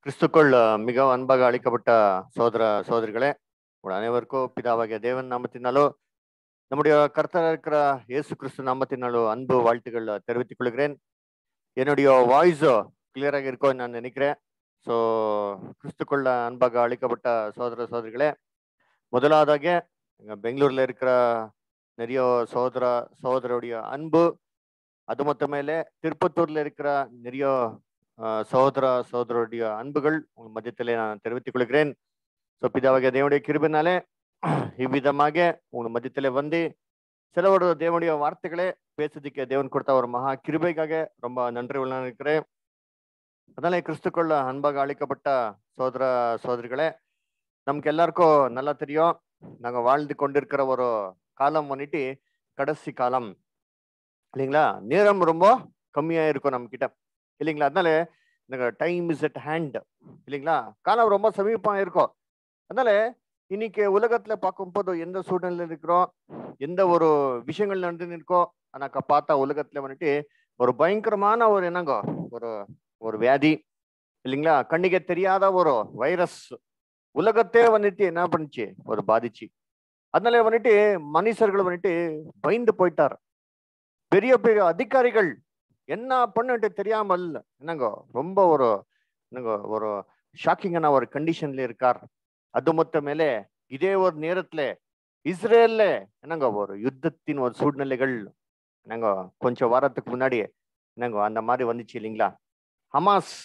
கிறிஸ்துக்குள் மிக அன்பாக அழைக்கப்பட்ட சோதர சோதரிகளே உங்கள் அனைவருக்கும் பிதாவாகிய தேவன் நாமத்தினாலோ நம்முடைய கர்த்தர் இருக்கிற இயேசு கிறிஸ்து நாமத்தினாலோ அன்பு வாழ்த்துக்கள் தெரிவித்துக் கொள்கிறேன் என்னுடைய வாய்ஸ் கிளியராக இருக்கும் நான் நினைக்கிறேன் ஸோ கிறிஸ்துக்குள்ள அன்பாக அழைக்கப்பட்ட சோதர சோதரிகளே முதலாவதாக எங்க பெங்களூர்ல இருக்கிற நிறைய சோதர சோதருடைய அன்பு அது மொத்த மேலே திருப்பத்தூர்ல இருக்கிற நிறைய ஆஹ், சகோதர சகோதரருடைய அன்புகள் உங்கள் மத்தியத்திலே நான் தெரிவித்துக் கொள்கிறேன் ஸோ பிதாவாகிய தேவனுடைய கிருபினாலே இவ்விதமாக உங்கள் மத்தியத்திலே வந்து சில ஒரு தேவனுடைய வார்த்தைகளே பேசுறதுக்கு தேவன் கொடுத்த ஒரு மகா கிருபைக்காக ரொம்ப நன்றி உள்ள இருக்கிறேன் அதனால கிறிஸ்துக்குள்ள அன்பாக அழைக்கப்பட்ட சோதர சோதரிகளே நமக்கு எல்லாருக்கும் நல்லா தெரியும் நாங்க வாழ்ந்து கொண்டிருக்கிற ஒரு காலம் வந்துட்டு கடைசி காலம் இல்லைங்களா நேரம் ரொம்ப கம்மியா இருக்கும் நம்ம கிட்ட இல்லைங்களா அதனால எனக்கு டைம் இஸ் அட் ஹேண்ட் இல்லைங்களா காலம் ரொம்ப சமீபமா இருக்கும் அதனால இன்னைக்கு உலகத்துல பார்க்கும்போது எந்த சூழ்நிலையில இருக்கிறோம் எந்த ஒரு விஷயங்கள் நடந்து இருக்கோ ஆனாக்கா பார்த்தா உலகத்துல வந்துட்டு ஒரு பயங்கரமான ஒரு என்னங்க ஒரு ஒரு வியாதி இல்லைங்களா கண்ணுக்கு தெரியாத ஒரு வைரஸ் உலகத்தே வந்துட்டு என்ன பண்ணுச்சு ஒரு பாதிச்சு அதனால வந்துட்டு மனுஷர்கள் வந்துட்டு பயந்து போயிட்டார் பெரிய பெரிய அதிகாரிகள் என்ன பண்ணுட்டு தெரியாமல் என்னங்க ரொம்ப ஒரு என்னங்க ஒரு ஷாக்கிங்கான ஒரு கண்டிஷன்ல இருக்கார் அது மொத்த மேலே இதே ஒரு நேரத்துல இஸ்ரேல்ல என்னங்க ஒரு யுத்தத்தின் ஒரு சூழ்நிலைகள் என்னங்க கொஞ்சம் வாரத்துக்கு முன்னாடி என்னங்க அந்த மாதிரி வந்துச்சு இல்லைங்களா ஹமாஸ்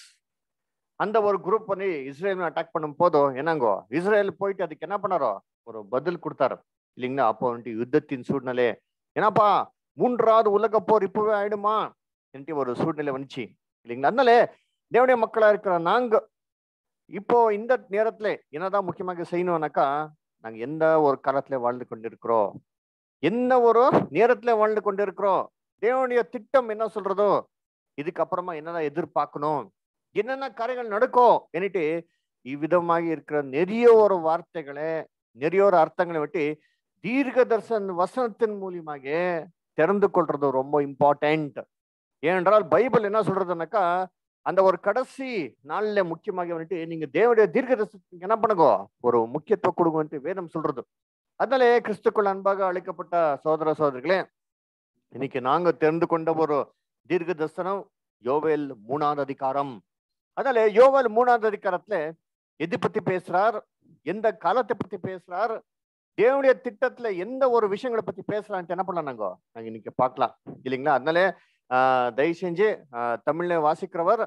அந்த ஒரு குரூப் வந்து இஸ்ரேல் அட்டாக் பண்ணும் போதும் என்னங்கோ இஸ்ரேல் போயிட்டு அதுக்கு என்ன பண்ணாரோ ஒரு பதில் கொடுத்தாரு இல்லைங்களா அப்போ வந்துட்டு யுத்தத்தின் சூழ்நிலை ஏன்னாப்பா மூன்றாவது உலக போர் இப்பவே ஆயிடுமா என்று ஒரு சூழ்நிலை வந்துச்சு இல்லைங்களா அதனால தேவனுடைய மக்களா இருக்கிற நாங்க இப்போ இந்த நேரத்துல என்னதான் முக்கியமாக செய்யணும்னாக்கா நாங்க எந்த ஒரு காலத்துல வாழ்ந்து கொண்டிருக்கிறோம் என்ன ஒரு நேரத்துல வாழ்ந்து கொண்டிருக்கிறோம் தேவனுடைய திட்டம் என்ன சொல்றதோ இதுக்கப்புறமா என்னதான் எதிர்பார்க்கணும் என்னென்ன காரியங்கள் நடக்கும் என்னட்டு இவ்விதமாக இருக்கிற நிறைய ஒரு வார்த்தைகளை நிறைய ஒரு அர்த்தங்களை விட்டு தீர்க்க தரிசன வசனத்தின் மூலியமாக தெரிந்து கொள்றது ரொம்ப இம்பார்ட்டன்ட் ஏனென்றால் பைபிள் என்ன சொல்றதுனாக்கா அந்த ஒரு கடைசி நாள்ல முக்கியமாக வந்துட்டு நீங்க தேவனுடைய தீர்க்க தரிசனத்துக்கு என்ன பண்ணுங்க ஒரு முக்கியத்துவம் கொடுங்கன்ட்டு வேதம் சொல்றது அதனாலே கிறிஸ்துக்குள் அன்பாக அழைக்கப்பட்ட சோதர சோதரிகளே இன்னைக்கு நாங்க தெரிந்து கொண்ட ஒரு தீர்க்க தரிசனம் யோவேல் மூணாவது அதிகாரம் அதனால யோவேல் மூணாவது அதிகாரத்துல எது பத்தி பேசுறார் எந்த காலத்தை பத்தி பேசுறார் தேவனுடைய திட்டத்துல எந்த ஒரு விஷயங்களை பத்தி பேசுறான்ட்டு என்ன பண்ணலாம் நாங்க நாங்க இன்னைக்கு பார்க்கலாம் இல்லைங்களா அதனால ஆஹ் தயவு செஞ்சு ஆஹ் தமிழ்ல வாசிக்கிறவர்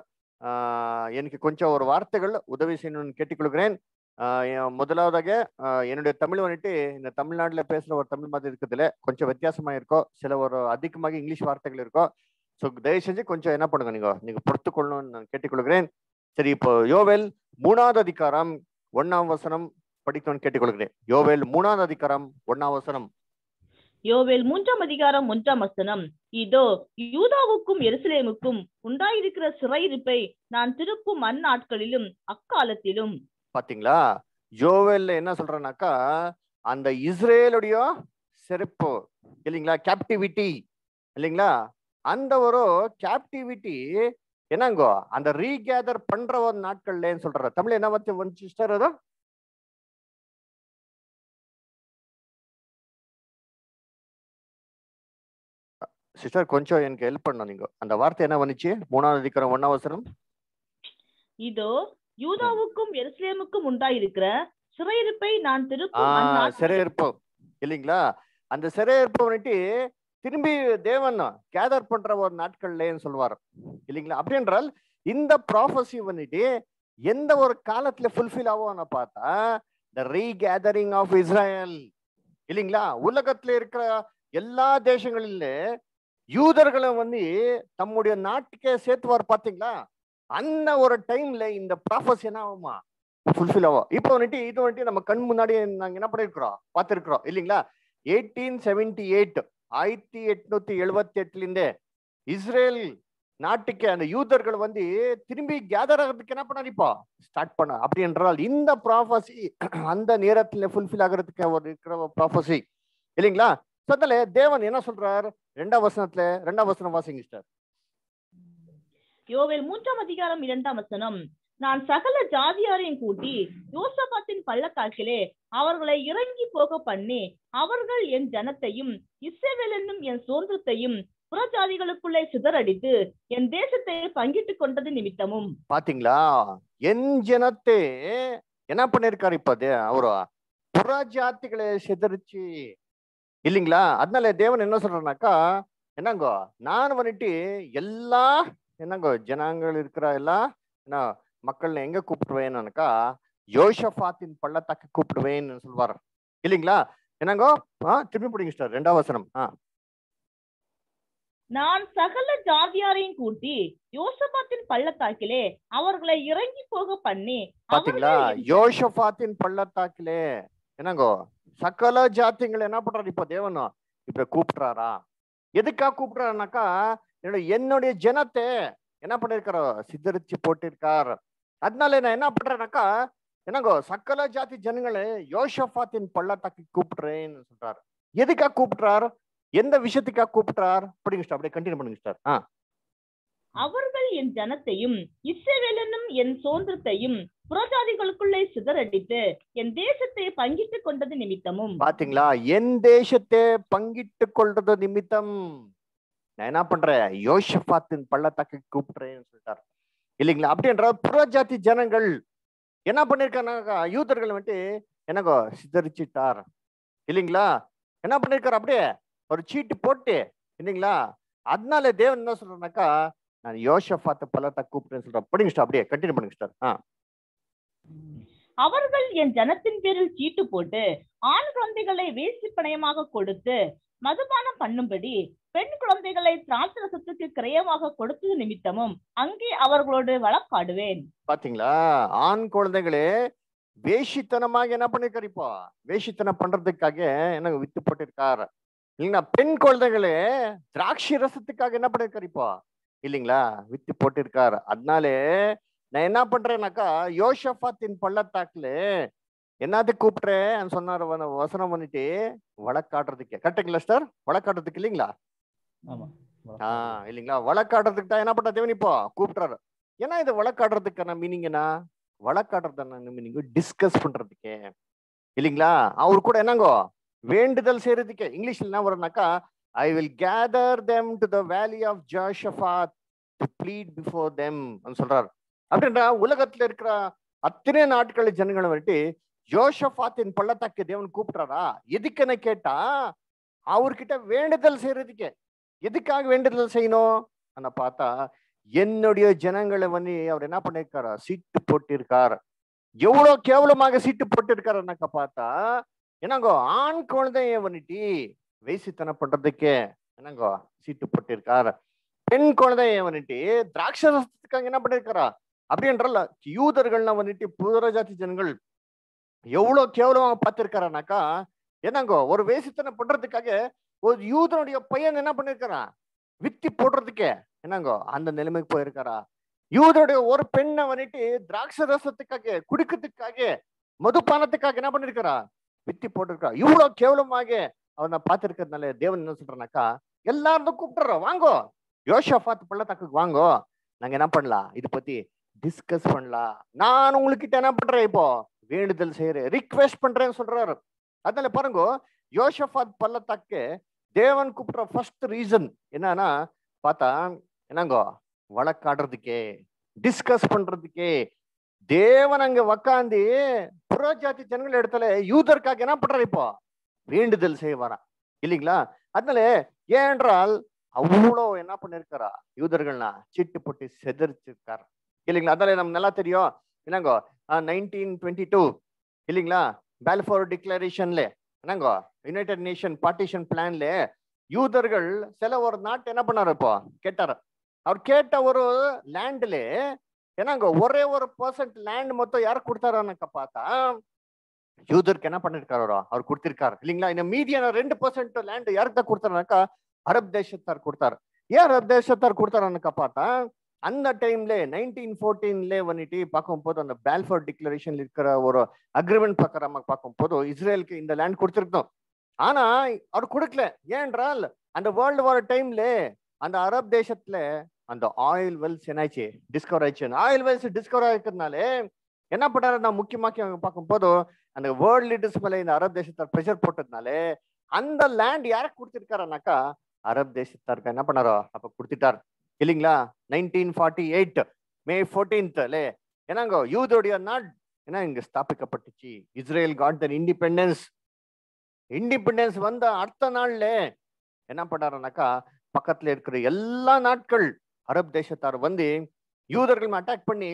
ஆஹ் எனக்கு கொஞ்சம் ஒரு வார்த்தைகள் உதவி செய்யணும்னு கேட்டுக்கொள்கிறேன் ஆஹ் என் முதலாவதாக ஆஹ் என்னுடைய தமிழ் வந்துட்டு இந்த தமிழ்நாட்டுல பேசுற ஒரு தமிழ் மாதிரி இருக்கிறதுல கொஞ்சம் வித்தியாசமா இருக்கும் சில ஒரு அதிகமாக இங்கிலீஷ் வார்த்தைகள் இருக்கும் ஸோ தயவு செஞ்சு கொஞ்சம் என்ன பண்ணுங்க நீங்க நீங்க பொறுத்துக்கொள்ளணும்னு நான் கேட்டுக்கொள்கிறேன் சரி இப்போ யோவேல் மூணாவது அதிகாரம் ஒன்னாம் வசனம் படிக்கணும்னு கேட்டுக்கொள்கிறேன் யோவேல் மூணாவது அதிகாரம் ஒன்னாம் வசனம் யோவேல் மூன்றாம் அதிகாரம் ஒன்றாம் வசனம் இதோ யூதாவுக்கும் எருசலேமுக்கும் உண்டாயிருக்கிற சிறையிருப்பை நான் திருப்பும் அந்நாட்களிலும் அக்காலத்திலும் பாத்தீங்களா யோவேல்ல என்ன சொல்றேன்னாக்கா அந்த இஸ்ரேலுடைய சிறப்பு இல்லைங்களா கேப்டிவிட்டி இல்லைங்களா அந்த ஒரு கேப்டிவிட்டி என்னங்கோ அந்த ரீகேதர் பண்ற ஒரு நாட்கள்லன்னு சொல்ற தமிழ் என்ன வந்து வந்து சிஸ்டர் அதோ சிஸ்டர் கொஞ்சம் எனக்கு ஹெல்ப் பண்ணணும் நீங்க அந்த வார்த்தை என்ன வந்துச்சு மூணாவது அதிகாரம் ஒன்னாம் அவசரம் இதோ யூதாவுக்கும் எருசலேமுக்கும் உண்டாயிருக்கிற சிறையிருப்பை நான் திருப்பும் ஆஹ் அந்நாட்களிலும் சிறையிருப்பு இல்லைங்களா அந்த சிறையிருப்பு வந்துட்டு திரும்பி தேவன் கேதர் பண்ற ஒரு நாட்கள்லன்னு சொல்லுவார் இல்லைங்களா அப்படி என்றால் இந்த ப்ராஃபஸி வந்துட்டு எந்த ஒரு காலத்துல ஃபுல்ஃபில் ஆகும்னு பார்த்தா த ரீகேதரிங் ஆஃப் இஸ்ரேல் இல்லைங்களா உலகத்துல இருக்கிற எல்லா தேசங்களில யூதர்களை வந்து தம்முடைய நாட்டுக்கே சேர்த்துவார் பாத்தீங்களா அந்த ஒரு டைம்ல இந்த ப்ராஃபஸ் என்ன ஆகுமா ஃபுல்ஃபில் ஆகும் இப்போ வந்துட்டு இது வந்துட்டு நம்ம கண் முன்னாடி நாங்க என்ன பண்ணிருக்கிறோம் பார்த்திருக்கிறோம் இல்லைங்களா எயிட்டீன் செவன்டி எயிட் ஆயிரத்தி எட்நூத்தி எழுபத்தி எட்டுல இருந்தே இஸ்ரேல் நாட்டுக்கு அந்த யூதர்கள் வந்து திரும்பி கேதர் ஆகிறதுக்கு என்ன பண்ணாரு இப்போ ஸ்டார்ட் பண்ண அப்படி என்றால் இந்த ப்ராஃபஸி அந்த நேரத்துல ஃபுல்ஃபில் ஆகிறதுக்கு ஒரு இருக்கிற ப்ராஃபஸி இல்லைங்களா So, அதனால தேவன் என்ன சொல்றார் ரெண்டாம் வசனத்துல ரெண்டாம் வசனம் வாசிங்க சிஸ்டர் யோவேல் மூன்றாம் அதிகாரம் இரண்டாம் வசனம் நான் சகல ஜாதியாரையும் கூட்டி யோசபாத்தின் பள்ளத்தாக்கிலே அவர்களை இறங்கி போக பண்ணி அவர்கள் என் ஜனத்தையும் இஸ்ரவேல் என்னும் என் சுதந்திரத்தையும் புறஜாதிகளுக்குள்ளே சிதறடித்து என் தேசத்தை பங்கிட்டு கொண்டது நிமித்தமும் பாத்தீங்களா என் ஜனத்தே என்ன பண்ணிருக்காரு இப்ப தே அவரு புற ஜாத்திகளை சிதறிச்சு இல்லைங்களா அதனால தேவன் என்ன சொல்றாருனாக்கா என்னங்கோ நான் வந்துட்டு எல்லா என்னங்கோ ஜனங்கள் இருக்கிற எல்லா என்ன மக்கள் எங்க கூப்பிடுவேன்னாக்கா யோஷபாத்தின் பள்ளத்தாக்கு கூப்பிடுவேன்னு சொல்வார் இல்லைங்களா என்னங்கோ ஆ திரும்பி பிடிங்க சார் ரெண்டாம் வசனம் ஆ நான் சகல ஜாதியாரையும் கூட்டி யோசபாத்தின் பள்ளத்தாக்கிலே அவர்களை இறங்கி போக பண்ணி பாத்தீங்களா அவர்கள் என் யோஷபாத்தின் பள்ளத்தாக்கிலே என்னங்கோ சகல ஜாத்திங்களை என்ன பண்றாரு இப்போ தேவன் இப்ப கூப்பிடுறாரா எதுக்கா கூப்பிடுறாருனாக்கா என்னோட என்னுடைய ஜனத்தை என்ன பண்ணிருக்காரோ சித்தரிச்சு போட்டிருக்கார் அதனால நான் என்ன பண்றேனாக்கா என்னங்கோ சகல ஜாதி ஜனங்களே யோஷபாத்தின் பள்ளத்தாக்கி கூப்பிடுறேன்னு சொல்றாரு எதுக்கா கூப்பிடுறார் எந்த விஷயத்துக்கா கூப்பிடுறார் படிங்க சார் அப்படியே கண்டினியூ பண்ணுங்க சார் ஆ அவர்கள் என் ஜனத்தையும் இஸ்ரவேல் என்னும் என் சுதந்திரத்தையும் புறஜாதிகளுக்குள்ளே சிதறடித்து என் தேசத்தை பங்கிட்டு கொண்டது நிமித்தமும் பாத்தீங்களா என் தேசத்தை பங்கிட்டு கொள்றது நிமித்தம் நான் என்ன பண்றேன் யோஷபாத்தின் பள்ளத்தாக்கு கூப்பிடுறேன்னு சொல்லிட்டார் இல்லைங்களா அப்படின்ற புறஜாதி ஜனங்கள் என்ன பண்ணிருக்காங்க யூதர்கள் வந்துட்டு என்னங்கோ சிதறிச்சிட்டார் இல்லைங்களா என்ன பண்ணிருக்காரு அப்படியே ஒரு சீட்டு போட்டு இல்லைங்களா அதனால தேவன் என்ன சொல்றேன்னாக்கா நான் யோஷபாத்த பள்ளத்தாக்கு கூப்பிடுறேன்னு சொல்றேன் படிங்க சார் அப்படியே கண்டினியூ பண்ணுங்க சார் ஆ அவர்கள் என் ஜனத்தின் பேரில் சீட்டு போட்டு ஆண் குழந்தைகளை வேசி பணயமாக கொடுத்து மதுபானம் பண்ணும்படி பெண் குழந்தைகளை திராட்சரசத்துக்கு கிரயமாக கொடுத்தது நிமித்தமும் அங்கே அவர்களோடு வழக்காடுவேன் பாத்தீங்களா ஆண் குழந்தைகளே வேஷித்தனமாக என்ன பண்ணிருக்காரு இப்போ வேஷித்தனம் பண்றதுக்காக என்ன வித்து போட்டிருக்கார் இல்லைங்களா பெண் குழந்தைகளே திராட்சை ரசத்துக்காக என்ன பண்ணிருக்காரு இப்போ இல்லைங்களா வித்து போட்டிருக்கார் அதனாலே நான் என்ன பண்றேன்னாக்கா யோஷபாத்தின் பள்ளத்தாக்குல என்னது கூப்பிட்றேன் சொன்னார் வ- வசனம் பண்ணிட்டு வழக்காடுறதுக்கு கரெக்டுங்களா சார் வழக்காடுறதுக்கு இல்லைங்களா ஆமா ஆஹ் இல்லைங்களா வழக்காடுறதுக்கு தான் என்ன பண்ண தேவன் இப்போ கூப்பிட்டுறாரு ஏன்னா இது வழக்காடுறதுக்கான மீனிங் என்ன வழக்காடுறதுக்கான மீனிங் டிஸ்கஸ் பண்றதுக்கு இல்லைங்களா அவர் கூட என்னங்கோ வேண்டுதல் செய்யறதுக்கு இங்கிலீஷ்ல என்ன வரும்னாக்கா I will gather them to the valley of Jehoshaphat to plead before them சொல்றாரு அப்படின்றா உலகத்துல இருக்கிற அத்தனை நாட்கள் ஜனங்களை வந்துட்டு ஜோஷபாத்தின் பள்ளத்தாக்கு தேவன் கூப்பிடுறாரா எதுக்குன்னு கேட்டா அவர்கிட்ட வேண்டுதல் செய்யறதுக்கு எதுக்காக வேண்டுதல் செய்யணும் ஆனா பார்த்தா என்னுடைய ஜனங்களை வந்து அவர் என்ன பண்ணிருக்காரா சீட்டு போட்டிருக்கார் எவ்வளவு கேவலமாக சீட்டு போட்டிருக்காருனாக்கா பார்த்தா என்னங்கோ ஆண் குழந்தைய வந்துட்டு வேசித்தனம் பண்றதுக்கு என்னங்கோ சீட்டு போட்டிருக்கார் பெண் குழந்தைய வந்துட்டு திராட்சரசத்துக்காக என்ன பண்ணிருக்காரா அப்படின்றல யூதர்கள்லாம் வந்துட்டு புதர ஜாதி ஜனங்கள் எவ்வளவு கேவலமாக பார்த்திருக்காருனாக்கா என்னங்கோ ஒரு வேசித்தனம் பண்றதுக்காக ஒரு யூதனுடைய பையன் என்ன பண்ணிருக்காரான் வித்தி போடுறதுக்கே என்னங்கோ அந்த நிலைமைக்கு போயிருக்காரா யூதனுடைய ஒரு பெண்ணை வந்துட்டு திராட்சை ரசத்துக்காக குடிக்கிறதுக்காக மதுபானத்துக்காக என்ன பண்ணிருக்காரா வித்தி போட்டிருக்கா இவ்வளவு கேவலமாக அவனை பார்த்திருக்கிறதுனால தேவன் என்ன சொல்றானாக்கா எல்லாரும் கூப்பிட்டுறோம் வாங்கோ யோஷாஃபாத் பள்ளத்தாக்குக்கு வாங்கோ நாங்க என்ன பண்ணலாம் இது பத்தி டிஸ்கஸ் பண்ணலாம் நான் உங்ககிட்ட என்ன பண்றேன் இப்போ வேண்டுதல் செய்யறேன் ரிக்வெஸ்ட் பண்றேன்னு சொல்றாரு அதனால பாருங்க யோஷபாத் பள்ளத்தாக்கு தேவன் கூப்பிடுற ஃபர்ஸ்ட் ரீசன் என்னன்னா பார்த்தா என்னங்கோ வழக்காடுறதுக்கே டிஸ்கஸ் பண்றதுக்கே தேவன் அங்க உக்காந்து புறஜாதி ஜனங்கள் இடத்துல யூதருக்காக என்ன பண்றாரு இப்போ வேண்டுதல் செய்ய வரான் இல்லைங்களா அதனால ஏனென்றால் அவ்வளோ என்ன பண்ணிருக்காரா யுதர்கள்னா சிட்டு போட்டு செதறிச்சிருக்காரு இல்லைங்களா அதனால நமக்கு நல்லா தெரியும் என்னங்கோ நைன்டீன் டுவெண்ட்டி டூ இல்லைங்களா பேல்ஃபோர் டிக்ளரேஷன்ல என்னங்கோ யுனைடெட் நேஷன் பார்ட்டிஷன் பிளான்ல யூதர்கள் சில ஒரு நாட்டு என்ன பண்ணாரு இப்போ கேட்டாரு அவர் கேட்ட ஒரு லேண்ட்ல என்னங்க ஒரே ஒரு பர்சன்ட் லேண்ட் மொத்தம் யார் கொடுத்தாருன்னு பார்த்தா யூதருக்கு என்ன பண்ணிருக்காரோ அவர் கொடுத்திருக்காரு இல்லைங்களா இந்த மீதியான ரெண்டு பர்சன்ட் லேண்ட் யாருக்கு தான் கொடுத்தாருனாக்கா அரப் தேசத்தார் கொடுத்தாரு ஏன் அரப் தேசத்தார் கொடுத்தாருன்னு பார்த்தா அந்த டைம்ல நைன்டீன் ஃபோர்டீன்ல வந்துட்டு பார்க்கும் போது அந்த பேல்ஃபோர்ட் டிக்ளரேஷன் இருக்கிற ஒரு அக்ரிமெண்ட் பிரகாரமா பார்க்கும் போது இஸ்ரேலுக்கு இந்த லேண்ட் கொடுத்திருக்கணும் ஆனா அவர் கொடுக்கல ஏனென்றால் அந்த வேர்ல்டு வார் டைம்ல அந்த அரப் தேசத்துல அந்த ஆயில் வெல்ஸ் என்னாச்சு டிஸ்கவர் ஆயிடுச்சு ஆயில் வெல்ஸ் டிஸ்கவர் ஆயிருக்கிறதுனால என்ன பண்ணாரு நான் முக்கியமாக பார்க்கும் போது அந்த வேர்ல்ட் லீடர்ஸ் மேல இந்த அரப் தேசத்தார் ப்ரெஷர் போட்டதுனால அந்த லேண்ட் யாருக்கு கொடுத்திருக்காருனாக்கா அரப் தேசத்தாருக்கு என்ன பண்ணாரோ அப்ப கொடுத்துட்டார் இல்லைங்களா நைன்டீன் ஃபார்ட்டி எயிட் மே ஃபோர்டீன்த்ல என்னங்க யூதோடைய நாட் ஏன்னா இங்க ஸ்தாபிக்கப்பட்டுச்சு இஸ்ரேல் காட் தன் இண்டிபெண்டன்ஸ் இண்டிபெண்டன்ஸ் வந்த அடுத்த நாள்ல என்ன பண்ணாருனாக்கா பக்கத்துல இருக்கிற எல்லா நாட்கள் அரப் தேசத்தார் வந்து யூதர்கள் அட்டாக் பண்ணி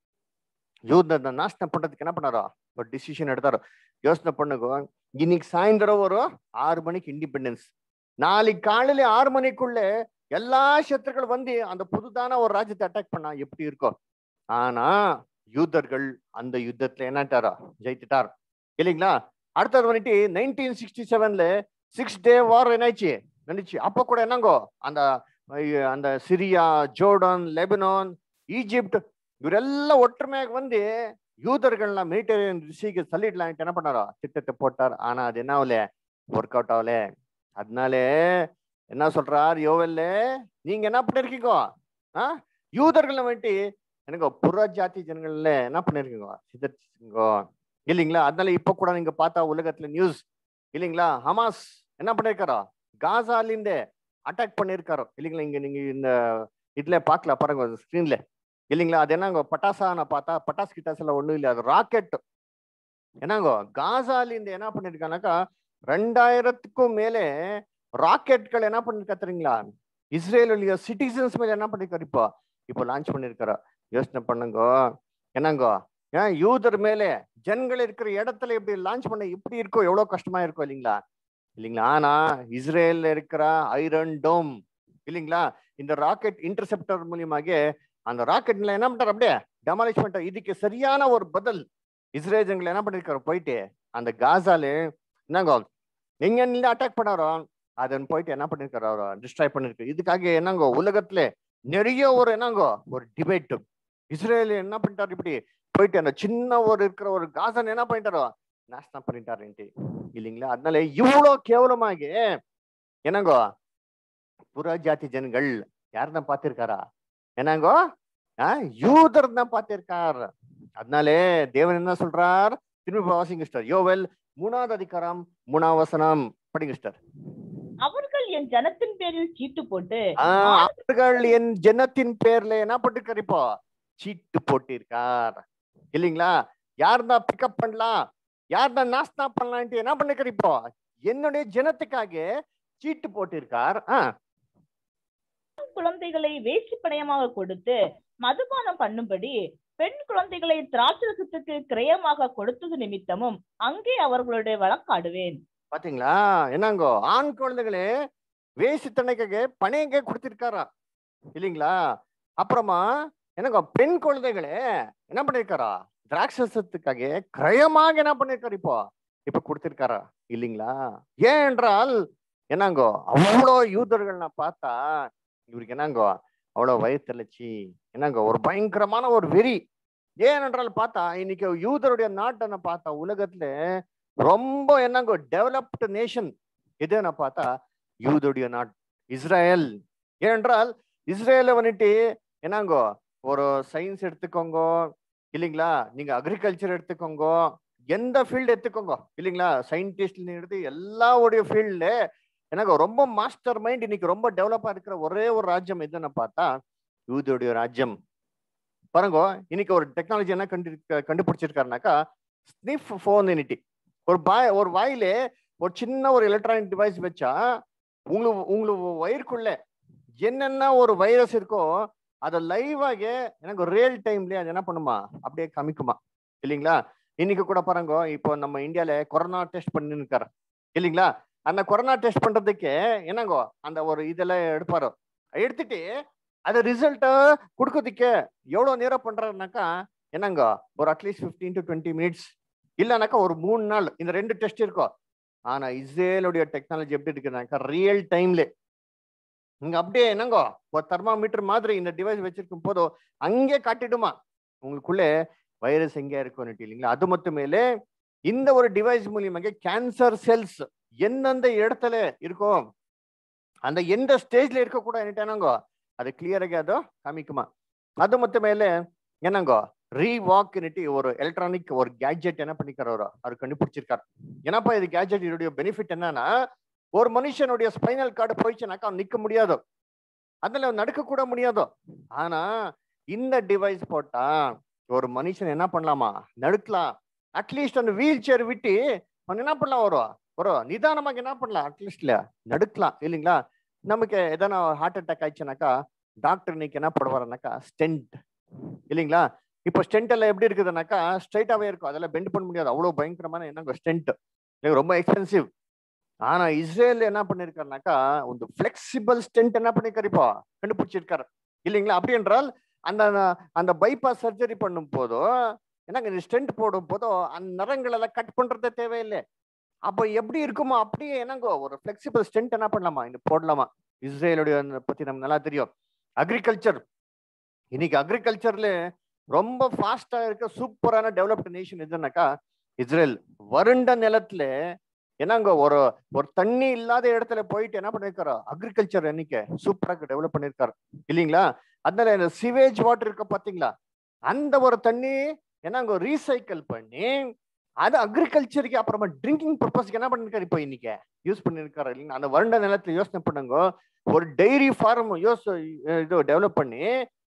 யூத நாசனம் பண்றதுக்கு என்ன பண்ணாரோ ஒரு டிசிஷன் எடுத்தாரோ யோசனை பண்ணுங்க இன்னைக்கு சாயந்தரம் ஒரு ஆறு மணிக்கு இண்டிபெண்டன்ஸ் நாளைக்கு காலையில ஆறு மணிக்குள்ள எல்லா சத்துருக்கள் வந்து அந்த புதுதான ஒரு ராஜ்யத்தை அட்டாக் பண்ணா எப்படி இருக்கும் ஆனா யூதர்கள் அந்த யுத்தத்துல என்னட்டாரா ஜெயித்துட்டார் இல்லைங்களா அடுத்தது வந்துட்டு நைன்டீன் சிக்ஸ்டி செவன்ல சிக்ஸ் டே வார் என்னாச்சு நினைச்சு அப்ப கூட என்னங்கோ அந்த ஐய, அந்த சிரியா ஜோர்டன் லெபனான் ஈஜிப்ட் இவரெல்லாம் ஒற்றுமையாக வந்து யூதர்கள்லாம் மிலிட்டரி ரிஷிக்கு தள்ளிடலான்ட்டு என்ன பண்ணாரோ திட்டத்தை போட்டார் ஆனா அது என்ன ஆகல ஒர்க் அவுட் ஆகல அதனாலே என்ன சொல்றார் யோவல்ல நீங்க என்ன பண்ணிருக்கீங்க ஆ யூதர்கள் வந்துட்டு எனக்கு புற ஜாதி ஜனங்கள்ல என்ன பண்ணிருக்கீங்க சிதறிச்சிருக்கீங்க இல்லைங்களா அதனால இப்ப கூட நீங்க பார்த்தா உலகத்துல நியூஸ் இல்லைங்களா ஹமாஸ் என்ன பண்ணிருக்காரோ காசாலிந்த அட்டாக் பண்ணிருக்காரோ இல்லைங்களா இங்க நீங்க இந்த இதுல பார்க்கல பாருங்க ஸ்கிரீன்ல இல்லைங்களா அது என்னங்க பட்டாசான பார்த்தா பட்டாஸ் கிட்டாஸ் எல்லாம் ஒண்ணும் இல்லை அது ராக்கெட் என்னங்கோ காசாலிந்த என்ன பண்ணிருக்கானாக்கா ரெண்டாயிரத்துக்கும் மேலே ராக்கெட்கள் என்ன பண்ணிருக்கா தெரியுங்களா இஸ்ரேலுடைய சிட்டிசன்ஸ் மேல என்ன பண்ணிருக்காரு இப்போ இப்போ லான்ச் பண்ணிருக்காரு யோசனை பண்ணுங்க என்னங்கோ ஏன் யூதர் மேலே ஜனங்கள் இருக்கிற இடத்துல இப்படி லான்ச் பண்ண இப்படி இருக்கோ எவ்வளவு கஷ்டமா இருக்கும் இல்லைங்களா இல்லைங்களா ஆனா இஸ்ரேல்ல இருக்கிற ஐரன் டோம் இல்லைங்களா இந்த ராக்கெட் இன்டர்செப்டர் மூலியமாக அந்த ராக்கெட்ல என்ன பண்றாரு அப்படியே டெமாலிஷ் பண்ணிட்டார் இதுக்கு சரியான ஒரு பதில் இஸ்ரேல் ஜனங்கள் என்ன பண்ணிருக்காரு போயிட்டு அந்த காசால என்னங்க எங்க நின்று அட்டாக் பண்ணாரோ அதன் போயிட்டு என்ன பண்ணிருக்காரு அவரை டிஸ்ட்ராய் பண்ணிருக்கு இதுக்காக என்னங்கோ உலகத்துல நிறைய ஒரு என்னங்கோ ஒரு டிபேட் இஸ்ரேல் என்ன பண்ணிட்டாரு இப்படி போயிட்டு அந்த சின்ன ஒரு இருக்கிற ஒரு காசன் என்ன பண்ணிட்டாரோ நாசனம் பண்ணிட்டாருன்ட்டு இல்லைங்களா அதனால இவ்வளோ கேவலமாக என்னங்கோ புற ஜாதி ஜனங்கள் யாருதான் பார்த்திருக்காரா என்னங்கோ ஆஹ் யூதர் தான் பார்த்திருக்கார் அதனாலே தேவன் என்ன சொல்றார் திரும்பி வாசிங்க சிஸ்டர் யோவெல் மூணாவது அதிகாரம் மூணாவது வசனம் படிங்க சிஸ்டர் அவர்கள் என் ஜனத்தின் பேரில் சீட்டு போட்டு ஆஹ் அவர்கள் என் ஜனத்தின் பேர்ல என்ன போட்டிருக்காரு இப்போ சீட்டு போட்டிருக்கார் இல்லைங்களா யார் தான் பிக்கப் பண்ணலாம் யார் தான் நாஸ்தா பண்ணலான்ட்டு என்ன பண்ணிருக்காரு இப்போ என்னுடைய ஜனத்துக்காக சீட்டு போட்டிருக்கார் ஆஹ் குழந்தைகளை வேசி பணயமாக கொடுத்து மதுபானம் பண்ணும்படி பெண் குழந்தைகளை திராட்சரசத்துக்கு கிரயமாக கொடுத்தது நிமித்தமும் அங்கே அவர்களுடைய வழக்காடுவேன் பாத்தீங்களா என்னங்கோ ஆண் குழந்தைகளே வேசித்தனைக்காக பணையங்க கொடுத்திருக்காரா இல்லைங்களா அப்புறமா என்னங்க பெண் குழந்தைகளே என்ன பண்ணிருக்காரா திராட்சசத்துக்காக கிரயமாக என்ன பண்ணிருக்காரு இப்போ இப்ப கொடுத்திருக்காரா இல்லைங்களா ஏன் என்றால் என்னங்கோ அவ்வளோ யூதர்கள் நான் பார்த்தா இவருக்கு என்னங்கோ அவ்வளோ வயிற்றுலச்சி என்னங்க ஒரு பயங்கரமான ஒரு வெறி ஏனென்றால் பார்த்தா இன்னைக்கு யூதருடைய நாட்டை பார்த்தா உலகத்துல ரொம்ப என்னங்கோ டெவலப்டு நேஷன் எதுன்னு பார்த்தா யூதருடைய நாட் இஸ்ரேல் ஏனென்றால் இஸ்ரேல வந்துட்டு என்னங்கோ ஒரு சயின்ஸ் எடுத்துக்கோங்க இல்லைங்களா நீங்க அக்ரிகல்ச்சர் எடுத்துக்கோங்க எந்த ஃபீல்டு எடுத்துக்கோங்க இல்லைங்களா சயின்டிஸ்ட் எடுத்து எல்லாவுடைய ஃபீல்ட்ல எனக்கு ரொம்ப மாஸ்டர் மைண்ட் இன்னைக்கு ரொம்ப டெவலப்பா இருக்கிற ஒரே ஒரு ராஜ்யம் எதுன்னு பார்த்தா யூதருடைய ராஜ்யம் பாருங்க இன்னைக்கு ஒரு டெக்னாலஜி என்ன கண்டு கண்டுபிடிச்சிருக்காருனாக்கா ஸ்னிஃப் ஃபோன் யூனிட்டி ஒரு பாய் ஒரு வாயில ஒரு சின்ன ஒரு எலக்ட்ரானிக் டிவைஸ் வச்சா உங்களுக்கு உங்களுக்கு வயிறுக்குள்ள என்னென்ன ஒரு வைரஸ் இருக்கோ அதை லைவாக எனக்கு ரியல் டைம்லயே அது என்ன பண்ணுமா அப்படியே காமிக்குமா இல்லைங்களா இன்னைக்கு கூட பாருங்க இப்போ நம்ம இந்தியால கொரோனா டெஸ்ட் பண்ணிருக்காரு இல்லைங்களா அந்த கொரோனா டெஸ்ட் பண்றதுக்கு என்னங்கோ அந்த ஒரு இதெல்லாம் எடுப்பாரோ எடுத்துட்டு அது ரிசல்ட்டை கொடுக்கறதுக்கு எவ்வளவு நேரம் பண்றாருனாக்கா என்னங்க ஒரு at least fifteen to twenty minutes இல்லைனாக்கா ஒரு மூணு நாள் இந்த ரெண்டு டெஸ்ட் இருக்கும் ஆனா இஸ்ரேலுடைய டெக்னாலஜி எப்படி இருக்குனாக்கா ரியல் டைம்ல இங்க அப்படியே என்னங்கோ ஒரு தெர்மாமீட்டர் மாதிரி இந்த டிவைஸ் வச்சிருக்கும் போதோ அங்கே காட்டிடுமா உங்களுக்குள்ளே வைரஸ் எங்கே இருக்கும்னுட்டு இல்லைங்களா அது மட்டும் மேலே இந்த ஒரு டிவைஸ் மூலியமாக கேன்சர் செல்ஸ் எந்தெந்த இடத்துல இருக்கோ அந்த எந்த ஸ்டேஜ்ல இருக்க கூட என்னட்டானங்கோ அது கிளியராಗಿ ಅದು காமிக்குமா அது மட்டும் மேலே என்னங்கோ ரீவாக்கினிட்டி ஒரு எலக்ட்ரானிக் ஒரு கேட்ஜெட் என்ன பண்ணிக்காரு அவர் அவர் கண்டுபிடிச்சிருக்காரு என்னப்பா இது கேட்ஜெட் இதோடைய பெனிஃபிட் என்னன்னா ஒரு மனுஷனுடைய ஸ்பைனல் கார்டு போயிடுச்சுனாக்கா அவன் நிக்க முடியாது அதுல அவன் நடக்க கூட முடியாது ஆனா இந்த டிவைஸ் போட்டா ஒரு மனுஷன் என்ன பண்ணலாமா நடுக்கலாம் அட்லீஸ்ட் அந்த வீல் சேர் விட்டு அவன் என்ன பண்ணலாம் வரும் வரும் நிதானமாக என்ன பண்ணலாம் அட்லீஸ்ட்ல நடுக்கலாம் இல்லைங்களா நமக்கு எதனா ஹார்ட் அட்டாக் ஆயிடுச்சுனாக்கா டாக்டர் இன்னைக்கு என்ன போடுவாருனாக்கா ஸ்டென்ட் இல்லைங்களா இப்போ ஸ்டென்ட் எல்லாம் எப்படி இருக்குதுனாக்கா ஸ்ட்ரைட்டாவே இருக்கும் அதெல்லாம் பெண்ட் பண்ண முடியாது அவ்வளவு பயங்கரமான என்ன ஸ்டென்ட் ரொம்ப எக்ஸ்பென்சிவ் ஆனா இஸ்ரேல் என்ன பண்ணிருக்காருனாக்கா ಒಂದು ஃபிளெக்சிபிள் ஸ்டென்ட் என்ன பண்ணிருக்காரு இப்போ கண்டுபிடிச்சிருக்காரு இல்லைங்களா அப்படி என்றால் அந்த அந்த பைபாஸ் சர்ஜரி பண்ணும் போதோ என்னங்க இந்த ஸ்டென்ட் போடும் போதோ அந்த நரங்கள் எல்லாம் கட் பண்றதே தேவையில்லை அப்போ எப்படி இருக்குமோ அப்படியே என்னங்கோ ஒரு ஃபிளெக்சிபிள் ஸ்டென்ட் என்ன பண்ணலாமா இந்த போடலாமா இஸ்ரேலுடைய பத்தி நமக்கு நல்லா தெரியும் அக்ரிகல்ச்சர் இன்னைக்கு அக்ரிகல்ச்சர்ல ரொம்ப ஃபாஸ்டா இருக்க சூப்பரான டெவலப்டு நேஷன் எதுனாக்கா இஸ்ரேல் வறண்ட நிலத்துல என்னங்க ஒரு ஒரு தண்ணி இல்லாத இடத்துல போயிட்டு என்ன பண்ணிருக்காரு அக்ரிகல்ச்சர் என்னைக்கு சூப்பராக டெவலப் பண்ணிருக்காரு இல்லைங்களா அதனால இந்த சிவேஜ் வாட்டர் இருக்க பாத்தீங்களா அந்த ஒரு தண்ணி என்னங்க ரீசைக்கிள் பண்ணி அது அக்ரிகல்ச்சருக்கு அப்புறமா ட்ரிங்கிங் பர்பஸ்க்கு என்ன பண்ணிருக்காரு இப்போ இன்னைக்கு யூஸ் பண்ணிருக்காரு இல்லைங்களா அந்த வறண்ட நிலத்துல யோசனை பண்ணுங்க ஒரு டைரி ஃபார்ம் யோஸ் இது டெவலப் பண்ணி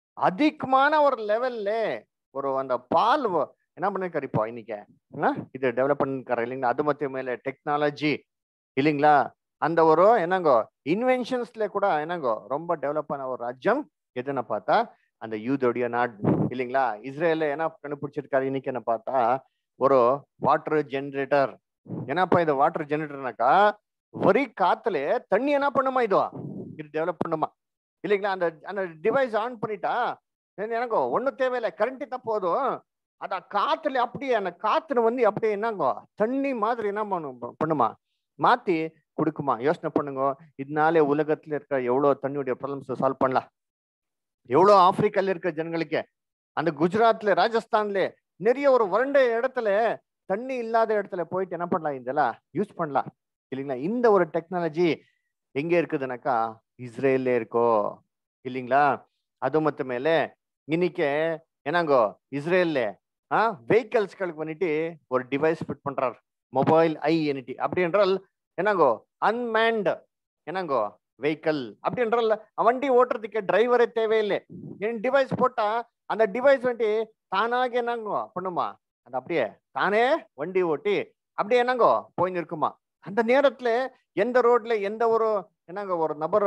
அதிகமான ஒரு லெவல்ல ஒரு அந்த பால் என்ன பண்ணிருக்காரு இப்போ இன்னைக்கு இது டெவலப் பண்ணிருக்காரு இல்லைங்களா அது மட்டும் மேல டெக்னாலஜி இல்லைங்களா அந்த ஒரு என்னங்கோ இன்வென்ஷன்ஸ்ல கூட என்னங்கோ ரொம்ப டெவலப் ஆன ஒரு ராஜ்யம் எதுன்னு பார்த்தா அந்த யூதோடைய நாடு இல்லைங்களா இஸ்ரேல என்ன கண்டுபிடிச்சிருக்காரு இன்னைக்கு என்ன பார்த்தா ஒரு வாட்டர் ஜென்ரேட்டர் என்னப்பா இது வாட்டர் ஜென்ரேட்டர்னாக்கா வரி காத்துல தண்ணி என்ன பண்ணுமா இதுவா இது டெவலப் பண்ணுமா இல்லைங்களா அந்த அந்த டிவைஸ் ஆன் பண்ணிட்டா எனக்கு ஒன்றும் தேவையில்லை கரண்ட் தான் போதும் அத காத்துல அப்படியே அந்த காத்துல வந்து அப்படியே என்னங்கோ தண்ணி மாதிரி என்ன பண்ணும் பண்ணுமா மாத்தி கொடுக்குமா யோசனை பண்ணுங்க இதனாலே உலகத்துல இருக்க எவ்வளவு தண்ணியுடைய ப்ராப்ளம்ஸ் சால்வ் பண்ணலாம் எவ்வளவு ஆப்பிரிக்கால இருக்க ஜனங்களுக்கு அந்த குஜராத்ல ராஜஸ்தான்ல நிறைய ஒரு வறண்ட இடத்துல தண்ணி இல்லாத இடத்துல போயிட்டு என்ன பண்ணலாம் இதெல்லாம் யூஸ் பண்ணலாம் இல்லைங்களா இந்த ஒரு டெக்னாலஜி எங்க இருக்குதுனாக்கா இஸ்ரேல்ல இருக்கோ இல்லைங்களா அது மட்டும் மேலே இன்னைக்கு என்னங்கோ இஸ்ரேல்ல ஆ வெஹிக்கல்ஸ்களுக்கு வந்துட்டு ஒரு டிவைஸ் ஃபிட் பண்றாரு மொபைல் ஐ எனிட்டி அப்படி என்றால் என்னங்கோ அன்மேன்டு என்னங்கோ வெஹிக்கல் அப்படி என்றால் வண்டி ஓட்டுறதுக்கு டிரைவரே தேவையில்லை என் டிவைஸ் போட்டா அந்த டிவைஸ் வந்துட்டு தானாக என்னங்கோ பண்ணுமா அது அப்படியே தானே வண்டி ஓட்டி அப்படியே என்னங்கோ போயின்னு இருக்குமா அந்த நேரத்துல எந்த ரோட்ல எந்த ஒரு என்னங்க ஒரு நபர்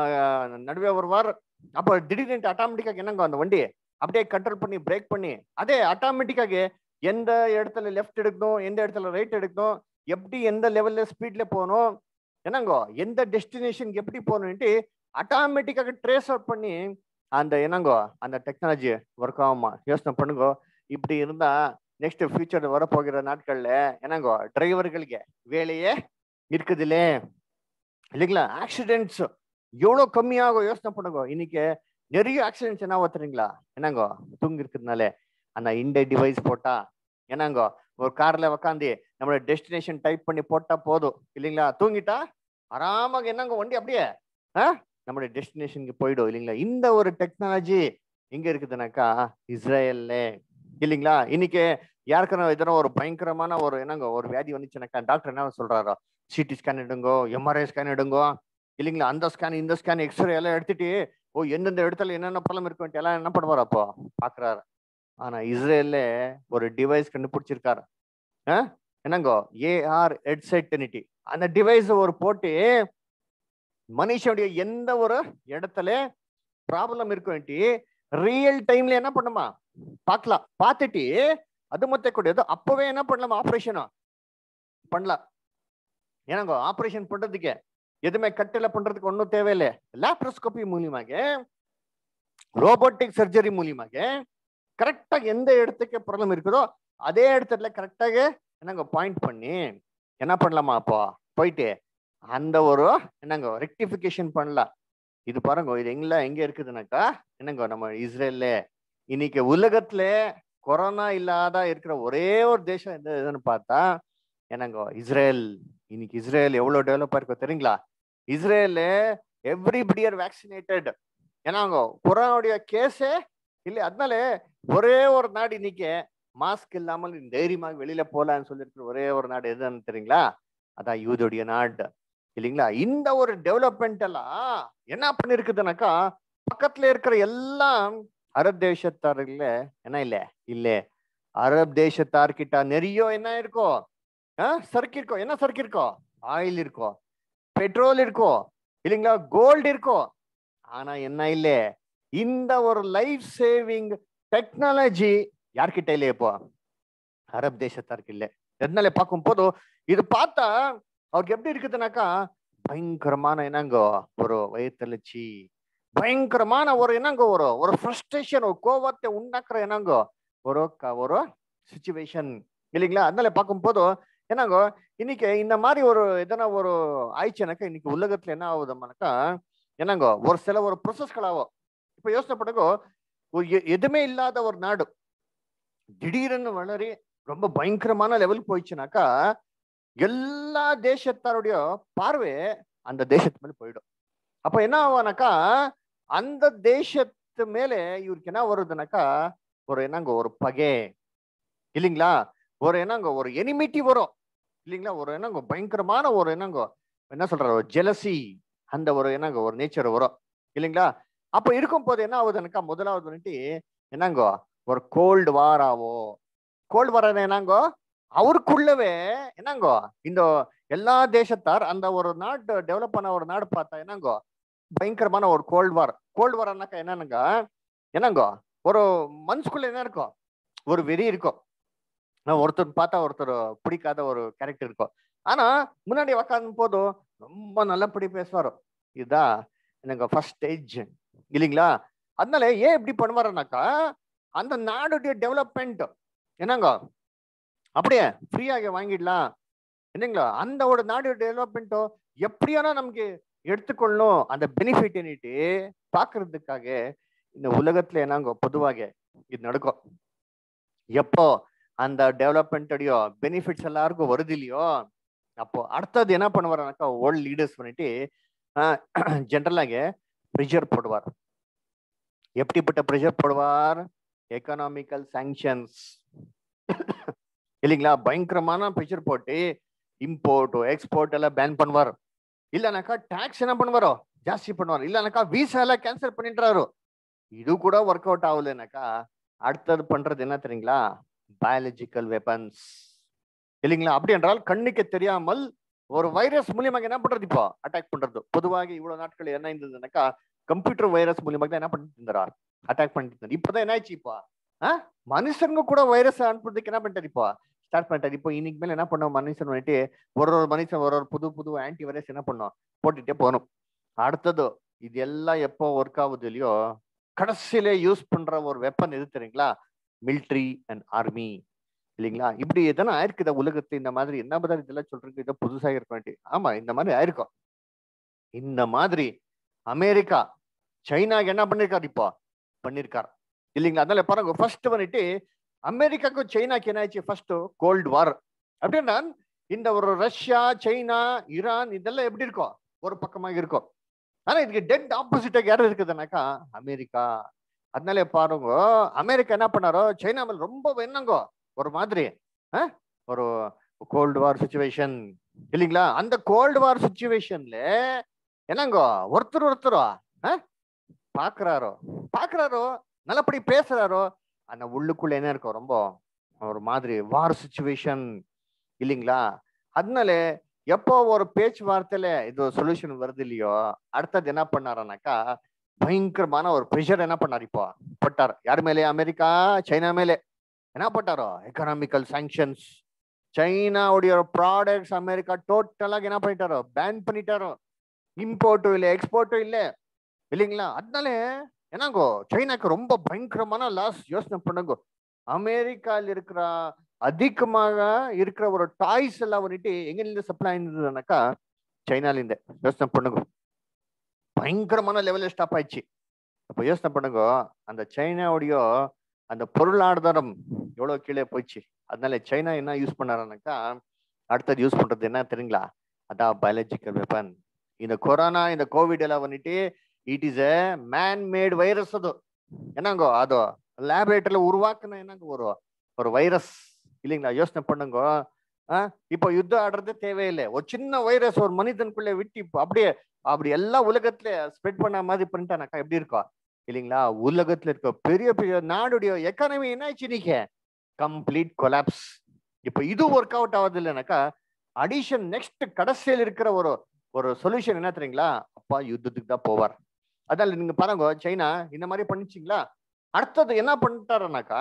நடுவே வருவார் அப்போ திடீர்னு ஆட்டோமேட்டிக்காக என்னங்க அந்த வண்டி அப்படியே கண்ட்ரோல் பண்ணி பிரேக் பண்ணி அதே ஆட்டோமேட்டிக்காக எந்த இடத்துல லெஃப்ட் எடுக்கணும் எந்த இடத்துல ரைட் எடுக்கணும் எப்படி எந்த லெவல்ல ஸ்பீட்ல போகணும் என்னங்கோ எந்த டெஸ்டினேஷன் எப்படி போகணும்ட்டு ஆட்டோமேட்டிக்காக ட்ரேஸ் அவுட் பண்ணி அந்த என்னங்கோ அந்த டெக்னாலஜி ஒர்க் ஆகுமா யோசனை பண்ணுங்க இப்படி இருந்தா நெக்ஸ்ட் ஃபியூச்சர் வரப்போகிற நாட்கள்ல என்னங்கோ டிரைவர்களுக்கு வேலையே இருக்குதுல்லே இல்லைங்களா ஆக்சிடென்ட்ஸ் எவ்வளோ கம்மியாகும் யோசனை பண்ணுங்க இன்னைக்கு நிறைய ஆக்சிடென்ட்ஸ் என்ன தெரியுங்களா என்னங்கோ தூங்கி இருக்கிறதுனால அந்த இண்டே டிவைஸ் போட்டா என்னங்கோ ஒரு கார்ல உக்காந்து நம்மளோட டெஸ்டினேஷன் டைப் பண்ணி போட்டா போதும் இல்லைங்களா தூங்கிட்டா ஆறாமாக என்னங்க வண்டி அப்படியே ஆ நம்மளுடைய டெஸ்டினேஷனுக்கு போயிடும் இல்லைங்களா இந்த ஒரு டெக்னாலஜி எங்க இருக்குதுனாக்கா இஸ்ரேல்ல இல்லைங்களா இன்னைக்கு யாருக்கான எதனா ஒரு பயங்கரமான ஒரு என்னங்க ஒரு வியாதி வந்துச்சுனாக்கா டாக்டர் என்ன சொல்றாரோ சிடி ஸ்கேன் எடுங்கோ எம்ஆர்ஐ ஸ்கேன் எடுங்கோ இல்லைங்களா அந்த ஸ்கேன் இந்த ஸ்கேன் எக்ஸ்ரே எல்லாம் எடுத்துட்டு ஓ எந்தெந்த இடத்துல என்னென்ன ப்ராப்ளம் இருக்குன்ட்டு எல்லாம் என்ன பண்ணுவார் அப்போ பாக்குறாரு ஆனா இஸ்ரேல்ல ஒரு டிவைஸ் கண்டுபிடிச்சிருக்காரு என்னங்கோ ஏஆர் ஹெட்செட்னிட்டி அந்த டிவைஸ் ஒரு போட்டு மனுஷனுடைய எந்த ஒரு இடத்துல ப்ராப்ளம் இருக்குன்ட்டு ரியல் டைம்ல என்ன பண்ணுமா பார்க்கலாம் பார்த்துட்டு அது மொத்த கூடியது அப்பவே என்ன பண்ணலாம் ஆப்ரேஷனா பண்ணலாம் ஏன்னாங்க ஆப்ரேஷன் பண்றதுக்கு எதுவுமே கட்டில பண்றதுக்கு ஒன்றும் தேவையில்லை லேப்ரோஸ்கோபி மூலியமாக ரோபோட்டிக் சர்ஜரி மூலியமாக கரெக்டா எந்த இடத்துக்கு ப்ராப்ளம் இருக்குதோ அதே இடத்துல கரெக்டாக என்னங்க பாயிண்ட் பண்ணி என்ன பண்ணலாமா அப்போ போயிட்டு அந்த ஒரு என்னங்க ரெக்டிஃபிகேஷன் பண்ணலாம் இது பாருங்க இது எங்கள எங்க இருக்குதுனாக்கா என்னங்க நம்ம இஸ்ரேல்ல இன்னைக்கு உலகத்துல கொரோனா இல்லாத இருக்கிற ஒரே ஒரு தேசம் எந்த இதுன்னு பார்த்தா என்னங்க இஸ்ரேல் இன்னைக்கு இஸ்ரேல் எவ்வளவு டெவலப் ஆயிருக்கோ தெரியுங்களா இஸ்ரேல் எவ்ரிபடி ஆர் வேக்சினேட்டட் ஏன்னாங்க கொரோனாவுடைய கேஸே இல்லை அதனால ஒரே ஒரு நாடு இன்னைக்கு மாஸ்க் இல்லாமல் தைரியமாக வெளியில போலான்னு சொல்லியிருக்கிற ஒரே ஒரு நாடு எதுன்னு தெரியுங்களா அதான் யூதோடைய நாடு இல்லைங்களா இந்த ஒரு டெவலப்மெண்ட் எல்லாம் என்ன பண்ணிருக்குதுனாக்கா பக்கத்துல இருக்கிற எல்லாம் அரப் தேசத்தாருல என்ன இல்ல இல்ல அரப் தேசத்தார்கிட்ட நிறைய என்ன இருக்கோ சரக்கு இருக்கோ என்ன சரக்கு இருக்கோ ஆயில் இருக்கோ பெட்ரோல் இருக்கோ இல்லைங்களா கோல்டு இருக்கோ ஆனா என்ன இல்ல இந்த ஒரு லைஃப் சேவிங் டெக்னாலஜி யார்கிட்ட இல்லையே இப்போ அரப் தேசத்தாருக்கு இல்ல எதனால பார்க்கும் போது இது பார்த்தா அவருக்கு எப்படி இருக்குதுனாக்கா பயங்கரமான என்னங்கோ ஒரு வயிற்றுலச்சி பயங்கரமான ஒரு என்னங்கோ ஒரு ஒரு ஃப்ரஸ்ட்ரேஷன் ஒரு கோவத்தை உண்டாக்குற என்னங்கோ ஒரு ஒரு சுச்சுவேஷன் இல்லைங்களா அதனால பார்க்கும் போது என்னங்கோ இன்னைக்கு இந்த மாதிரி ஒரு எதனா ஒரு ஆயிடுச்சுனாக்கா இன்னைக்கு உலகத்துல என்ன ஆகுதுமானாக்கா என்னங்கோ ஒரு சில ஒரு ப்ரொசஸ்களாகும் இப்ப யோசனை பண்ணுங்கோ ஒரு எதுவுமே இல்லாத ஒரு நாடு திடீர்னு வளரி ரொம்ப பயங்கரமான லெவல் போயிடுச்சுனாக்கா எல்லா தேசத்தாருடைய பார்வை அந்த தேசத்து மேல போயிடும் அப்ப என்ன ஆகும்னாக்கா அந்த தேசத்து மேல இவருக்கு என்ன வருதுனாக்கா ஒரு என்னங்க ஒரு பகை இல்லைங்களா ஒரு என்னங்க ஒரு எனிமிட்டி வரும் இல்லைங்களா ஒரு என்னங்க பயங்கரமான ஒரு என்னங்க என்ன சொல்ற ஒரு ஜெலசி அந்த ஒரு என்னங்க ஒரு நேச்சர் வரும் இல்லைங்களா அப்ப இருக்கும் போது என்ன ஆகுதுனாக்கா முதலாவது வந்துட்டு என்னங்கோ ஒரு கோல்டு வார் ஆகும் கோல்டு வார் என்னங்கோ அவருக்குள்ளவே என்னங்கோ இந்த எல்லா தேசத்தார் அந்த ஒரு நாடு டெவலப் பண்ண ஒரு நாடு பார்த்தா என்னங்கோ பயங்கரமான ஒரு கோல்டு வார் கோல்டு வார்னாக்கா என்னன்னுங்க என்னங்கோ ஒரு மனசுக்குள்ள என்ன இருக்கும் ஒரு வெறி இருக்கும் ஒருத்தர் பார்த்தா ஒருத்தர் பிடிக்காத ஒரு கேரக்டர் இருக்கும் ஆனா முன்னாடி உக்காந்து போதும் ரொம்ப நல்லபடி பேசுவாரோ இதுதான் எனக்கு ஃபர்ஸ்ட் ஸ்டேஜ் இல்லைங்களா அதனால ஏன் இப்படி பண்ணுவாருனாக்கா அந்த நாடுடைய டெவலப்மெண்ட் என்னங்க அப்படியே ஃப்ரீயாக வாங்கிடலாம் என்னங்களா அந்த ஒரு நாடு டெவலப்மெண்ட்டோ எப்படியானா நமக்கு எடுத்துக்கொள்ளணும் அந்த பெனிஃபிட் என்னட்டு பாக்குறதுக்காக இந்த உலகத்துல என்னங்க பொதுவாக இது நடக்கும் எப்போ அந்த டெவலப்மெண்ட்டோடைய பெனிஃபிட்ஸ் எல்லாருக்கும் வருது இல்லையோ அப்போ அடுத்தது என்ன பண்ணுவாருனாக்கா ஓல்டு லீடர்ஸ் பண்ணிட்டு ஜென்ரலாக ப்ரெஷர் போடுவார் எப்படிப்பட்ட ப்ரெஷர் போடுவார் எக்கனாமிக்கல் சாங்ஷன்ஸ் இல்லைங்களா பயங்கரமான ப்ரெஷர் போட்டு இம்போர்ட் எக்ஸ்போர்ட் எல்லாம் பேன் பண்ணுவார் இல்லைனாக்கா டாக்ஸ் என்ன பண்ணுவாரோ ஜாஸ்தி பண்ணுவார் இல்லைனாக்கா விசா எல்லாம் கேன்சல் பண்ணிடுறாரு இது கூட ஒர்க் அவுட் ஆகலைனாக்கா அடுத்தது பண்றது என்ன தெரியுங்களா பயாலஜிக்கல் வெப்பன்ஸ் இல்லைங்களா அப்படி என்றால் கண்ணுக்கு தெரியாமல் ஒரு வைரஸ் மூலியமாக என்ன பண்றது இப்போ அட்டாக் பண்றது பொதுவாக இவ்வளவு நாட்கள் என்ன இருந்ததுனாக்கா கம்ப்யூட்டர் வைரஸ் மூலியமாக தான் என்ன பண்ணிட்டு இருந்தார் அட்டாக் பண்ணிட்டு இருந்தார் இப்பதான் என்ன ஆச்சு இப்போ மனுஷங்க கூட வைரஸ் அனுப்புறதுக்கு என்ன பண்ணிட்டாரு இப்போ ஸ்டார்ட் பண்ணிட்டாரு இப்போ இன்னைக்கு மேல என்ன பண்ணோம் மனுஷன் வந்துட்டு ஒரு ஒரு மனுஷன் ஒரு ஒரு புது புது ஆன்டி வைரஸ் என்ன பண்ணோம் போட்டுட்டே போகணும் அடுத்தது இது எல்லாம் எப்போ ஒர்க் ஆகுது இல்லையோ கடைசியில யூஸ் பண்ற ஒரு வெப்பன் எது தெரியுங்களா மிலிட்ரி அண்ட் ஆர்மி இல்லைங்களா இப்படி எதனா ஆயிருக்குதா உலகத்துல இந்த மாதிரி என்ன மாதிரி இதெல்லாம் சொல்றீங்க இதை புதுசாக இருக்க வேண்டி ஆமா இந்த மாதிரி ஆயிருக்கும் இந்த மாதிரி அமெரிக்கா சைனாக்கு என்ன பண்ணிருக்காரு இப்போ பண்ணிருக்காரு இல்லைங்களா அதனால பாருங்க ஃபர்ஸ்ட் வந்துட்டு அமெரிக்காக்கும் சைனாக்கு என்ன ஆச்சு ஃபர்ஸ்ட் கோல்டு வார் அப்படின்னா இந்த ஒரு ரஷ்யா சைனா ஈரான் இதெல்லாம் எப்படி இருக்கும் ஒரு பக்கமாக இருக்கும் ஆனா இதுக்கு டெட் ஆப்போசிட்டாக யாரும் இருக்குதுனாக்கா அமெரிக்கா அதனால பாருங்க அமெரிக்கா என்ன பண்ணாரோ சைனா மேல ரொம்ப என்னங்கோ ஒரு மாதிரி ஒரு கோல்டு வார் சுச்சுவேஷன் இல்லைங்களா அந்த கோல்டு வார் சுச்சுவேஷன்ல என்னங்கோ ஒருத்தர் ஒருத்தரோ பாக்குறாரோ பாக்குறாரோ நல்லபடி பேசுறாரோ அந்த உள்ளுக்குள்ள என்ன இருக்கும் ரொம்ப ஒரு மாதிரி வார் சுச்சுவேஷன் இல்லைங்களா அதனால எப்போ ஒரு பேச்சுவார்த்தையில இது ஒரு சொல்யூஷன் வருது இல்லையோ அடுத்தது என்ன பண்ணாருனாக்கா பயங்கரமான ஒரு ப்ரெஷர் என்ன பண்ணார் இப்போ போட்டார் யார் மேலே அமெரிக்கா சைனா மேலே என்ன போட்டாரோ எக்கனாமிக்கல் சாங்ஷன்ஸ் சைனாவுடைய ப்ராடக்ட்ஸ் அமெரிக்கா டோட்டலாக என்ன பண்ணிட்டாரோ பேன் பண்ணிட்டாரோ இம்போர்ட்டும் இல்லை எக்ஸ்போர்ட்டும் இல்லை இல்லைங்களா அதனால என்னங்கோ சைனாக்கு ரொம்ப பயங்கரமான லாஸ் யோசனை பண்ணுங்க அமெரிக்காவில் இருக்கிற அதிகமாக இருக்கிற ஒரு டாய்ஸ் எல்லாம் வந்துட்டு எங்கிருந்து சப்ளை ஆயிருந்ததுனாக்கா சைனாலேருந்து யோசனை பண்ணுங்க பயங்கரமான லெவலில் ஸ்டாப் ஆயிடுச்சு அப்போ யோசனை பண்ணுங்க அந்த சைனாவுடைய அந்த பொருளாதாரம் எவ்வளோ கீழே போயிடுச்சு அதனால சைனா என்ன யூஸ் பண்ணாருனாக்கா அடுத்தது யூஸ் பண்றது என்ன தெரியுங்களா அதான் பயாலஜிக்கல் வெப்பன் இந்த கொரோனா இந்த கோவிட் எல்லாம் வந்துட்டு it is a man made virus அது என்னங்கோ அது லேபரேட்டரியில உருவாக்குன என்னங்க ஒரு ஒரு வைரஸ் இல்லைங்களா யோசனை பண்ணுங்க ஆ, இப்போ யுத்தம் ஆடுறதே தேவையில்லை ஒரு சின்ன வைரஸ் ஒரு மனிதனுக்குள்ள விட்டு இப்போ அப்படியே அப்படி எல்லா உலகத்துல ஸ்ப்ரெட் பண்ண மாதிரி பண்ணிட்டானாக்கா எப்படி இருக்கும் இல்லைங்களா உலகத்துல இருக்க பெரிய பெரிய நாடுடைய எக்கானமி என்ன ஆச்சு இன்னைக்கு கம்ப்ளீட் கொலாப்ஸ் இப்போ இது ஒர்க் அவுட் ஆகுது இல்லைனாக்கா அடிஷன் நெக்ஸ்ட் கடைசியில் இருக்கிற ஒரு ஒரு சொல்யூஷன் என்ன தெரியுங்களா அப்பா யுத்தத்துக்கு தான் போவார் அதனால நீங்க பாருங்க சைனா இந்த மாதிரி பண்ணிச்சிங்களா அடுத்தது என்ன பண்ணிட்டாருனாக்கா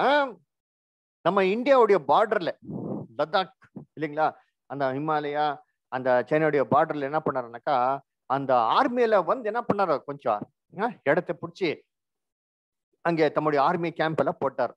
நம்ம இந்தியாவுடைய பார்டர்ல லடாக் இல்லைங்களா அந்த ஹிமாலயா அந்த சைனாவுடைய பார்டர்ல என்ன பண்ணாருனாக்கா அந்த ஆர்மியில வந்து என்ன பண்ணாரு கொஞ்சம் ஆ, இடத்த பிடிச்சி அங்கே தம்முடைய ஆர்மி கேம்ப் எல்லாம் போட்டார்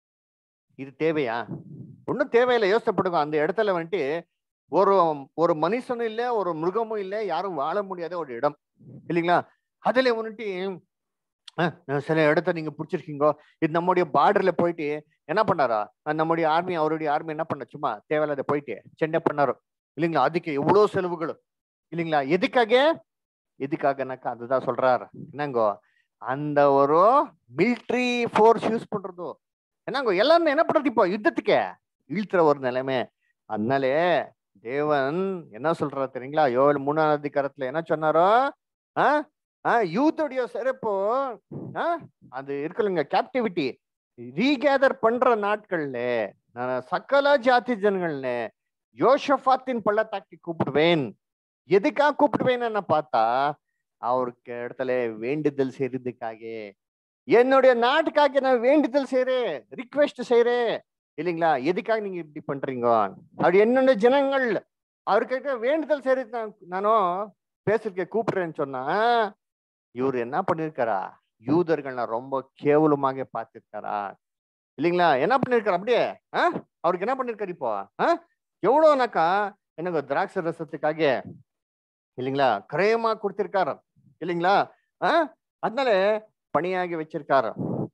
இது தேவையா ஒன்றும் தேவையில்லை யோசனைப்படுங்க அந்த இடத்துல வந்துட்டு ஒரு ஒரு மனுஷனும் இல்லை ஒரு மிருகமும் இல்லை யாரும் வாழ முடியாத ஒரு இடம் இல்லைங்களா அதுல வந்துட்டு அஹ், சில இடத்த நீங்க பிடிச்சிருக்கீங்க இது நம்முடைய பார்டர்ல போயிட்டு என்ன பண்ணாரா அஹ், நம்முடைய ஆர்மி அவருடைய ஆர்மி என்ன பண்ண சும்மா தேவையில்லாத போயிட்டு செண்டை பண்ணாரு இல்லைங்களா அதுக்கு எவ்வளவு செலவுகள் இல்லைங்களா எதுக்காக எதுக்காகனாக்கா அதுதான் சொல்றாரு என்னங்கோ அந்த ஒரு மிலிட்ரி ஃபோர்ஸ் யூஸ் பண்றதோ என்னங்கோ எல்லாரும் என்ன பண்றது இப்போ யுத்தத்துக்கே இழுத்துற ஒரு நிலைமை அதனாலே தேவன் என்ன சொல்றாரு தெரியுங்களா யோவேல் மூணாவது அதிகாரத்துல என்ன சொன்னாரோ ஆ ஆ யூத்துடைய சிறப்பு ஆ அது இருக்குல்லுங்க கேப்டிவிட்டி ரீகேதர் பண்ற நாட்கள்ல நான் சகல ஜாதி ஜனங்கள்ல யோஷபாத்தின் பள்ளத்தாக்கி கூப்பிடுவேன் எதுக்காக கூப்பிடுவேன்னு பார்த்தா அவருக்கு இடத்துல வேண்டுதல் செய்யறதுக்காக என்னுடைய நாட்டுக்காக நான் வேண்டுதல் செய்யறேன் ரிக்வெஸ்ட் செய்யறேன் இல்லைங்களா எதுக்காக நீங்க இப்படி பண்றீங்க அப்படி என்னோட ஜனங்கள் அவர்கிட்ட வேண்டுதல் செய்யறது நான் நானும் பேசுறதுக்கு கூப்பிடுறேன்னு சொன்னா இவர் என்ன பண்ணிருக்காரா யூதர்கள் ரொம்ப கேவலமாக பார்த்திருக்காரா இல்லைங்களா என்ன பண்ணிருக்காரு அப்படியே ஆ அவருக்கு என்ன பண்ணிருக்காரு இப்போ ஆ எவ்வளோனாக்கா எனக்கு திராட்சை ரசத்துக்காக இல்லைங்களா கிரயமா கொடுத்திருக்காரு இல்லைங்களா ஆ அதனால பணியாகி வச்சிருக்காரு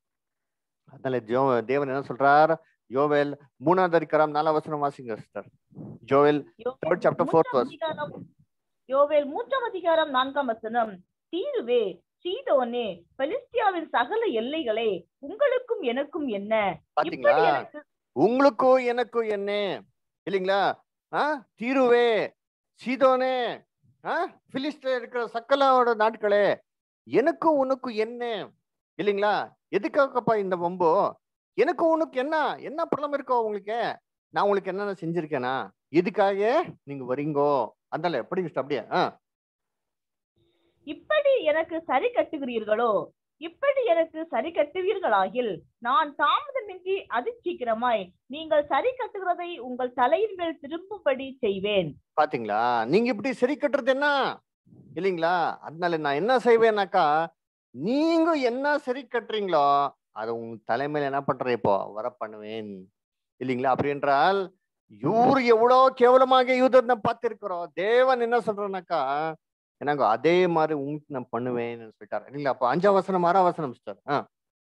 அதனால ஜோ தேவன் என்ன சொல்றார் யோவேல் மூணாவது அதிகாரம் நாலாம் வசனம் வாசிங்க sister Joel Third chapter, fourth மூன்றாம் verse. அதிகாரம் யோவேல் மூன்றாம் அதிகாரம் நான்காம் வசனம் தீருவே சீதோனே பெலிஸ்தியாவின் சகல எல்லைகளே உங்களுக்கும் எனக்கும் என்ன பாத்தீங்களா இப்படி எனக்கு உங்களுக்கும் எனக்கும் என்ன இல்லைங்களா ஆ தீருவே சீதோனே ஆ பிலிஸ்ட்ல இருக்கிற சக்கலாவோட நாட்களே எனக்கும் உனக்கும் என்ன இல்லைங்களா எதுக்காகப்பா இந்த வம்போ எனக்கும் உனக்கு என்ன என்ன ப்ராப்ளம் இருக்கோ உங்களுக்கு நான் உங்களுக்கு என்னென்ன செஞ்சிருக்கேனா எதுக்காக நீங்க வரீங்கோ அதனால எப்படி அப்படியே ஆ இப்படி எனக்கு சரி கட்டுகிறீர்களோ இப்படி எனக்கு சரி கட்டுவீர்களாகில் நான் தாமதமின்றி அதிசீக்கிரமாய் நீங்கள் சரி கட்டுகிறதை உங்கள் தலையின் மேல் திரும்பும்படி செய்வேன் பாத்தீங்களா நீங்க இப்படி சரி கட்டுறது என்ன இல்லைங்களா அதனால நான் என்ன செய்வேனாக்கா நீங்க என்ன சரி கட்டுறீங்களோ அதை உங்க தலைமையில என்ன பண்றேன் இப்போ வர பண்ணுவேன் இல்லைங்களா அப்படி என்றால் இவரு எவ்வளவு கேவலமாக யூதர்னை பார்த்திருக்கிறோம் தேவன் என்ன சொல்றேனாக்கா என்னங்க அதே மாதிரி உங்களுக்கு நான் பண்ணுவேன்னு சொல்லிட்டாரு இல்லைங்களா அப்ப அஞ்சாம் வசனம் ஆறாம் வசனம் சிஸ்டர் ஆ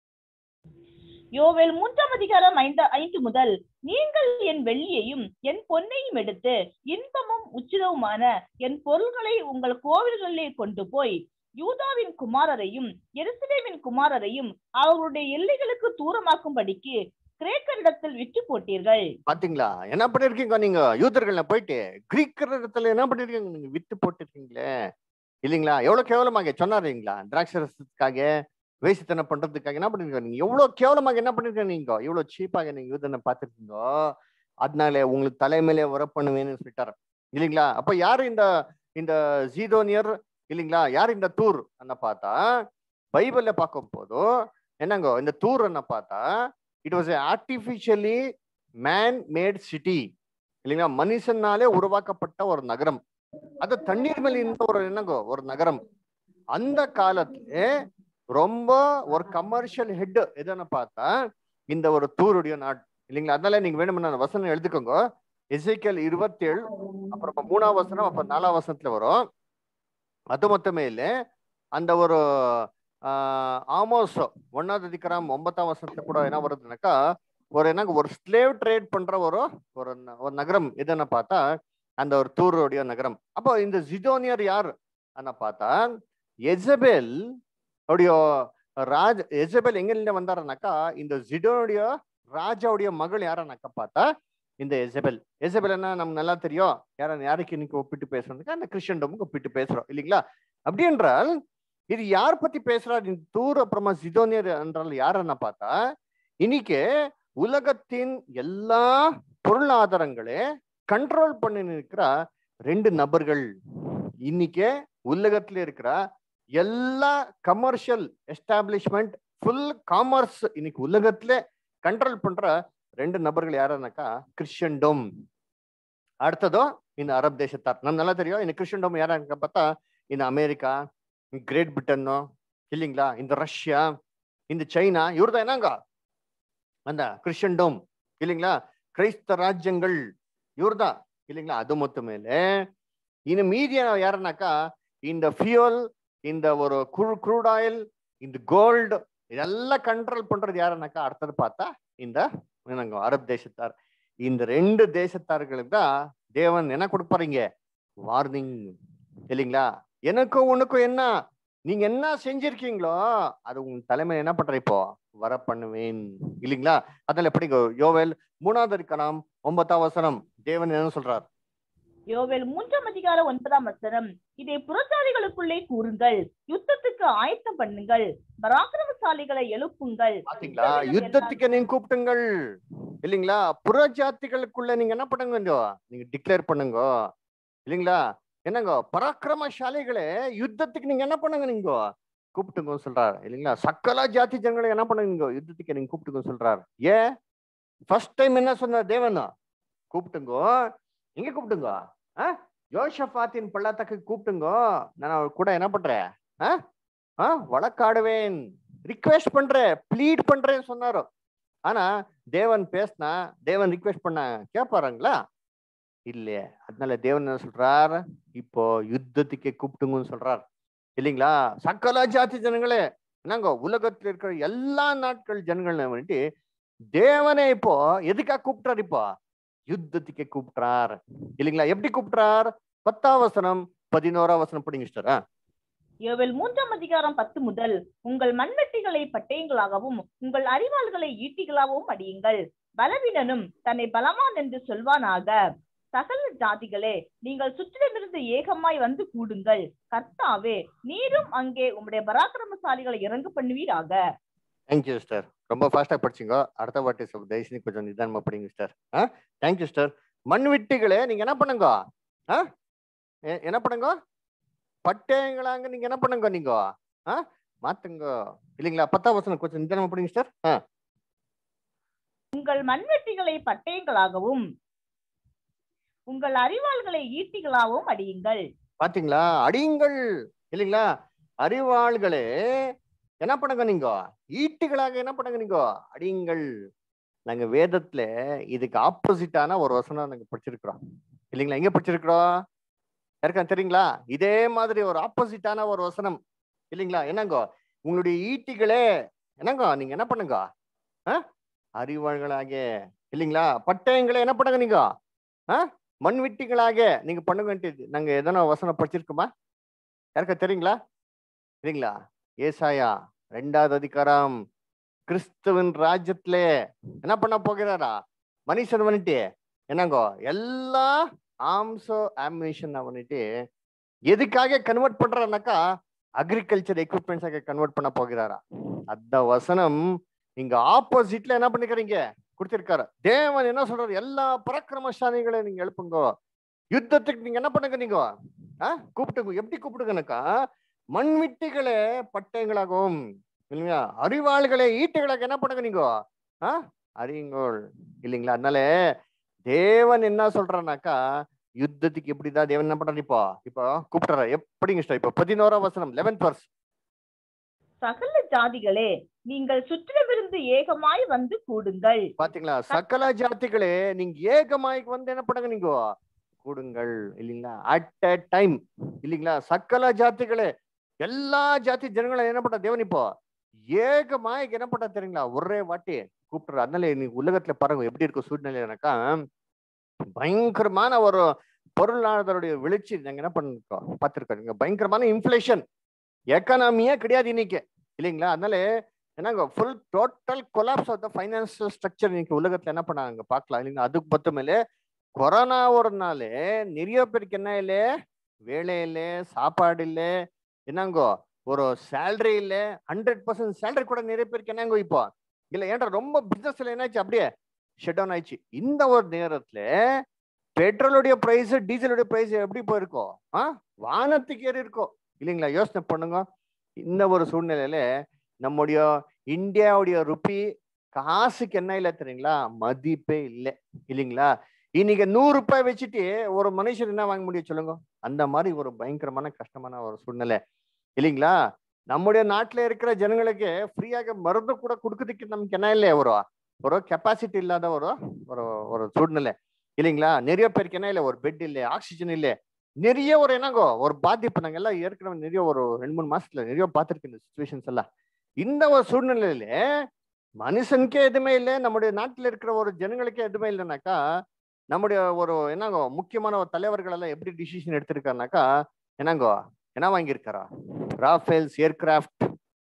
யோவேல் மூன்றாம் அதிகாரம் ஐந்து ஐந்து முதல் நீங்கள் என் வெள்ளியையும் என் பொன்னையும் எடுத்து இன்பமும் உச்சிதவுமான என் பொருள்களை உங்கள் கோவில்களிலே கொண்டு போய் யூதாவின் குமாரரையும் எருசலேமின் குமாரரையும் அவர்களுடைய எல்லைகளுக்கு தூரமாக்கும்படிக்கு கிரேக்கரிடத்தில் விற்று போட்டீர்கள் பாத்தீங்களா என்ன பண்ணிருக்கீங்க நீங்க யூதர்கள்ல போயிட்டு கிரீக்கர் இடத்துல என்ன பண்ணிருக்கீங்க நீங்க வித்து போட்டுருக்கீங்களே இல்லைங்களா எவ்வளவு கேவலமாக சொன்னாருங்களா திராட்சரசத்துக்காக வேசித்தனம் பண்றதுக்காக என்ன பண்ணிருக்கீங்க நீங்க எவ்வளவு கேவலமாக என்ன பண்ணிருக்கீங்க நீங்க எவ்வளவு சீப்பாக நீங்க யூதனை பார்த்திருக்கீங்க அதனால உங்களுக்கு தலைமையிலே வர பண்ணுவேன்னு சொல்லிட்டாரு இல்லைங்களா அப்ப யாரு இந்த இந்த ஜீதோனியர் இல்லைங்களா யார் இந்த தூர் என்ன பார்த்தா பைபிள்ல பார்க்கும் போதும் என்னங்கோ இந்த தூர் என்ன பார்த்தா it was artificially man made city இல்லைங்களா மனுஷனாலே உருவாக்கப்பட்ட ஒரு நகரம் அது தண்ணீர் மேல இருந்த ஒரு என்னங்கோ ஒரு நகரம் அந்த காலத்துல ரொம்ப ஒரு கமர்ஷியல் ஹெட் எதுன்னு பார்த்தா இந்த ஒரு தூருடைய நாடு இல்லைங்களா அதனால நீங்க வேணும்னா அந்த வசனம் எழுதுக்கோங்க எசைக்கல் இருபத்தேழு அப்புறமா மூணாம் வசனம் அப்புறம் நாலாம் வசனத்துல வரும் அது மொத்தமே இல்லை அந்த ஒரு ஆஹ் ஆமோஸ் ஒன்னாவது அதிகாரம் ஒன்பதாம் வருஷத்துல கூட என்ன வருதுனாக்கா ஒரு என்ன ஒரு ஸ்லேவ் ட்ரேட் பண்ற ஒரு ஒரு ந- ஒரு நகரம் எதுன்னு பார்த்தா அந்த ஒரு தூருடைய நகரம் அப்போ இந்த ஜிதோனியர் யார் அண்ணா பார்த்தா எசபெல் அவருடைய ராஜ் எசபெல் எங்கிருந்து வந்தாருனாக்கா இந்த ஜிடோனுடைய ராஜாவுடைய மகள் யாரனாக்கா பார்த்தா இந்த எசபெல் எசபெல்னா நமக்கு நல்லா தெரியும் யார யாருக்கு இன்னைக்கு ஒப்பிட்டு பேசுறதுக்கு அந்த கிறிஸ்டியன்டமுக்கு ஒப்பிட்டு பேசுறோம் இல்லைங்களா அப்படி என்றால் இது யார் பத்தி பேசுறாரு இந்த தூர் அப்புறமா ஜிடோனியர் என்றால் யாருன்னா பார்த்தா இன்னைக்கு உலகத்தின் எல்லா பொருளாதாரங்களே கண்ட்ரோல் பண்ணி இருக்கிற ரெண்டு நபர்கள் இன்னைக்கு உலகத்துல இருக்கிற எல்லா கமர்ஷியல் எஸ்டாப்ளிஷ்மெண்ட் ஃபுல் காமர்ஸ் இன்னைக்கு உலகத்துல கண்ட்ரோல் பண்ற ரெண்டு நபர்கள் யாருன்னாக்கா கிறிஸ்டியன்டோம் அடுத்ததோ இந்த அரப் தேசத்தார் நம்ம நல்லா தெரியும் இந்த கிறிஸ்டியன்டோம் யாராங்க பார்த்தா இந்த அமெரிக்கா கிரேட் பிரிட்டனோ இல்லைங்களா இந்த ரஷ்யா இந்த சைனா இவர்தான் என்னங்க அந்த கிறிஸ்டியன்டோம் இல்லைங்களா கிரைஸ்த ராஜ்யங்கள் இவர்தான் இல்லைங்களா அது மொத்த மேலே இந்த மீதியா யாருன்னாக்கா இந்த ஃபியூல் இந்த ஒரு குரூட் ஆயில் இந்த கோல்டு இதெல்லாம் கண்ட்ரோல் பண்றது யாருன்னாக்கா அடுத்தது பார்த்தா இந்த என்னங்க அரப் தேசத்தார் இந்த ரெண்டு தேசத்தார்களுக்கு தான் தேவன் என்ன கொடுப்பாருங்க வார்னிங் இல்லைங்களா எனக்கும் உனக்கும் என்ன நீங்க என்ன செஞ்சிருக்கீங்களோ அது உங்க தலைமையில என்ன பண்ற இப்போ வர பண்ணுவேன் இல்லைங்களா அதில் எப்படி யோவேல் மூணாவது இருக்கலாம் ஒன்பதாம் வசனம் தேவன் என்ன சொல்றார் யோவேல் மூன்றாம் அதிகாரம் ஒன்பதாம் வசனம் இதை புறஜாதிகளுக்குள்ளே கூறுங்கள் யுத்தத்துக்கு ஆயத்தம் பண்ணுங்கள் பராக்கிரமசாலிகளை எழுப்புங்கள் பாத்தீங்களா யுத்தத்துக்கு நீங்க கூப்பிட்டுங்கள் இல்லைங்களா புற ஜாத்திகளுக்குள்ள நீங்க என்ன பண்ணுங்க நீங்க டிக்ளேர் பண்ணுங்க இல்லைங்களா என்னங்க பராக்கிரமசாலிகளே யுத்தத்துக்கு நீங்க என்ன பண்ணுங்க நீங்க கூப்பிட்டுங்க சொல்றாரு இல்லைங்களா சக்கல ஜாதி ஜனங்களை என்ன பண்ணுங்க நீங்க யுத்தத்துக்கு நீங்க கூப்பிட்டுங்க சொல்றாரு ஏன் ஃபர்ஸ்ட் டைம் என்ன சொன்னார் தேவன் கூப்பிட்டுங்க எங்க கூப்பிட்டுங்க ஆ யோஷபாத்தின் பள்ளத்தாக்கு கூப்பிட்டுங்க நான் அவர் கூட என்ன பண்றேன் ஆ ஆ வழக்காடுவேன் ரிக்வெஸ்ட் பண்றேன் ப்ளீட் பண்றேன்னு சொன்னாரோ ஆனா தேவன் பேசினா தேவன் ரிக்வெஸ்ட் பண்ண கேட்பாருங்களா இல்லையே அதனால தேவன் என்ன சொல்றார் இப்போ யுத்தத்துக்கே கூப்பிட்டுங்கன்னு சொல்றார் இல்லைங்களா சக்கல ஜாதி ஜனங்களே என்னங்க உலகத்துல இருக்கிற எல்லா நாட்கள் ஜனங்கள் வந்துட்டு தேவனே இப்போ எதுக்காக கூப்பிட்டார் இப்போ யுத்தத்துக்கே கூப்பிட்டார் இல்லைங்களா எப்படி கூப்பிட்டார் பத்தாம் வசனம் பதினோராம் வசனம் படிங்க சிஸ்டர் யோவேல் மூன்றாம் அதிகாரம் பத்து முதல் உங்கள் மண்வெட்டிகளை பட்டயங்களாகவும் உங்கள் அறிவாள்களை ஈட்டிகளாகவும் அடியுங்கள் பலவீனனும் தன்னை பலவான் என்று சொல்வானாக சகல ஜாதிகளே நீங்கள் சுற்றிலுமிருந்து ஏகமாய் வந்து கூடுங்கள் கர்த்தாவே நீரும் அங்கே உம்முடைய பராக்கிரமசாலிகளை இறங்க பண்ணுவீராக தேங்க்யூ சிஸ்டர் ரொம்ப ஃபாஸ்டா படிச்சிங்க அடுத்த வாட்டி சொல் தயவுசெய்து கொஞ்சம் நிதானமா படிங்க சிஸ்டர் ஆ தேங்க்யூ சிஸ்டர் மண் விட்டுகளே நீங்க என்ன பண்ணுங்க ஆ எ- என்ன பண்ணுங்க பட்டயங்களாங்க நீங்க என்ன பண்ணுங்க நீங்க ஆ மாத்துங்க இல்லைங்களா பத்தாம் வசனம் கொஞ்சம் நிதானமா படிங்க சிஸ்டர் ஆ உங்கள் மண்வெட்டிகளை பட்டயங்களாகவும் உங்கள் அறிவாள்களை ஈட்டிகளாகவும் அடியுங்கள் பாத்தீங்களா அடியுங்கள் இல்லைங்களா அறிவாள்களே என்ன பண்ணுங்க நீங்க ஈட்டுகளாக என்ன பண்ணுங்க நீங்க அடியுங்கள் நாங்க வேதத்துல இதுக்கு ஆப்போசிட்டான ஒரு வசனம் நாங்க படிச்சிருக்கிறோம் இல்லைங்களா எங்க படிச்சிருக்கிறோம் யாருக்கா தெரியுங்களா இதே மாதிரி ஒரு ஆப்போசிட்டான ஒரு வசனம் இல்லைங்களா என்னங்கோ உங்களுடைய ஈட்டிகளே என்னங்கோ நீங்க என்ன பண்ணுங்க ஆ? அறிவாள்களாக இல்லைங்களா பட்டயங்களே என்ன பண்ணுங்க நீங்க ஆ மண் விட்டிகளாக நீங்க பண்ணுங்கன்ட்டு நாங்க எதனா வசனம் படிச்சிருக்கோமா யாருக்கா தெரியுங்களா சரிங்களா ஏசாயா ரெண்டாவது அதிகாரம் கிறிஸ்துவின் ராஜ்யத்திலே என்ன பண்ண போகிறாரா மனுஷன் வந்துட்டு என்னங்கோ எல்லா ஆம்சோ ஆமினேஷன் வந்துட்டு எதுக்காக கன்வெர்ட் பண்றாருனாக்கா அக்ரிகல்ச்சர் எக்யூப்மெண்ட்ஸ் ஆக கன்வெர்ட் பண்ண போகிறாரா அந்த வசனம் நீங்க ஆப்போசிட்ல என்ன பண்ணிக்கிறீங்க கொடுத்திருக்காரு தேவன் என்ன சொல்றாரு எல்லா பராக்கிரமசாலிகளை நீங்க எழுப்புங்க யுத்தத்துக்கு நீங்க என்ன பண்ணுங்க நீங்க ஆ? கூப்பிட்டுங்க எப்படி கூப்பிடுங்கனாக்கா மண்விட்டிகளே பட்டயங்களாகவும் இல்லைங்களா அறிவாளிகளே ஈட்டுகளாக என்ன பண்ணுங்க நீங்க ஆ அறியுங்கள் இல்லைங்களா அதனால தேவன் என்ன சொல்றானாக்கா யுத்தத்துக்கு எப்படிதான் தேவன் என்ன பண்றாரு இப்போ இப்போ கூப்பிட்டுறாரு எப்படிங்க sister? இப்போ பதினோராம் வசனம் லெவன்த் வர்ஸ் சகல ஜாதிகளே நீங்கள் சுற்றிலுமிருந்து ஏகமாய் வந்து கூடுங்கள் பாத்தீங்களா சகல ஜாதிகளே நீங்க ஏகமாய் வந்து என்ன பண்ணுங்க நீங்க கூடுங்கள் இல்லைங்களா அட் அ டைம் இல்லைங்களா சகல ஜாதிகளே எல்லா ஜாதி ஜனங்களும் என்ன பண்ண தேவன் இப்போ ஏகமாய் என்ன பண்ண தெரியுங்களா ஒரே வாட்டி கூப்பிடுற அதனால நீ உலகத்துல பாருங்க எப்படி இருக்கும் சூழ்நிலைனாக்கா பயங்கரமான ஒரு பொருளாதாரோடைய வெளிச்சி நாங்க என்ன பண்ணிருக்கோம் பார்த்திருக்கோம் இங்க பயங்கரமான இன்ஃபிளேஷன் எக்கனாமியே கிடையாது இன்னைக்கு இல்லைங்களா அதனால என்னங்க full total collapse of the financial structure இன்னைக்கு உலகத்துல என்ன பண்ணாங்க பார்க்கலாம் இல்லைங்களா அதுக்கு பத்த மேலே கொரோனா ஒருனாலே நிறைய பேருக்கு என்ன இல்லை வேலை இல்லை சாப்பாடு இல்லை என்னங்கோ ஒரு சேலரி இல்ல ஹண்ட்ரட் பர்சன்ட் சேலரி கூட நிறைய பேருக்கு என்னங்கோ இப்போ இல்ல ஏன்டா ரொம்ப பிசினஸ்ல என்னாச்சு அப்படியே ஷட் டவுன் ஆயிடுச்சு இந்த ஒரு நேரத்துல பெட்ரோலுடைய பிரைஸ் டீசலுடைய பிரைஸ் எப்படி போயிருக்கோம் ஆ வானத்துக்கு ஏறி இருக்கும் இல்லைங்களா யோசனை பண்ணுங்க இந்த ஒரு சூழ்நிலையில நம்முடைய இந்தியாவுடைய ருப்பி காசுக்கு என்ன இல்லை தெரியுங்களா மதிப்பே இல்லை இல்லைங்களா இன்னைக்கு நூறு ரூபாய் வச்சுட்டு ஒரு மனுஷன் என்ன வாங்க முடியும் சொல்லுங்க அந்த மாதிரி ஒரு பயங்கரமான கஷ்டமான ஒரு சூழ்நிலை இல்லைங்களா நம்முடைய நாட்டுல இருக்கிற ஜனங்களுக்கு ஃப்ரீயாக மருந்து கூட கொடுக்கறதுக்கு நமக்கு என்ன இல்லை ஒரு ஒரு கெப்பாசிட்டி இல்லாத ஒரு ஒரு ஒரு சூழ்நிலை இல்லைங்களா நிறைய பேருக்கு என்ன இல்லை ஒரு பெட் இல்லை ஆக்சிஜன் இல்லை நிறைய ஒரு என்னங்கோ ஒரு பாதிப்பு நாங்க எல்லாம் ஏற்கனவே நிறைய ஒரு ரெண்டு மூணு மாசத்துல நிறைய பார்த்துருக்கு இந்த சுச்சுவேஷன்ஸ் எல்லாம் இந்த ஒரு சூழ்நிலையில மனுஷனுக்கே எதுவுமே இல்லை நம்முடைய நாட்டில் இருக்கிற ஒரு ஜனங்களுக்கே எதுவுமே இல்லைனாக்கா நம்முடைய ஒரு என்னங்கோ முக்கியமான ஒரு தலைவர்கள் எல்லாம் எப்படி டிசிஷன் எடுத்திருக்காருனாக்கா என்னங்கோ என்ன வாங்கியிருக்காரா ராஃபேல்ஸ் ஏர்கிராஃப்ட்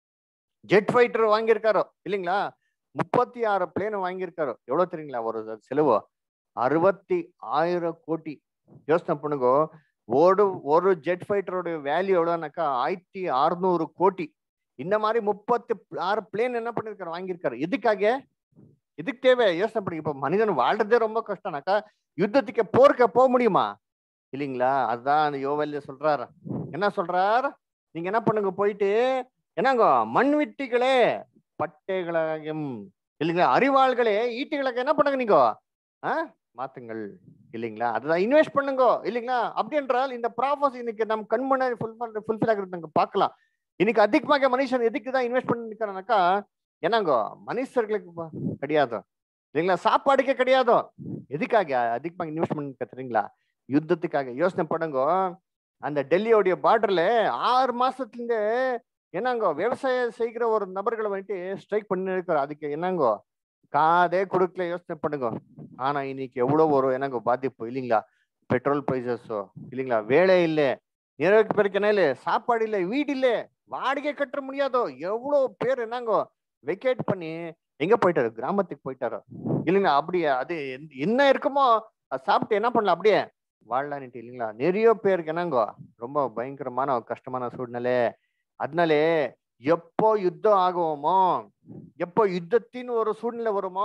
ஜெட் ஃபைட்டர் வாங்கியிருக்காரோ இல்லைங்களா முப்பத்தி ஆறு பிளேன் வாங்கியிருக்காரோ எவ்வளவு தெரியுங்களா ஒரு செலவு அறுபத்தி ஆயிரம் கோடி யோசனை பண்ணுங்க ஒரு ஒரு ஜெட் ஃபைட்டரோட வேல்யூ எவ்வளோனாக்கா ஆயிரத்தி அறுநூறு கோடி இந்த மாதிரி முப்பத்தி ஆறு பிளேன் என்ன பண்ணிருக்காரு வாங்கியிருக்காரு எதுக்காக இதுக்கு தேவை யோசனை பண்ணி இப்ப மனிதன் வாழ்றதே ரொம்ப கஷ்டம்னாக்கா யுத்தத்துக்கு போர்க்க போக முடியுமா இல்லைங்களா அதுதான் அந்த யோவல்ல சொல்றாரு என்ன சொல்றார் நீங்க என்ன பண்ணுங்க போயிட்டு என்னங்க மண்வெட்டிகளே பட்டைகளையும் இல்லைங்களா அறிவாள்களே ஈட்டிகளுக்கு என்ன பண்ணுங்க நீங்க ஆ மாத்துங்கள் இல்லைங்களா அதுதான் இன்வெஸ்ட் பண்ணுங்க இல்லைங்களா அப்படி என்றால் இந்த ப்ராஃபஸ் இன்னைக்கு நம்ம கண் முன்னாடி ஃபுல் ஃபுல்ஃபில் ஆகிறது நாங்க பார்க்கலாம் இன்னைக்கு அதிகமாக மனுஷன் எதுக்கு தான் இன்வெஸ்ட் பண்ணிருக்காருனாக்கா என்னங்கோ மனுஷர்களுக்கு கிடையாது இல்லைங்களா சாப்பாடுக்கே கிடையாது எதுக்காக அதிகமாக இன்வெஸ்ட்மெண்ட் கத்துறீங்களா யுத்தத்துக்காக யோசனை பண்ணுங்க அந்த டெல்லியோடைய பார்டர்ல ஆறு மாசத்துல இருந்து என்னங்கோ விவசாயம் செய்கிற ஒரு நபர்களை வந்துட்டு ஸ்ட்ரைக் பண்ணி இருக்கிறோம் அதுக்கு என்னங்கோ காதே கொடுக்கல யோசனை பண்ணுங்க ஆனா இன்னைக்கு எவ்வளவு ஒரு என்னங்கோ பாதிப்பு இல்லைங்களா பெட்ரோல் பிரைசஸோ இல்லைங்களா வேலை இல்லை நிறைய பேருக்கு என்ன இல்லை சாப்பாடு இல்லை வீடு இல்லை வாடகை கட்ட முடியாதோ எவ்வளவு பேர் என்னங்கோ வெக்கேட் பண்ணி எங்க போயிட்டாரு கிராமத்துக்கு போயிட்டாரோ இல்லைங்களா அப்படியே அது என்ன இருக்குமோ அது சாப்பிட்டு என்ன பண்ணலாம் அப்படியே வாழலான்ட்டு இல்லைங்களா நிறைய பேருக்கு என்னங்கோ ரொம்ப பயங்கரமான கஷ்டமான சூழ்நிலை அதனாலே எப்போ யுத்தம் ஆகுவோமோ எப்போ யுத்தத்தின் ஒரு சூழ்நிலை வருமோ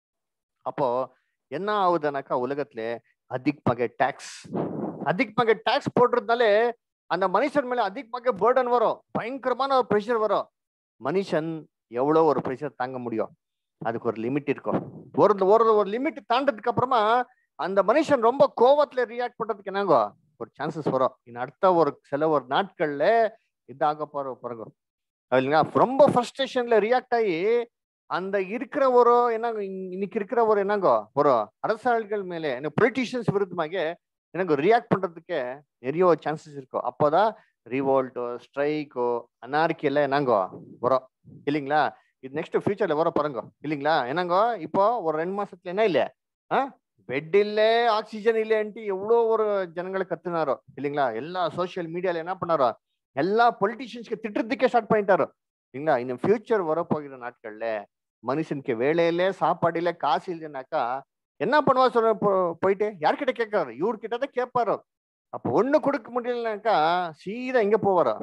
அப்போ என்ன ஆகுதுனாக்கா உலகத்துல அதிகமாக டேக்ஸ் அதிகமாக டேக்ஸ் போடுறதுனாலே அந்த மனுஷன் மேல அதிகமாக பேர்டன் வரும் பயங்கரமான ஒரு ப்ரெஷர் வரும் மனுஷன் எவ்வளோ ஒரு ப்ரெஷர் தாங்க முடியும் அதுக்கு ஒரு லிமிட் இருக்கும் ஒரு ஒரு ஒரு லிமிட் தாண்டதுக்கு அப்புறமா அந்த மனுஷன் ரொம்ப கோவத்துல ரியாக்ட் பண்றதுக்கு என்னங்கோ ஒரு சான்சஸ் வரும் இன்னும் அடுத்த ஒரு சில ஒரு நாட்கள்ல இதாக போற பிறகு இல்லைங்களா ரொம்ப ஃப்ரஸ்ட்ரேஷன்ல ரியாக்ட் ஆகி அந்த இருக்கிற ஒரு என்னங்க இன்னைக்கு இருக்கிற ஒரு என்னங்கோ ஒரு அரசாள்கள் மேலே பொலிட்டீஷியன்ஸ் விருத்தமாக எனக்கு ரியாக்ட் பண்றதுக்கு நிறைய சான்சஸ் இருக்கும் அப்போதான் ரிவோல்ட்டோ ஸ்ட்ரைக்கோ அனார்கி எல்லாம் என்னங்கோ வரும் இல்லைங்களா இது நெக்ஸ்ட் ஃபியூச்சர்ல வர பாருங்க இல்லைங்களா என்னங்கோ இப்போ ஒரு ரெண்டு மாசத்துல என்ன இல்லை ஆ பெட் இல்ல ஆக்சிஜன் இல்லைன்ட்டு எவ்வளோ ஒரு ஜனங்களை கத்துனாரோ இல்லைங்களா எல்லா சோசியல் மீடியால என்ன பண்ணாரோ எல்லா பொலிட்டிஷியன்ஸ்க்கு திட்டுறதுக்கே ஸ்டார்ட் பண்ணிட்டாரோ இல்லைங்களா இன்னும் ஃபியூச்சர் வரப்போகிற நாட்கள்ல மனுஷனுக்கு வேலை இல்லை சாப்பாடு இல்லை காசு இல்லைனாக்கா என்ன பண்ணுவா சொல்ற போயிட்டு யார்கிட்ட கேட்காரு இவர்கிட்ட தான் கேட்பாரோ அப்போ ஒண்ணு கொடுக்க முடியலனாக்கா சீதா எங்க போவாரோ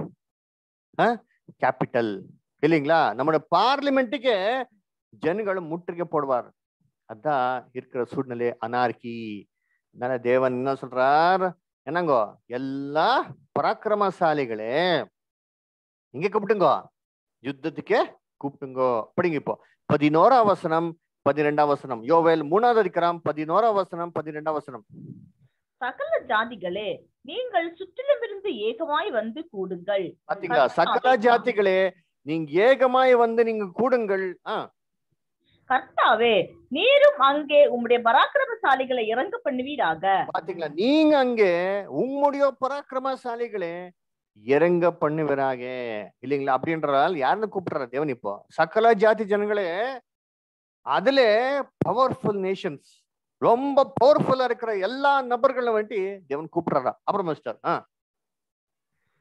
கேபிட்டல் இல்லைங்களா நம்மளோட பார்லிமெண்ட்டுக்கு ஜனங்களும் முற்றுகை போடுவார் அதான் இருக்கிற சூழ்நிலை அனார்கி அதனால தேவன் என்ன சொல்றார் என்னங்கோ எல்லா பராக்கிரமசாலிகளே இங்க கூப்பிட்டுங்கோ யுத்தத்துக்கு கூப்பிட்டுங்கோ அப்படிங்க இப்போ பதினோரா வசனம் பதிரெண்டாம் வசனம் யோவேல் மூணாவது அதிகாரம் பதினோரா வசனம் பதிரெண்டாம் வசனம் சகல ஜாதிகளே நீங்கள் சுற்றிலுமிருந்து ஏகமாய் வந்து கூடுங்கள் பாத்தீங்களா சகல ஜாதிகளே நீங்க ஏகமாய் வந்து நீங்க கூடுங்கள் ஆஹ் கர்த்தாவே நீரும் அங்கே உம்முடைய பராக்கிரமசாலிகளை இறங்க பண்ணுவீராக பாத்தீங்களா நீங்க அங்கே உம்முடைய பராக்கிரமசாலிகளே இறங்க பண்ணுவராக இல்லைங்களா அப்படின்றால் யாருன்னு கூப்பிடுறாரு தேவன் இப்போ சகல ஜாதி ஜனங்களே அதுல பவர்ஃபுல் நேஷன்ஸ் ரொம்ப பவர்ஃபுல்லா இருக்கிற எல்லா நபர்களும் வந்துட்டு தேவன் கூப்பிடுறாரா அப்புறம் மிஸ்டர் ஆ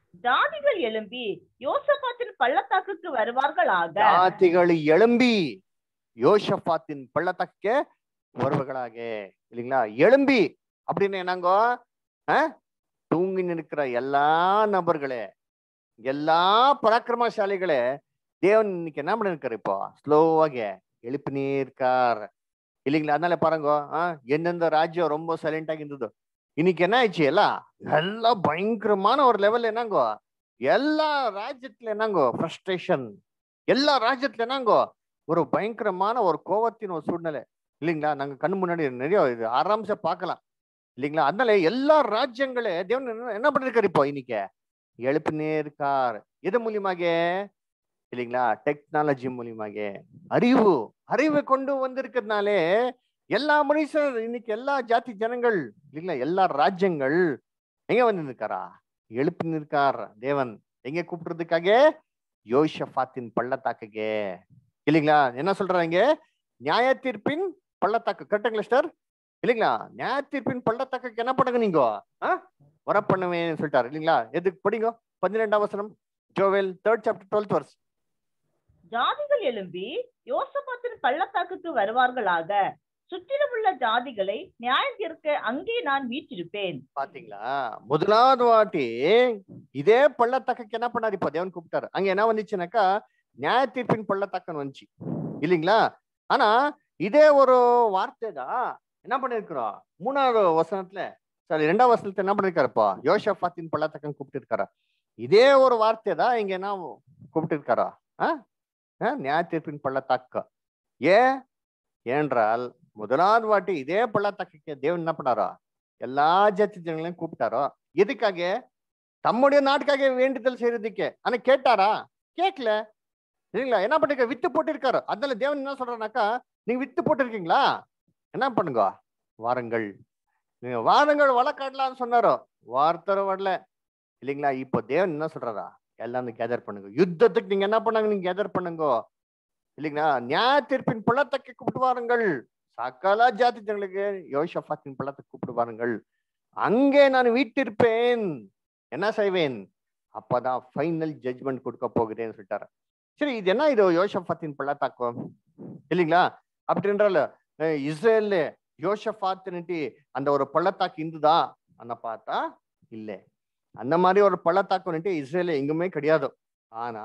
ஜாதிகள் எழும்பி யோசபாத்தின் பள்ளத்தாக்குக்கு வருவார்களாக ஜாதிகள் எழும்பி யோஷபாத்தின் பள்ளத்தாக்கே வருவர்களாக இல்லைங்களா எழும்பி அப்படின்னு என்னங்கோ அஹ்? தூங்கி நிற்கிற எல்லா நபர்களே எல்லா பராக்கிரமசாலிகளே தேவன் இன்னைக்கு என்ன பண்ணிருக்காரு இப்போ ஸ்லோவாக எழுப்பினே இருக்கார் இல்லைங்களா அதனால பாருங்க ஆஹ் எந்தெந்த ராஜ்யம் ரொம்ப சைலண்ட் ஆகி இருந்தது இன்னைக்கு என்ன ஆயிடுச்சு எல்லாம் எல்லாம் பயங்கரமான ஒரு லெவல் என்னங்கோ எல்லா ராஜ்யத்துல என்னங்கோ ஃப்ரஸ்ட்ரேஷன் எல்லா ராஜ்யத்துல என்னங்கோ ஒரு பயங்கரமான ஒரு கோவத்தின் ஒரு சூழ்நிலை இல்லைங்களா நாங்க கண்ணு முன்னாடி நிறைய இது ஆராம்ச பார்க்கலாம் இல்லைங்களா அதனால எல்லா ராஜ்யங்களே தேவன் என்ன- என்ன பண்ணிருக்காரு இப்போ இன்னைக்கு எழுப்பினே இருக்கார் எது மூலியமாக இல்லைங்களா டெக்னாலஜி மூலியமாக அறிவு அறிவை கொண்டு வந்திருக்கிறதுனாலே எல்லா மனுஷர் இன்னைக்கு எல்லா ஜாதி ஜனங்கள் இல்லைங்களா எல்லா ராஜ்யங்கள் எங்க வந்து நிற்காரா எழுப்பி நிற்கார் தேவன் எங்க கூப்பிடுறதுக்காக யோஷபாத்தின் பள்ளத்தாக்குಗೆ இல்லைங்களா என்ன சொல்றாங்க நியாய தீர்ப்பின் பள்ளத்தாக்கு கரெக்டுங்களா சார் இல்லைங்களா நியாய தீர்ப்பின் பள்ளத்தாக்குக்கு என்ன பண்ணுங்க நீங்க ஆ? வர பண்ணுவேன்னு சொல்லிட்டாரு இல்லைங்களா எதுக்கு படிங்க பன்னிரெண்டாம் வசனம் Joel third chapter twelfth verse ஜாதிகள் எழும்பி யோசபாத்தின் பள்ளத்தாக்குக்கு வருவார்களாக சுற்றிலும் உள்ள ஜாதிகளை நியாயம் தீர்க்க அங்கே நான் வீற்றிருப்பேன் பாத்தீங்களா முதலாவது வாட்டி இதே பள்ளத்தாக்குக்கு என்ன பண்ணாரு இப்ப தேவன் கூப்பிட்டாரு அங்க என்ன வந்துச்சுனாக்கா நியாய தீர்ப்பின் பள்ளத்தாக்கன்னு வந்துச்சு இல்லைங்களா ஆனா இதே ஒரு வார்த்தை தான் என்ன பண்ணிருக்கிறோம் மூணாவது வசனத்துல சாரி ரெண்டாவது வசனத்துல என்ன பண்ணிருக்காருப்பா யோஷபாத்தின் பள்ளத்தாக்கன் கூப்பிட்டு இருக்காரா இதே ஒரு வார்த்தை தான் இங்க என்ன கூப்பிட்டு இருக்காரா நியாய தீர்ப்பின் பள்ளத்தாக்கு ஏன் ஏன்றால் முதலாவது வாட்டி இதே பள்ளத்தாக்கு தேவன் என்ன பண்ணாரா எல்லா ஜாதி ஜனங்களையும் கூப்பிட்டாரோ எதுக்காக தம்முடைய நாட்டுக்காக வேண்டுதல் செய்யறதுக்கு ஆனா கேட்டாரா கேட்கல இல்லைங்களா என்ன பண்ணிருக்க வித்து போட்டிருக்காரு அதனால தேவன் என்ன சொல்றாருனாக்கா நீங்க வித்து போட்டிருக்கீங்களா என்ன பண்ணுங்க வாருங்கள் நீங்க வாருங்கள் வழக்காடலாம்னு சொன்னாரோ வார்த்தை வரல இல்லைங்களா இப்போ தேவன் என்ன சொல்றாரா எல்லாரும் கேதர் பண்ணுங்க யுத்தத்துக்கு நீங்க என்ன பண்ணாங்க நீங்க கேதர் பண்ணுங்க இல்லைங்களா நியாய தீர்ப்பின் பள்ளத்தக்கு கூப்பிட்டு வாருங்கள் சகல ஜாதி ஜனங்களுக்கு யோஷபாத்தின் பள்ளத்தை கூப்பிட்டு வாருங்கள் அங்கே நான் வீட்டிருப்பேன் என்ன செய்வேன் அப்பதான் ஃபைனல் ஜட்ஜ்மெண்ட் கொடுக்க போகிறேன்னு சொல்லிட்டாரு சரி இது என்ன இது யோஷபாத்தின் பள்ளத்தாக்கம் இல்லைங்களா அப்படின்றால இஸ்ரேல்ல யோஷபாத்தினிட்டி அந்த ஒரு பள்ளத்தாக்கு இருந்துதா அನ್ನ பார்த்தா இல்ல அந்த மாதிரி ஒரு பள்ளத்தாக்குன்னுட்டு இஸ்ரேல எங்குமே கிடையாது ஆனா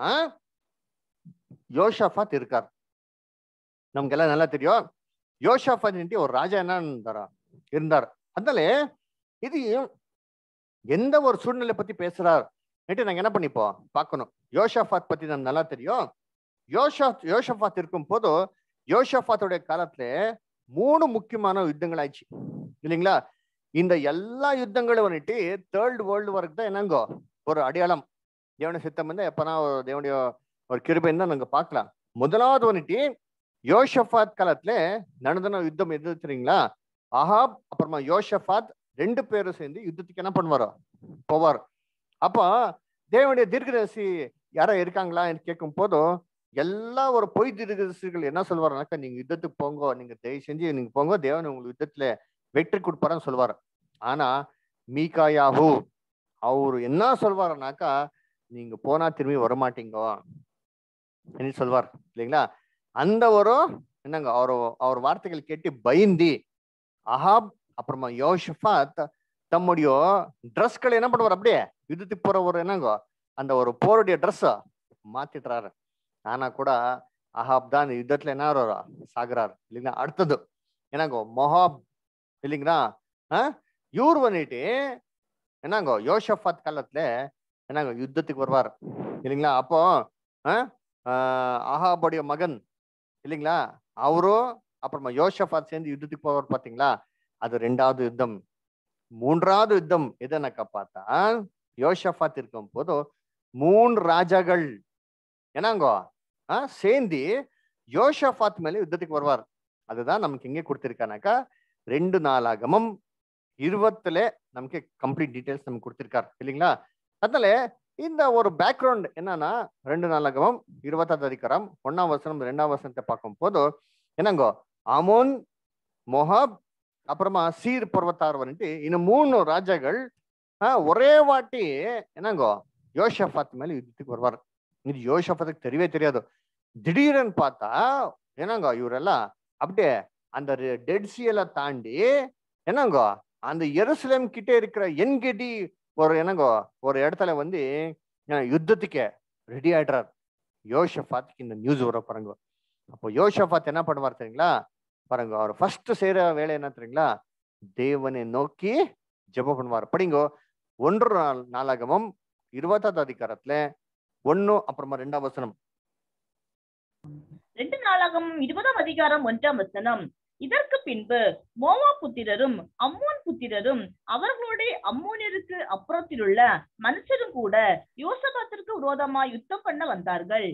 யோஷபாத் இருக்கார் நமக்கெல்லாம் நல்லா தெரியும் யோஷாஃபன்ட்டு ஒரு ராஜா என்ன இருந்தாரா இருந்தார் அதனால இது எந்த ஒரு சூழ்நிலை பத்தி பேசுறார் நாங்க என்ன பண்ணிப்போம் பார்க்கணும் யோஷாஃபாத் பத்தி நம்ம நல்லா தெரியும் யோஷா யோஷாஃபாத் இருக்கும் போது யோஷாஃபாத்தோடைய காலத்துல மூணு முக்கியமான யுத்தங்கள் ஆயிடுச்சு இல்லைங்களா இந்த எல்லா யுத்தங்களும் வந்துட்டு தேர்ட் வேர்ல்டு வார்க்கு தான் என்னங்கோ ஒரு அடையாளம் தேவனுடைய சித்தம் வந்து எப்பனா ஒரு தேவனுடைய ஒரு கிருபை தான் நாங்க பார்க்கலாம் முதலாவது வந்துட்டு யோஷபாத் காலத்துல நடந்தன யுத்தம் எது தெரியுங்களா அஹாப் அப்புறமா யோஷபாத் ரெண்டு பேரும் சேர்ந்து யுத்தத்துக்கு என்ன பண்ணுவாரோ போவார் அப்போ தேவனுடைய தீர்க்கதரிசி யாரோ இருக்காங்களா கேட்கும் போதும் எல்லா ஒரு பொய் தீர்க்கதரிசிகள் என்ன சொல்வாருனாக்கா நீங்க யுத்தத்துக்கு போங்க நீங்க தயவு செஞ்சு நீங்க போங்க தேவன் உங்களுக்கு யுத்தத்துல வெற்றி கொடுப்பாருன்னு சொல்லுவார் ஆனா மீகாயாஹூ அவரு என்ன சொல்வாருனாக்கா நீங்க போனா திரும்பி வரமாட்டீங்க என்ன சொல்வார் இல்லைங்களா அந்த ஒரு என்னங்க அவர் அவர் வார்த்தைகள் கேட்டு பயந்தி அஹாப் அப்புறமா யோஷபாத் தம்முடைய ட்ரெஸ்களை என்ன பண்ணுவார் அப்படியே யுத்தத்துக்கு போற ஒரு என்னங்க அந்த ஒரு போருடைய ட்ரெஸ் மாத்திடுறாரு ஆனா கூட அஹாப் தான் யுத்தத்துல என்ன ஆறாரா சாகுறாரு இல்லைங்களா அடுத்தது என்னங்கோ மொஹாப் இல்லைங்களா இவர் வந்துட்டு என்னங்க யோஷபாத் காலத்துல என்னங்க யுத்தத்துக்கு வருவார் இல்லைங்களா அப்போ அஹாபுடைய மகன் இல்லைங்களா அவரும் அப்புறமா யோஷபாத் சேர்ந்து யுத்தத்துக்கு போவார் பாத்தீங்களா அது ரெண்டாவது யுத்தம் மூன்றாவது யுத்தம் எதனாக்கா பார்த்தா யோஷபாத் இருக்கும் போது மூன்று ராஜாக்கள் என்னங்கோ ஆஹ் சேர்ந்து யோஷபாத் மேல யுத்தத்துக்கு வருவார் அதுதான் நமக்கு எங்கே கொடுத்திருக்கானாக்கா ரெண்டு நாளாகமும் இருபத்துல நமக்கு கம்ப்ளீட் டீடைல்ஸ் நமக்கு கொடுத்திருக்காரு இல்லைங்களா அதனால இந்த ஒரு பேக்ரவுண்ட் என்னன்னா ரெண்டு நாளாகவும் இருபத்தாவது அதிகாரம் ஒன்னாம் வசனம் ரெண்டாம் வசனத்தை பார்க்கும் போது என்னங்கோ அமோன் மொஹாப் அப்புறமா சீர் பர்வத்தார் வந்துட்டு இன்னும் மூணு ராஜாக்கள் ஒரே வாட்டி என்னங்கோ யோஷபாத் மேல யுத்தத்துக்கு வருவார் இது யோஷபாத்துக்கு தெரியவே தெரியாது திடீர்னு பார்த்தா என்னங்க இவரெல்லாம் அப்படியே அந்த டெட் எல்லாம் தாண்டி என்னங்க அந்த எருசலேம் கிட்ட இருக்கிற என்கெடி ஒரு என்னங்கோ ஒரு இடத்துல வந்து அஹ், யுத்தத்துக்கு ரெடி ஆயிடுறார் யோஷபாத்துக்கு இந்த நியூஸ் வர பாருங்க அப்போ யோஷபாத் என்ன பண்ணுவார் தெரியுங்களா பாருங்க அவர் ஃபர்ஸ்ட் செய்யற வேலை என்ன தெரியுங்களா தேவனை நோக்கி ஜெபம் பண்ணுவார் படிங்கோ ஒன்று நாள் நாளாகமம் இருபத்தாவது அதிகாரத்துல ஒன்னு அப்புறமா ரெண்டாம் வசனம் ரெண்டு நாளாகம் இருபதாம் அதிகாரம் ஒன்றாம் வசனம் இதற்கு பின்பு மோவா புத்திரரும் அம்மோன் புத்திரரும் அவர்களுடைய அம்மோனியருக்கு அப்புறத்திலுள்ள மனுஷரும் கூட யோசபாத்திற்கு விரோதமாய் யுத்தம் பண்ண வந்தார்கள்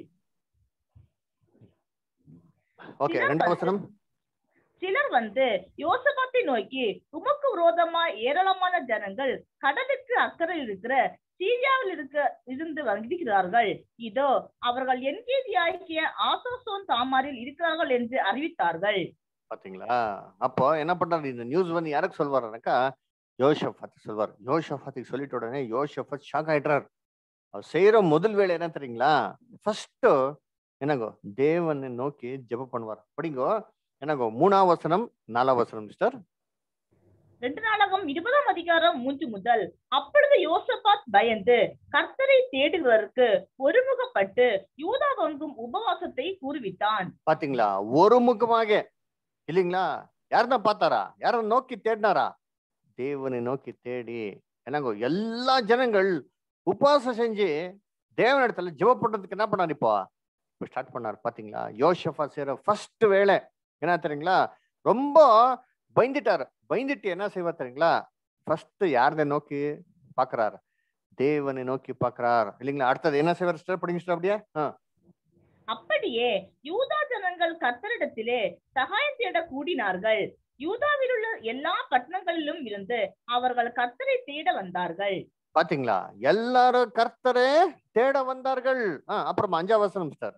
ஓகே ரெண்டாம் வசனம் சிலர் வந்து யோசபாத்தை நோக்கி உமக்கு விரோதமாய் ஏராளமான ஜனங்கள் கடலுக்கு அக்கறையில் இருக்கிற சீரியாவில் இருக்க இருந்து வருகிறார்கள் இதோ அவர்கள் என்கேதியாகிய ஆசோசோன் தாமாரில் இருக்கிறார்கள் என்று அறிவித்தார்கள் பாத்தீங்களா அப்போ என்ன பண்றாரு இந்த நியூஸ் வந்து யாருக்கு சொல்வாருனாக்கா யோஷபாத் சொல்வார் யோஷபாத்துக்கு சொல்லிட்ட உடனே யோஷபாத் ஷாக் ஆயிடுறார் அவர் செய்யற முதல் வேலை என்ன தெரியுங்களா ஃபர்ஸ்ட் என்னங்கோ தேவனை நோக்கி ஜெபம் பண்ணுவார் படிங்கோ என்னங்கோ மூணாம் வசனம் நாலாம் வசனம் மிஸ்டர் ரெண்டு நாளகம் இருபதாம் அதிகாரம் மூன்று முதல் அப்பொழுது யோசபாத் பயந்து கர்த்தரை தேடுவதற்கு ஒருமுகப்பட்டு யூதா வங்கும் உபவாசத்தை கூறிவிட்டான் பாத்தீங்களா ஒரு முகமாக இல்லைங்களா யாரதான் பார்த்தாரா யார நோக்கி தேடினாரா தேவனை நோக்கி தேடி என்னங்கோ எல்லா ஜனங்கள் உபவாசம் செஞ்சு தேவன் இடத்துல ஜெப பண்றதுக்கு என்ன பண்ணார் இப்போ இப்போ ஸ்டார்ட் பண்ணார் பாத்தீங்களா யோசஃபா செய்யற ஃபர்ஸ்ட் வேலை என்ன தெரியுங்களா ரொம்ப பயந்துட்டாரு பயந்துட்டு என்ன செய்வார் தெரியுங்களா ஃபர்ஸ்ட் யாரதை நோக்கி பாக்குறாரு தேவனை நோக்கி பாக்குறார் இல்லைங்களா அடுத்தது என்ன செய்வார் சிஸ்டர் படிங்க sister அப்படியே ஆ அப்படியே யூதா ஜனங்கள் கர்த்தரிடத்திலே சகாயம் தேட கூடினார்கள் யூதாவில் உள்ள எல்லா பட்டணங்களிலும் இருந்து அவர்கள் கர்த்தரை தேட வந்தார்கள் பாத்தீங்களா எல்லாரும் கர்த்தரே தேட வந்தார்கள் ஆ, அப்புறமா அஞ்சாம் வசனம் சார்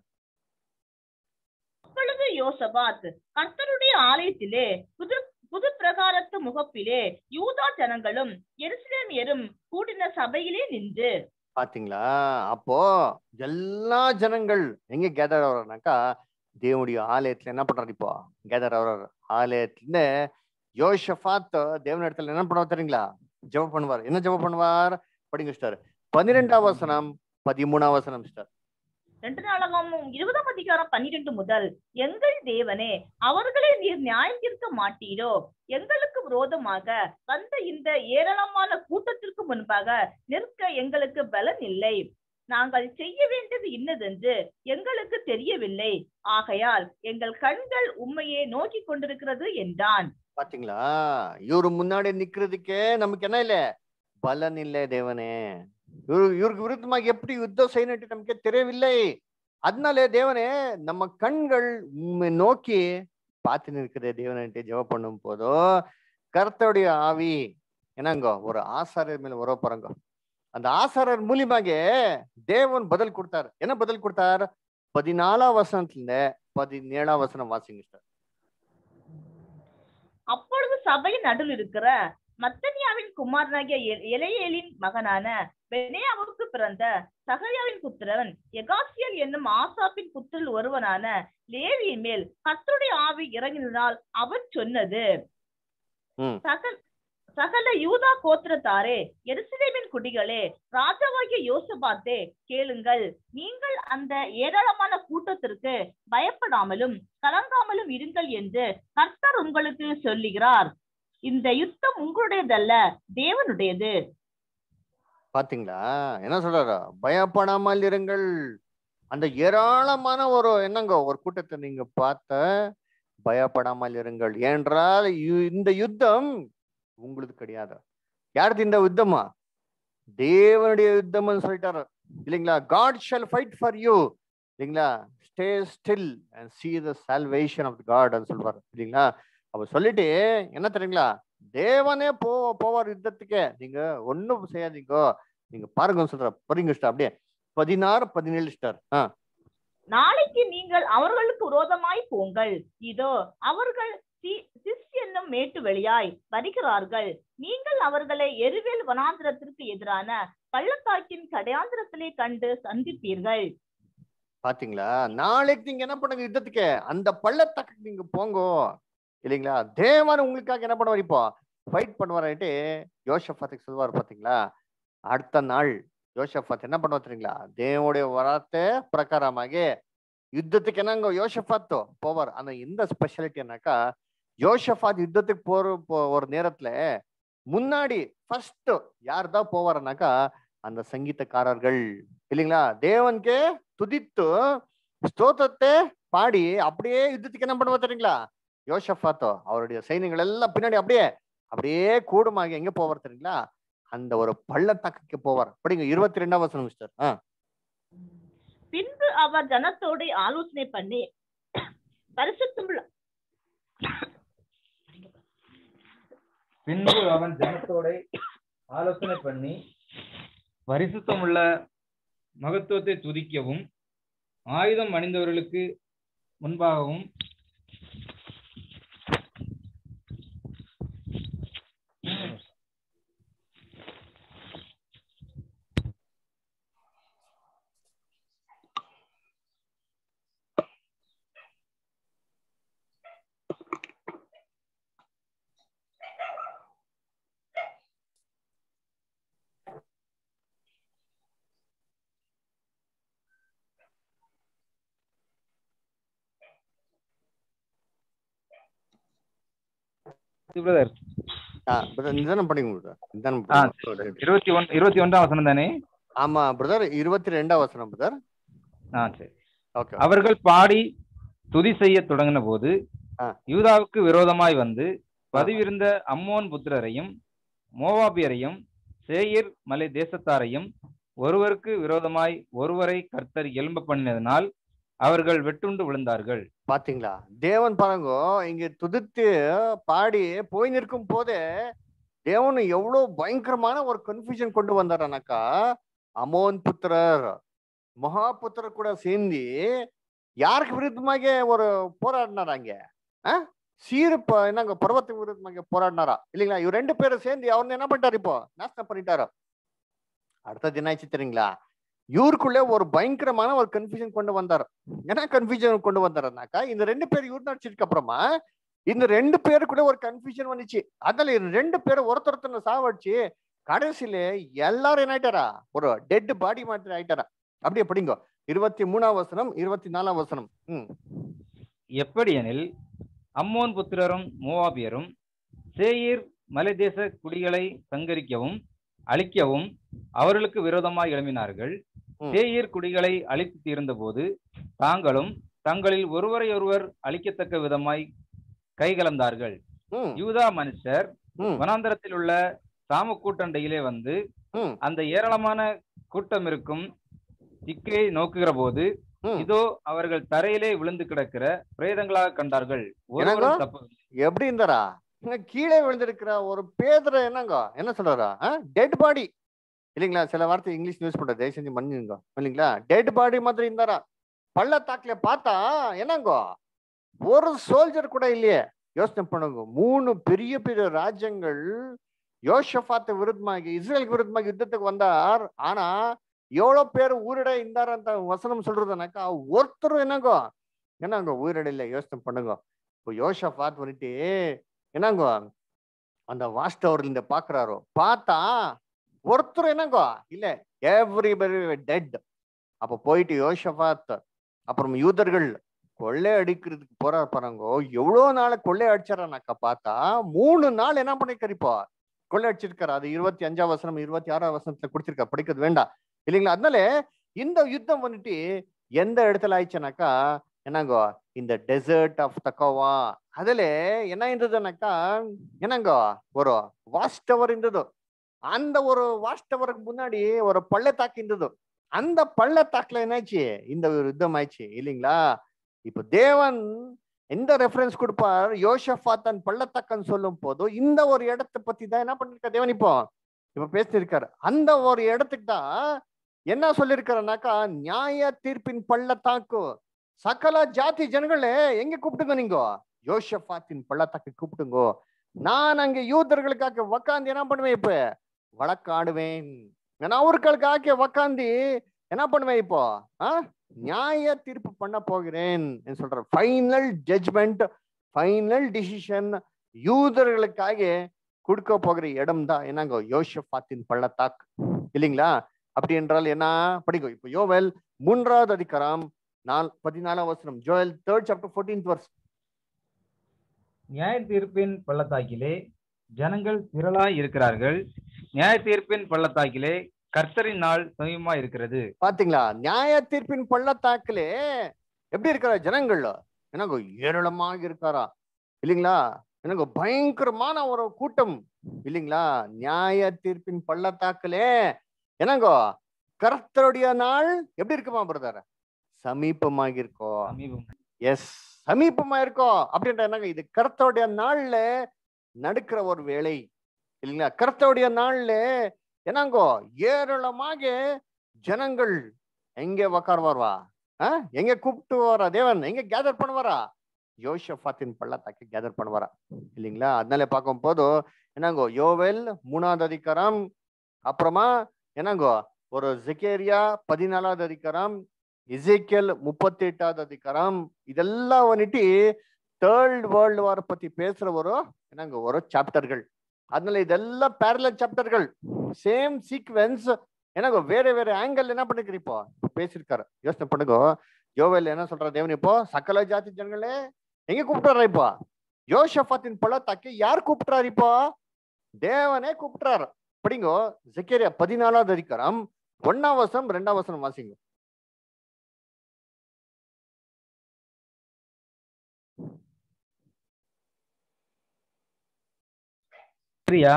அப்பொழுது யோசபாத் கர்த்தருடைய ஆலயத்திலே புது புது பிரகாரத்து முகப்பிலே யூதா ஜனங்களும் எருசலேமியரும் கூடின சபையிலே நின்று பாத்தீங்களா அப்போ எல்லா ஜனங்கள் எங்க கேதர் ஆகுறாருனாக்கா தேவனுடைய ஆலயத்துல என்ன பண்றாரு இப்போ கேதர் ஆகுறாரு ஆலயத்துல யோஷபாத் தேவன் இடத்துல என்ன பண்ணுவார் தெரியுங்களா ஜெபம் பண்ணுவார் என்ன ஜெபம் பண்ணுவார் படிங்க சிஸ்டர் பன்னிரெண்டாம் வசனம் பதிமூணாம் வசனம் சிஸ்டர் ரெண்டு நாளகம் இருபதாம் அதிகாரம் பன்னிரண்டு முதல் எங்கள் தேவனே அவர்களை நீர் நியாயம் தீர்க்க மாட்டீரோ எங்களுக்கு விரோதமாக வந்த இந்த ஏராளமான கூட்டத்திற்கு முன்பாக நிற்க எங்களுக்கு பலன் இல்லை நாங்கள் செய்ய வேண்டியது இன்னதென்று எங்களுக்கு தெரியவில்லை ஆகையால் எங்கள் கண்கள் உண்மையை நோக்கி கொண்டிருக்கிறது என்றான் பாத்தீங்களா இவரு முன்னாடி நிக்கிறதுக்கே நமக்கு என்ன இல்ல பலன் இல்லை தேவனே இவரு இவருக்கு விருத்தமாக எப்படி யுத்தம் செய்யணும் நமக்கு தெரியவில்லை அதனாலே தேவனே நம்ம கண்கள் உம்மை நோக்கி பார்த்து நிற்கிற தேவன்ட்டு ஜெபம் பண்ணும் போதோ கர்த்தருடைய ஆவி என்னங்கோ ஒரு ஆசாரியர் மேல வர போறாங்க அந்த ஆசாரியர் மூலியமாக தேவன் பதில் கொடுத்தார் என்ன பதில் கொடுத்தார் பதினாலாம் வசனத்துல பதினேழாம் வசனம் வாசிங்க சார் அப்பொழுது சபையின் நடுவில் இருக்கிற மத்தனியாவின் குமாரனாகிய எ- எலையேலின் மகனான பெனேயாவுக்கு பிறந்த சகரியாவின் புத்திரன் எகாசியல் என்னும் ஆசாப்பின் புத்திரில் ஒருவனான லேவியின் மேல் கர்த்தருடைய ஆவி இறங்கினால் அவன் சொன்னது ம். சகல் சகல யூதா கோத்திரத்தாரே எருசலேமின் குடிகளே ராஜாவாகிய யோசபாத்தே கேளுங்கள் நீங்கள் அந்த ஏராளமான கூட்டத்திற்கு பயப்படாமலும் கலங்காமலும் இருங்கள் என்று கர்த்தர் உங்களுக்கு சொல்லுகிறார் இந்த யுத்தம் உங்களுடையதல்ல தேவனுடையது பாத்தீங்களா என்ன சொல்றாரு பயப்படாமல் இருங்கள் அந்த ஏராளமான ஒரு என்னங்க ஒரு கூட்டத்தை நீங்க பார்த்த பயப்படாமல் இருங்கள் ஏனென்றால் இ- இந்த யுத்தம் உங்களுக்கு கிடையாது யாருது இந்த யுத்தமா தேவனுடைய யுத்தம்னு சொல்லிட்டாரு இல்லைங்களா God shall fight for you இல்லைங்களா stay still and see the salvation of God சொல்றாரு இல்லைங்களா அப்ப சொல்லிட்டு என்ன தெரியுங்களா தேவனே போ போவார் யுத்தத்துக்கே நீங்க ஒண்ணும் செய்யாதீங்க நீங்க பாருங்க சொல்ற பாருங்க sister, அப்படியே பதினாறு பதினேழு ஸ்டார் ஆ நாளைக்கு நீங்கள் அவர்களுக்கு விரோதமாய் போங்கள் இதோ அவர்கள் சி- சிஸ் என்னும் மேட்டு வழியாய் வருகிறார்கள் நீங்கள் அவர்களை எருவேல் வனாந்திரத்திற்கு எதிரான பள்ளத்தாக்கின் கடையாந்திரத்திலே கண்டு சந்திப்பீர்கள் பாத்தீங்களா நாளைக்கு நீங்க என்ன பண்ணுங்க யுத்தத்துக்கு அந்த பள்ளத்தாக்கு நீங்க போங்கோ இல்லைங்களா தேவன் உங்களுக்காக என்ன பண்ணுவார் இப்போ ஃபைட் பண்ணுவார்ட்டு யோசபாத்துக்கு சொல்லுவார் பாத்தீங்களா அடுத்த நாள் யோசபாத் என்ன பண்ணுவார் தெரியுங்களா தேவனுடைய வார்த்தை பிரகாரமாக யுத்தத்துக்கு என்னங்க யோசபாத்தோ போவார் ஆனா எந்த ஸ்பெஷாலிட்டி என்னக்கா யோசபாத் யுத்தத்துக்கு போற போ- ஒரு நேரத்துல முன்னாடி ஃபர்ஸ்ட் யார் தான் போவாருனாக்கா அந்த சங்கீதக்காரர்கள் இல்லைங்களா தேவனுக்கே துதித்து ஸ்தோத்திரத்தை பாடி அப்படியே யுத்தத்துக்கு என்ன பண்ணுவா தெரியுங்களா யோசபாத்தோ அவருடைய சைன்யங்கள் எல்லாம் பின்னாடி அப்படியே அப்படியே கூடுமாக எங்க போவார் தெரியுங்களா அந்த ஒரு பள்ளத்தாக்குக்கு போவார் படிங்க இருபத்தி ரெண்டாம் வசனம் மிஸ்டர் ஆ பின்பு அவர் ஜனத்தோடு ஆலோசனை பண்ணி பரிசுத்தமுள்ள பின்பு அவன் ஜனத்தோட ஆலோசனை பண்ணி பரிசுத்தமுள்ள மகத்துவத்தை துதிக்கவும் ஆயுதம் அணிந்தவர்களுக்கு முன்பாகவும் பிரதர் ஆ பிரதர் நிதானம் படிங்க பிரதர் நிதானம் ஆ, படிங்க. இருபத்தி ஒன் இருபத்தி ஒன்றாம் வசனம் தானே ஆமா பிரதர் இருபத்தி ரெண்டாம் வசனம் பிரதர் ஆ சரி ஓகே அவர்கள் பாடி துதி செய்ய தொடங்கின போது ஆ. யூதாவுக்கு விரோதமாய் வந்து பதிவிருந்த அம்மோன் புத்திரரையும் மோவாபியரையும் சேயிர் மலை தேசத்தாரையும் ஒருவருக்கு விரோதமாய் ஒருவரை கர்த்தர் எழும்ப பண்ணினதினால் அவர்கள் வெட்டுண்டு விழுந்தார்கள் பாத்தீங்களா தேவன் பாருங்க இங்க துதித்து பாடி போய் நிற்கும் போதே தேவன் எவ்வளவு பயங்கரமான ஒரு கன்ஃபியூஷன் கொண்டு வந்தாரனாக்கா அமோன் புத்திரர் மகாபுத்திரர் கூட சேர்ந்து யாருக்கு விருத்தமாக ஒரு போராடினாரா அங்க ஆ? சீரு ப- என்னங்க பர்வத்துக்கு விருத்தமாக போராடினாரா இல்லைங்களா இவர் ரெண்டு பேரும் சேர்ந்து அவர் என்ன பண்ணிட்டாரு இப்போ நாசனம் பண்ணிட்டாரு அடுத்தது என்ன ஆச்சு தெரியுங்களா இவருக்குள்ளே ஒரு பயங்கரமான ஒரு கன்ஃபியூஷன் கொண்டு வந்தார் என்ன கன்ஃபியூஷன் கொண்டு வந்தாருனாக்கா இந்த ரெண்டு பேர் இவர் நடிச்சதுக்கு அப்புறமா இந்த ரெண்டு பேரு கூட ஒரு கன்ஃபியூஷன் வந்துச்சு அதுல இந்த ரெண்டு பேரும் ஒருத்தொருத்தனை சாவடிச்சு கடைசியில எல்லாரும் என்ன ஆயிட்டாரா ஒரு டெட் பாடி மாதிரி ஆயிட்டாரா அப்படியே படிங்க இருபத்தி மூணாம் வசனம் இருபத்தி நாலாம் வசனம் ம் எப்படியெனில் அம்மோன் புத்திரரும் மோவாபியரும் சேயீர் மலைதேச குடிகளை சங்கரிக்கவும் அழிக்கவும் அவர்களுக்கு விரோதமாய் எழும்பினார்கள் ம். சேயீர் குடிகளை அழித்து தீர்ந்தபோது தாங்களும் தங்களில் ஒருவரை ஒருவர் அழிக்கத்தக்க விதமாய் கைகலந்தார்கள் ம் யூதா மனுஷர் ம் வனாந்தரத்தில் உள்ள சாமக்கூட்டண்டையிலே வந்து ம் அந்த ஏராளமான கூட்டம் இருக்கும் திக்கை நோக்குகிற போது ம். இதோ அவர்கள் தரையிலே விழுந்து கிடக்கிற பிரேதங்களாக கண்டார்கள் என்னங்க? ஒருவரும் தப்பவில்லை எப்படி இருந்தாரா இங்க கீழே விழுந்திருக்கிற ஒரு பேதரை என்னங்க என்ன சொல்றாரா டெட் பாடி இல்லைங்களா சில வார்த்தை இங்கிலீஷ் யூஸ் பண்ற தயவு செஞ்சு மன்னிங்க இல்லைங்களா டெட் பாடி மாதிரி இருந்தாரா பள்ளத்தாக்குல பார்த்தா என்னங்கோ ஒரு சோல்ஜர் கூட இல்லையே யோசனை பண்ணுங்க மூணு பெரிய பெரிய ராஜ்யங்கள் யோஷபாத்து விருத்தமாக இஸ்ரேலுக்கு விருத்தமாக யுத்தத்துக்கு வந்தார் ஆனா எவ்வளவு பேர் ஊரிட இருந்தார் அந்த வசனம் சொல்றதுனாக்கா ஒருத்தரும் என்னங்கோ என்னங்க உயிரிட இல்லை யோசனை பண்ணுங்க இப்போ யோஷபாத் வந்துட்டு என்னங்கோ அந்த வாஸ்ட் அவர் இந்த பாக்குறாரோ பார்த்தா ஒருத்தர் என்னங்கோ இல்ல எவ்ரிபடி டெட் அப்ப போயிட்டு யோஷபாத் அப்புறம் யூதர்கள் கொள்ளை அடிக்கிறதுக்கு போறாரு பாருங்க எவ்வளவு நாள் கொள்ளை அடிச்சாரானாக்கா பார்த்தா மூணு நாள் என்ன பண்ணிருக்காரு இப்போ கொள்ளை அடிச்சிருக்காரு அது இருபத்தி அஞ்சாம் வசனம் இருபத்தி ஆறாம் வசனத்துல கொடுத்திருக்காரு படிக்கிறது வேண்டாம் இல்லைங்களா அதனால இந்த யுத்தம் வந்துட்டு எந்த இடத்துல ஆயிடுச்சுனாக்கா என்னங்கோ இந்த டெசர்ட் ஆஃப் தக்கோவா அதுல என்ன இருந்ததுனாக்கா என்னங்கோ ஒரு வாஷ் டவர் இருந்தது அந்த ஒரு வாஷ் டவருக்கு முன்னாடி ஒரு பள்ளத்தாக்கு இருந்தது அந்த பள்ளத்தாக்குல என்னாச்சு இந்த ஒரு யுத்தம் ஆயிடுச்சு இல்லைங்களா இப்ப தேவன் எந்த ரெஃபரன்ஸ் கொடுப்பார் யோஷஃபாத்தன் பள்ளத்தாக்கன்னு சொல்லும் போது இந்த ஒரு இடத்தை பத்தி தான் என்ன பண்ணிருக்கார் தேவன் இப்போ இப்ப பேசியிருக்காரு அந்த ஒரு இடத்துக்கு தான் என்ன சொல்லியிருக்காருனாக்கா நியாய தீர்ப்பின் பள்ளத்தாக்கு சகல ஜாதி ஜனங்களே எங்க கூப்பிட்டுங்க நீங்க யோஷபாத்தின் பள்ளத்தாக்கு கூப்பிட்டுங்கோ நான் அங்க யூதர்களுக்காக உக்காந்து என்ன பண்ணுவேன் இப்ப வழக்காடுவேன் நான் அவர்களுக்காக உக்காந்து என்ன பண்ணுவேன் இப்போ ஆ நியாய தீர்ப்பு பண்ண போகிறேன் என்று சொல்ற ஃபைனல் ஜட்ஜ்மெண்ட் ஃபைனல் டிசிஷன் யூதர்களுக்காக கொடுக்க போகிற இடம் தான் என்னங்க யோஷபாத்தின் பள்ளத்தாக்கு இல்லைங்களா அப்படி என்றால் என்ன படிக்கும் இப்போ யோவல் மூன்றாவது அதிகாரம் நால் பதினாலாம் வசனம் Joel third chapter fourteenth verse நியாய தீர்ப்பின் பள்ளத்தாக்கிலே ஜனங்கள் திரளாய் இருக்கிறார்கள் நியாய தீர்ப்பின் பள்ளத்தாக்கிலே கர்த்தரின் நாள் சமீபமா இருக்கிறது பாத்தீங்களா நியாய தீர்ப்பின் பள்ளத்தாக்கிலே எப்படி இருக்கிற ஜனங்கள் என்னங்க ஏராளமாக இருக்காரா இல்லைங்களா எனக்கு பயங்கரமான ஒரு கூட்டம் இல்லைங்களா நியாய தீர்ப்பின் பள்ளத்தாக்கிலே என்னங்கோ கர்த்தருடைய நாள் எப்படி இருக்குமா பிரதர் சமீபமாக இருக்கோ சமீபம் எஸ் சமீபமா இருக்கோ அப்படின்ற என்னங்க இது கர்த்தருடைய நாள்ல நடக்கிற ஒரு வேலை இல்லைங்களா கர்த்தருடைய நாள்ல என்னங்கோ ஏராளமாக ஜனங்கள் எங்க உக்காருவார்வா ஆ எங்க கூப்பிட்டு வரா தேவன் எங்க கேதர் பண்ணுவாரா யோஷபாத்தின் பள்ளத்தாக்கி கேதர் பண்ணுவாரா இல்லைங்களா அதனால பார்க்கும் போது என்னங்கோ யோவெல் மூணாவது அதிகாரம் அப்புறமா என்னங்கோ ஒரு ஜிகேரியா பதினாலாவது அதிகாரம் இசைக்கல் முப்பத்தி எட்டாவது அதிகாரம் இதெல்லாம் வந்துட்டு தேர்ட் வேர்ல்டு வார் பத்தி பேசுற ஒரு என்னங்க ஒரு சாப்டர்கள் அதனால இதெல்லாம் பேரலல் சாப்டர்கள் சேம் சீக்வென்ஸ் எனக்கு வேற வேற ஆங்கிள் என்ன பண்ணிக்கிறீ இப்போ பேசியிருக்காரு யோசனை பண்ணுங்க யோவேல் என்ன சொல்ற தேவன் இப்போ சகல ஜாதி ஜனங்களே எங்க கூப்பிட்டாரா இப்போ யோஷபாத்தின் பள்ளத்தாக்கி யார் கூப்பிட்டாரு இப்போ தேவனே கூப்பிட்டாரு படிங்கோ ஜெக்கேரியா பதினாலாவது அதிகாரம் ஒன்னாம் வசனம் ரெண்டாம் வசனம் வாசிங்க சகரியா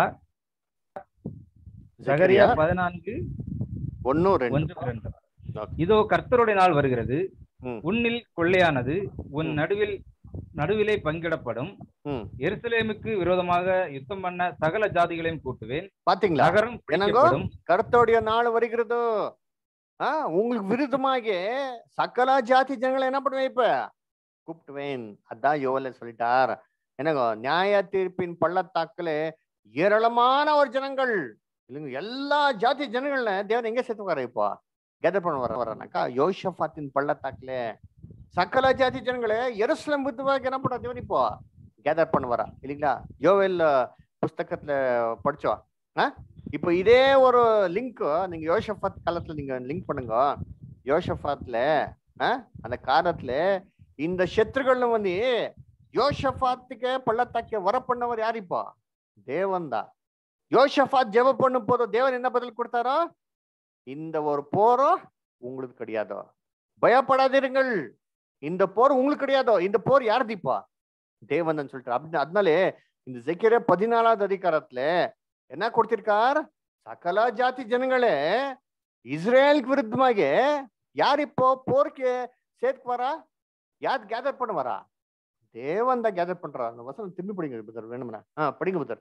சகரியா ஜெகரியா பதினான்கு ஒன்னு ரெண்டு ஒன்று ரெண்டு Okay. இதோ கர்த்தருடைய நாள் வருகிறது ம். உன்னில் கொள்ளையானது உன் ம். நடுவில் நடுவிலே பங்கிடப்படும் ம். எருசலேமுக்கு விரோதமாக யுத்தம் பண்ண சகல ஜாதிகளையும் கூட்டுவேன் பாத்தீங்களா நகரம் என்னங்கோ? பிடிக்கப்படும் கர்த்தருடைய நாள் வருகிறது ஆ உங்களுக்கு விருதமாக சகல ஜாதி ஜனங்களை என்ன பண்ணுவேன் இப்ப கூப்பிட்டுவேன் அதான் யோவல சொல்லிட்டார் என்னங்கோ நியாய தீர்ப்பின் பள்ளத்தாக்குல ஏராளமான ஒரு ஜனங்கள் இல்லைங்க எல்லா ஜாதி ஜனங்கள்ல தேவன் எங்க சேர்த்துக்காரு இப்போ கேதர் பண்ண வர வரானாக்கா யோஷபாத்தின் பள்ளத்தாக்குல சகல ஜாதி ஜனங்களே எருசலம் விருதுவாக என்ன பண்ண தேவன் இப்போ கேதர் பண்ண வரா இல்லைங்களா யோவேல் புஸ்தகத்துல படிச்சோம் ஆ இப்போ இதே ஒரு லிங்க் நீங்க யோஷபாத் காலத்துல நீங்க லிங்க் பண்ணுங்க யோஷபாத்ல ஆ, அந்த காலத்துல இந்த சத்ருகள் வந்து யோஷபாத்துக்கு பள்ளத்தாக்க வர பண்ணவர் யார் இப்போ தேவன் தான் யோஷபாத் ஜெப பண்ணும் போது தேவன் என்ன பதில் கொடுத்தாரோ இந்த ஒரு போரோ உங்களுக்கு கிடையாதோ பயப்படாதீர்கள் இந்த போர் உங்களுக்கு கிடையாதோ இந்த போர் யாருது இப்போ தேவன் தான் சொல்லிட்டு அப்படி அதனாலே இந்த ஜெக்கிர பதினாலாவது அதிகாரத்துல என்ன கொடுத்திருக்கார் சகல ஜாதி ஜனங்களே இஸ்ரேலுக்கு விருத்தமாக யார் இப்போ போருக்கு சேர்க்கு வரா யார் கேதர் பண்ண வரா தேவன் தான் கேதர் பண்றா அந்த வசனம் திரும்பி படிங்க புத்தர் வேணும்னா ஆ படிங்க புத்தர்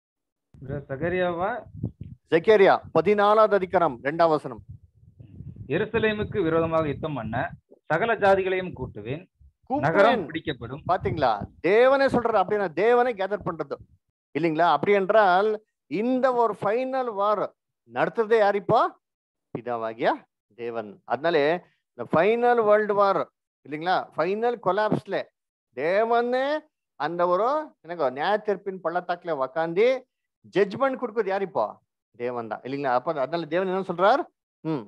சகரியாவா ஜெக்கேரியா பதினாலாவது அதிகாரம் ரெண்டாம் வசனம் எருசலேமுக்கு விரோதமாக யுத்தம் பண்ண சகல ஜாதிகளையும் கூட்டுவேன் நகரம் கூப்பிடுவேன் பிடிக்கப்படும் பாத்தீங்களா தேவனே சொல்றாரு அப்படின்னா தேவனே கேதர் பண்றது இல்லைங்களா அப்படி என்றால் இந்த ஒரு ஃபைனல் வார் நடத்துறதே யார் இப்போ பிதாவாகிய தேவன் அதனாலே இந்த ஃபைனல் வேர்ல்டு வார் இல்லைங்களா ஃபைனல் கொலாப்ஸ்ல தேவனே அந்த ஒரு எனக்கு நியாய தீர்ப்பின் பள்ளத்தாக்குல உக்காந்து ஜட்ஜ்மெண்ட் கொடுக்குறது யார் இப்போ தேவன் தான் இல்லைங்களா அப்ப அதனால தேவன் என்ன சொல்றார் ம்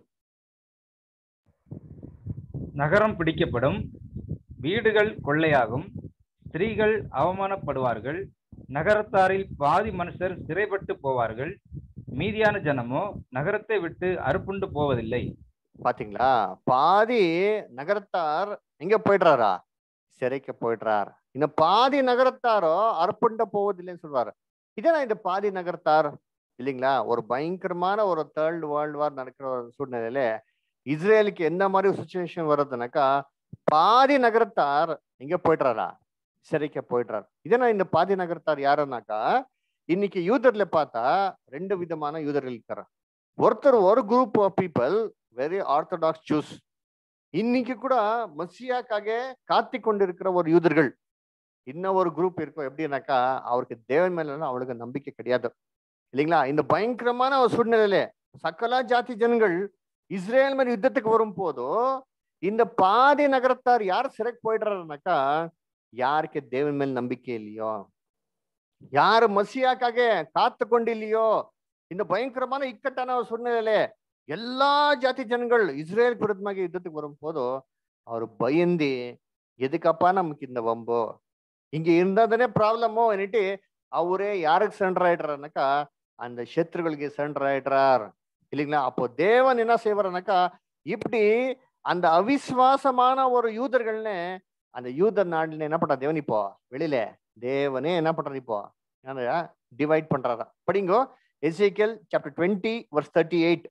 நகரம் பிடிக்கப்படும் வீடுகள் கொள்ளையாகும் ஸ்திரீகள் அவமானப்படுவார்கள் நகரத்தாரில் பாதி மனுஷர் சிறைப்பட்டு போவார்கள் மீதியான ஜனமோ நகரத்தை விட்டு அறுப்புண்டு போவதில்லை பாத்தீங்களா பாதி நகரத்தார் எங்க போயிடுறாரா சிறைக்கு போயிடுறார் இந்த பாதி நகரத்தாரோ அர்ப்பண்ட போவதில்லைன்னு சொல்வாரு இதே இந்த பாதி நகரத்தார் இல்லைங்களா ஒரு பயங்கரமான ஒரு தேர்ட் வேர்ல்டு வார் நடக்கிற ஒரு சூழ்நிலையில இஸ்ரேலுக்கு என்ன மாதிரி சுச்சுவேஷன் வருதுனாக்கா பாதி நகரத்தார் எங்க போயிடுறாரா சிறைக்கு போயிடுறார் இதே இந்த பாதி நகரத்தார் யாருன்னாக்கா இன்னைக்கு யூதர்ல பார்த்தா ரெண்டு விதமான யூதர்கள் இருக்கிறார் ஒருத்தர் ஒரு group of people very orthodox Jews இன்னைக்கு கூட மசியாக்காக காத்தி கொண்டிருக்கிற ஒரு யூதர்கள் இன்னும் ஒரு குரூப் இருக்கும் எப்படின்னாக்கா அவருக்கு தேவன் மேல அவளுக்கு நம்பிக்கை கிடையாது இல்லைங்களா இந்த பயங்கரமான ஒரு சூழ்நிலையில சக்கலா ஜாதி ஜனங்கள் இஸ்ரேல் மேல யுத்தத்துக்கு வரும் போதோ இந்த பாதி நகரத்தார் யார் சிறைக்கு போயிடுறாருனாக்கா யாருக்கு தேவன் மேல் நம்பிக்கை இல்லையோ யாரு மசியாக்காக காத்து கொண்டு இல்லையோ இந்த பயங்கரமான இக்கட்டான ஒரு சூழ்நிலையில எல்லா ஜாதி ஜனங்கள் இஸ்ரேல் விருத்தமாக யுத்தத்துக்கு வரும் போதோ அவர் பயந்து எதுக்கப்பா நமக்கு இந்த வம்போ இங்க இருந்தா தானே ப்ராப்ளமோ என்னட்டு அவரே யாருக்கு சரண்டர் ஆயிடுறாருனாக்கா அந்த சத்ருகளுக்கு சரண்டர் ஆயிடுறார் இல்லைங்களா அப்போ தேவன் என்ன செய்வாருனாக்கா இப்படி அந்த அவிசுவாசமான ஒரு யூதர்கள்னு அந்த யூதர் நாடுல என்ன பண்றா தேவன் இப்போ வெளியில தேவனே என்ன பண்றாரு இப்போ டிவைட் பண்றாரா படிங்கோ எசேக்கியல் chapter twenty verse thirty eight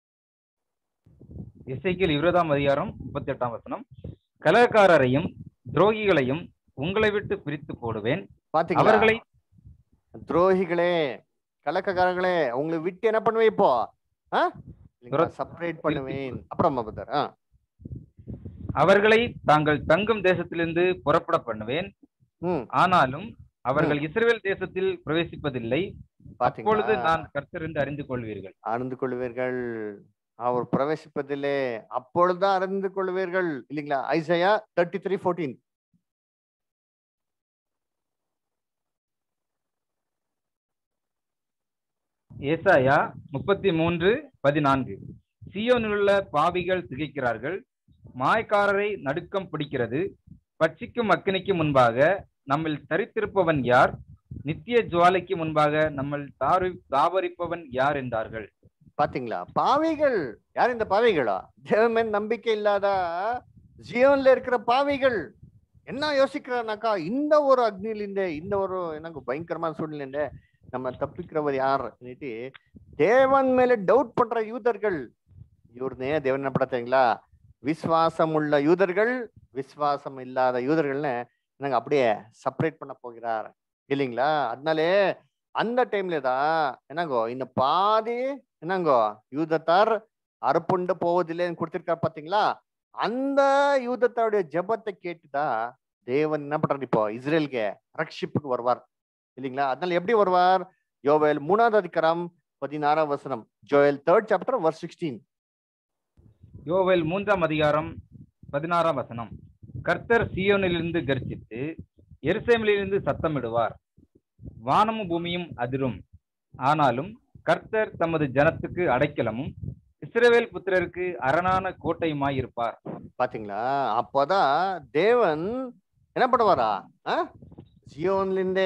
இசைக்கில் இருபதாம் அதிகாரம் முப்பத்தி எட்டாம் வசனம் கலகக்காரரையும் துரோகிகளையும் உங்களை விட்டு பிரித்து போடுவேன் பாத்தீங்களா அவர்களை துரோகிகளே கலக்கக்காரங்களே உங்களை விட்டு என்ன பண்ணுவேன் இப்போ துர- செப்பரேட் பண்ணுவேன் அப்புறம் பதர் ஆ அவர்களை தாங்கள் தங்கும் தேசத்திலிருந்து புறப்பட பண்ணுவேன் ம் ஆனாலும் அவர்கள் இஸ்ரவேல் தேசத்தில் பிரவேசிப்பதில்லை அப்பொழுது பாத்தீங்களா நான் கர்த்தர் என்று அறிந்து கொள்வீர்கள் அறிந்து கொள்வீர்கள் அவர் பிரவேசிப்பதிலே அப்பொழுதுதான் அறிந்து கொள்வீர்கள் இல்லைங்களா ஐசையா தேர்ட்டி த்ரீ ஃபோர்டீன் ஏசாயா முப்பத்தி மூன்று பதினான்கு சீயோனிலுள்ள பாவிகள் திகைக்கிறார்கள் மாயக்காரரை நடுக்கம் பிடிக்கிறது பட்சிக்கும் அக்கினிக்கு முன்பாக நம்மில் தரித்திருப்பவன் யார் நித்திய ஜுவாலைக்கு முன்பாக நம்மள் தாரு தாவரிப்பவன் யார் என்றார்கள் பாத்தீங்களா பாவிகள் யார் இந்த பாவிகளா தேவன் நம்பிக்கை இல்லாத ஜீவன்ல இருக்கிற பாவிகள் என்ன யோசிக்கிறானாக்கா இந்த ஒரு அக்னிலிருந்தே இந்த ஒரு எனக்கு பயங்கரமான சூழ்நிலை நம்ம தப்பிக்கிறவர் யார் சொல்லிட்டு தேவன் மேல டவுட் பண்ற யூதர்கள் இவர்னே தேவன் என்ன படத்தீங்களா விசுவாசம் உள்ள யூதர்கள் விசுவாசம் இல்லாத யூதர்கள்னு நாங்க அப்படியே செப்பரேட் பண்ண போகிறார் இல்லைங்களா அதனாலே அந்த டைம்ல தான் என்னங்கோ இந்த பாதி என்னங்கோ யூதத்தார் அறுப்புண்டு போவதில்லைன்னு கொடுத்திருக்கார் பாத்தீங்களா அந்த யூதத்தாருடைய ஜெபத்தை கேட்டுதான் தேவன் என்ன பண்றாரு இப்போ இஸ்ரேலுக்கு ரட்சிப்புக்கு வருவார் இல்லைங்களா அதனால எப்படி வருவார் யோவேல் மூணாவது அதிகாரம் பதினாறாம் வசனம் Joel third chapter verse sixteen யோவேல் மூன்றாம் அதிகாரம் பதினாறாம் வசனம் கர்த்தர் சீயோனிலிருந்து கர்ஜித்து எருசலேமிலிருந்து சத்தமிடுவார் வானமும் பூமியும் அதிரும் ஆனாலும் கர்த்தர் தமது ஜனத்துக்கு அடைக்கலமும் இஸ்ரவேல் புத்திரருக்கு அரணான கோட்டையுமாய் இருப்பார் பாத்தீங்களா அப்போதான் தேவன் என்ன பண்ணுவாரா ஜியோன்ல இருந்தே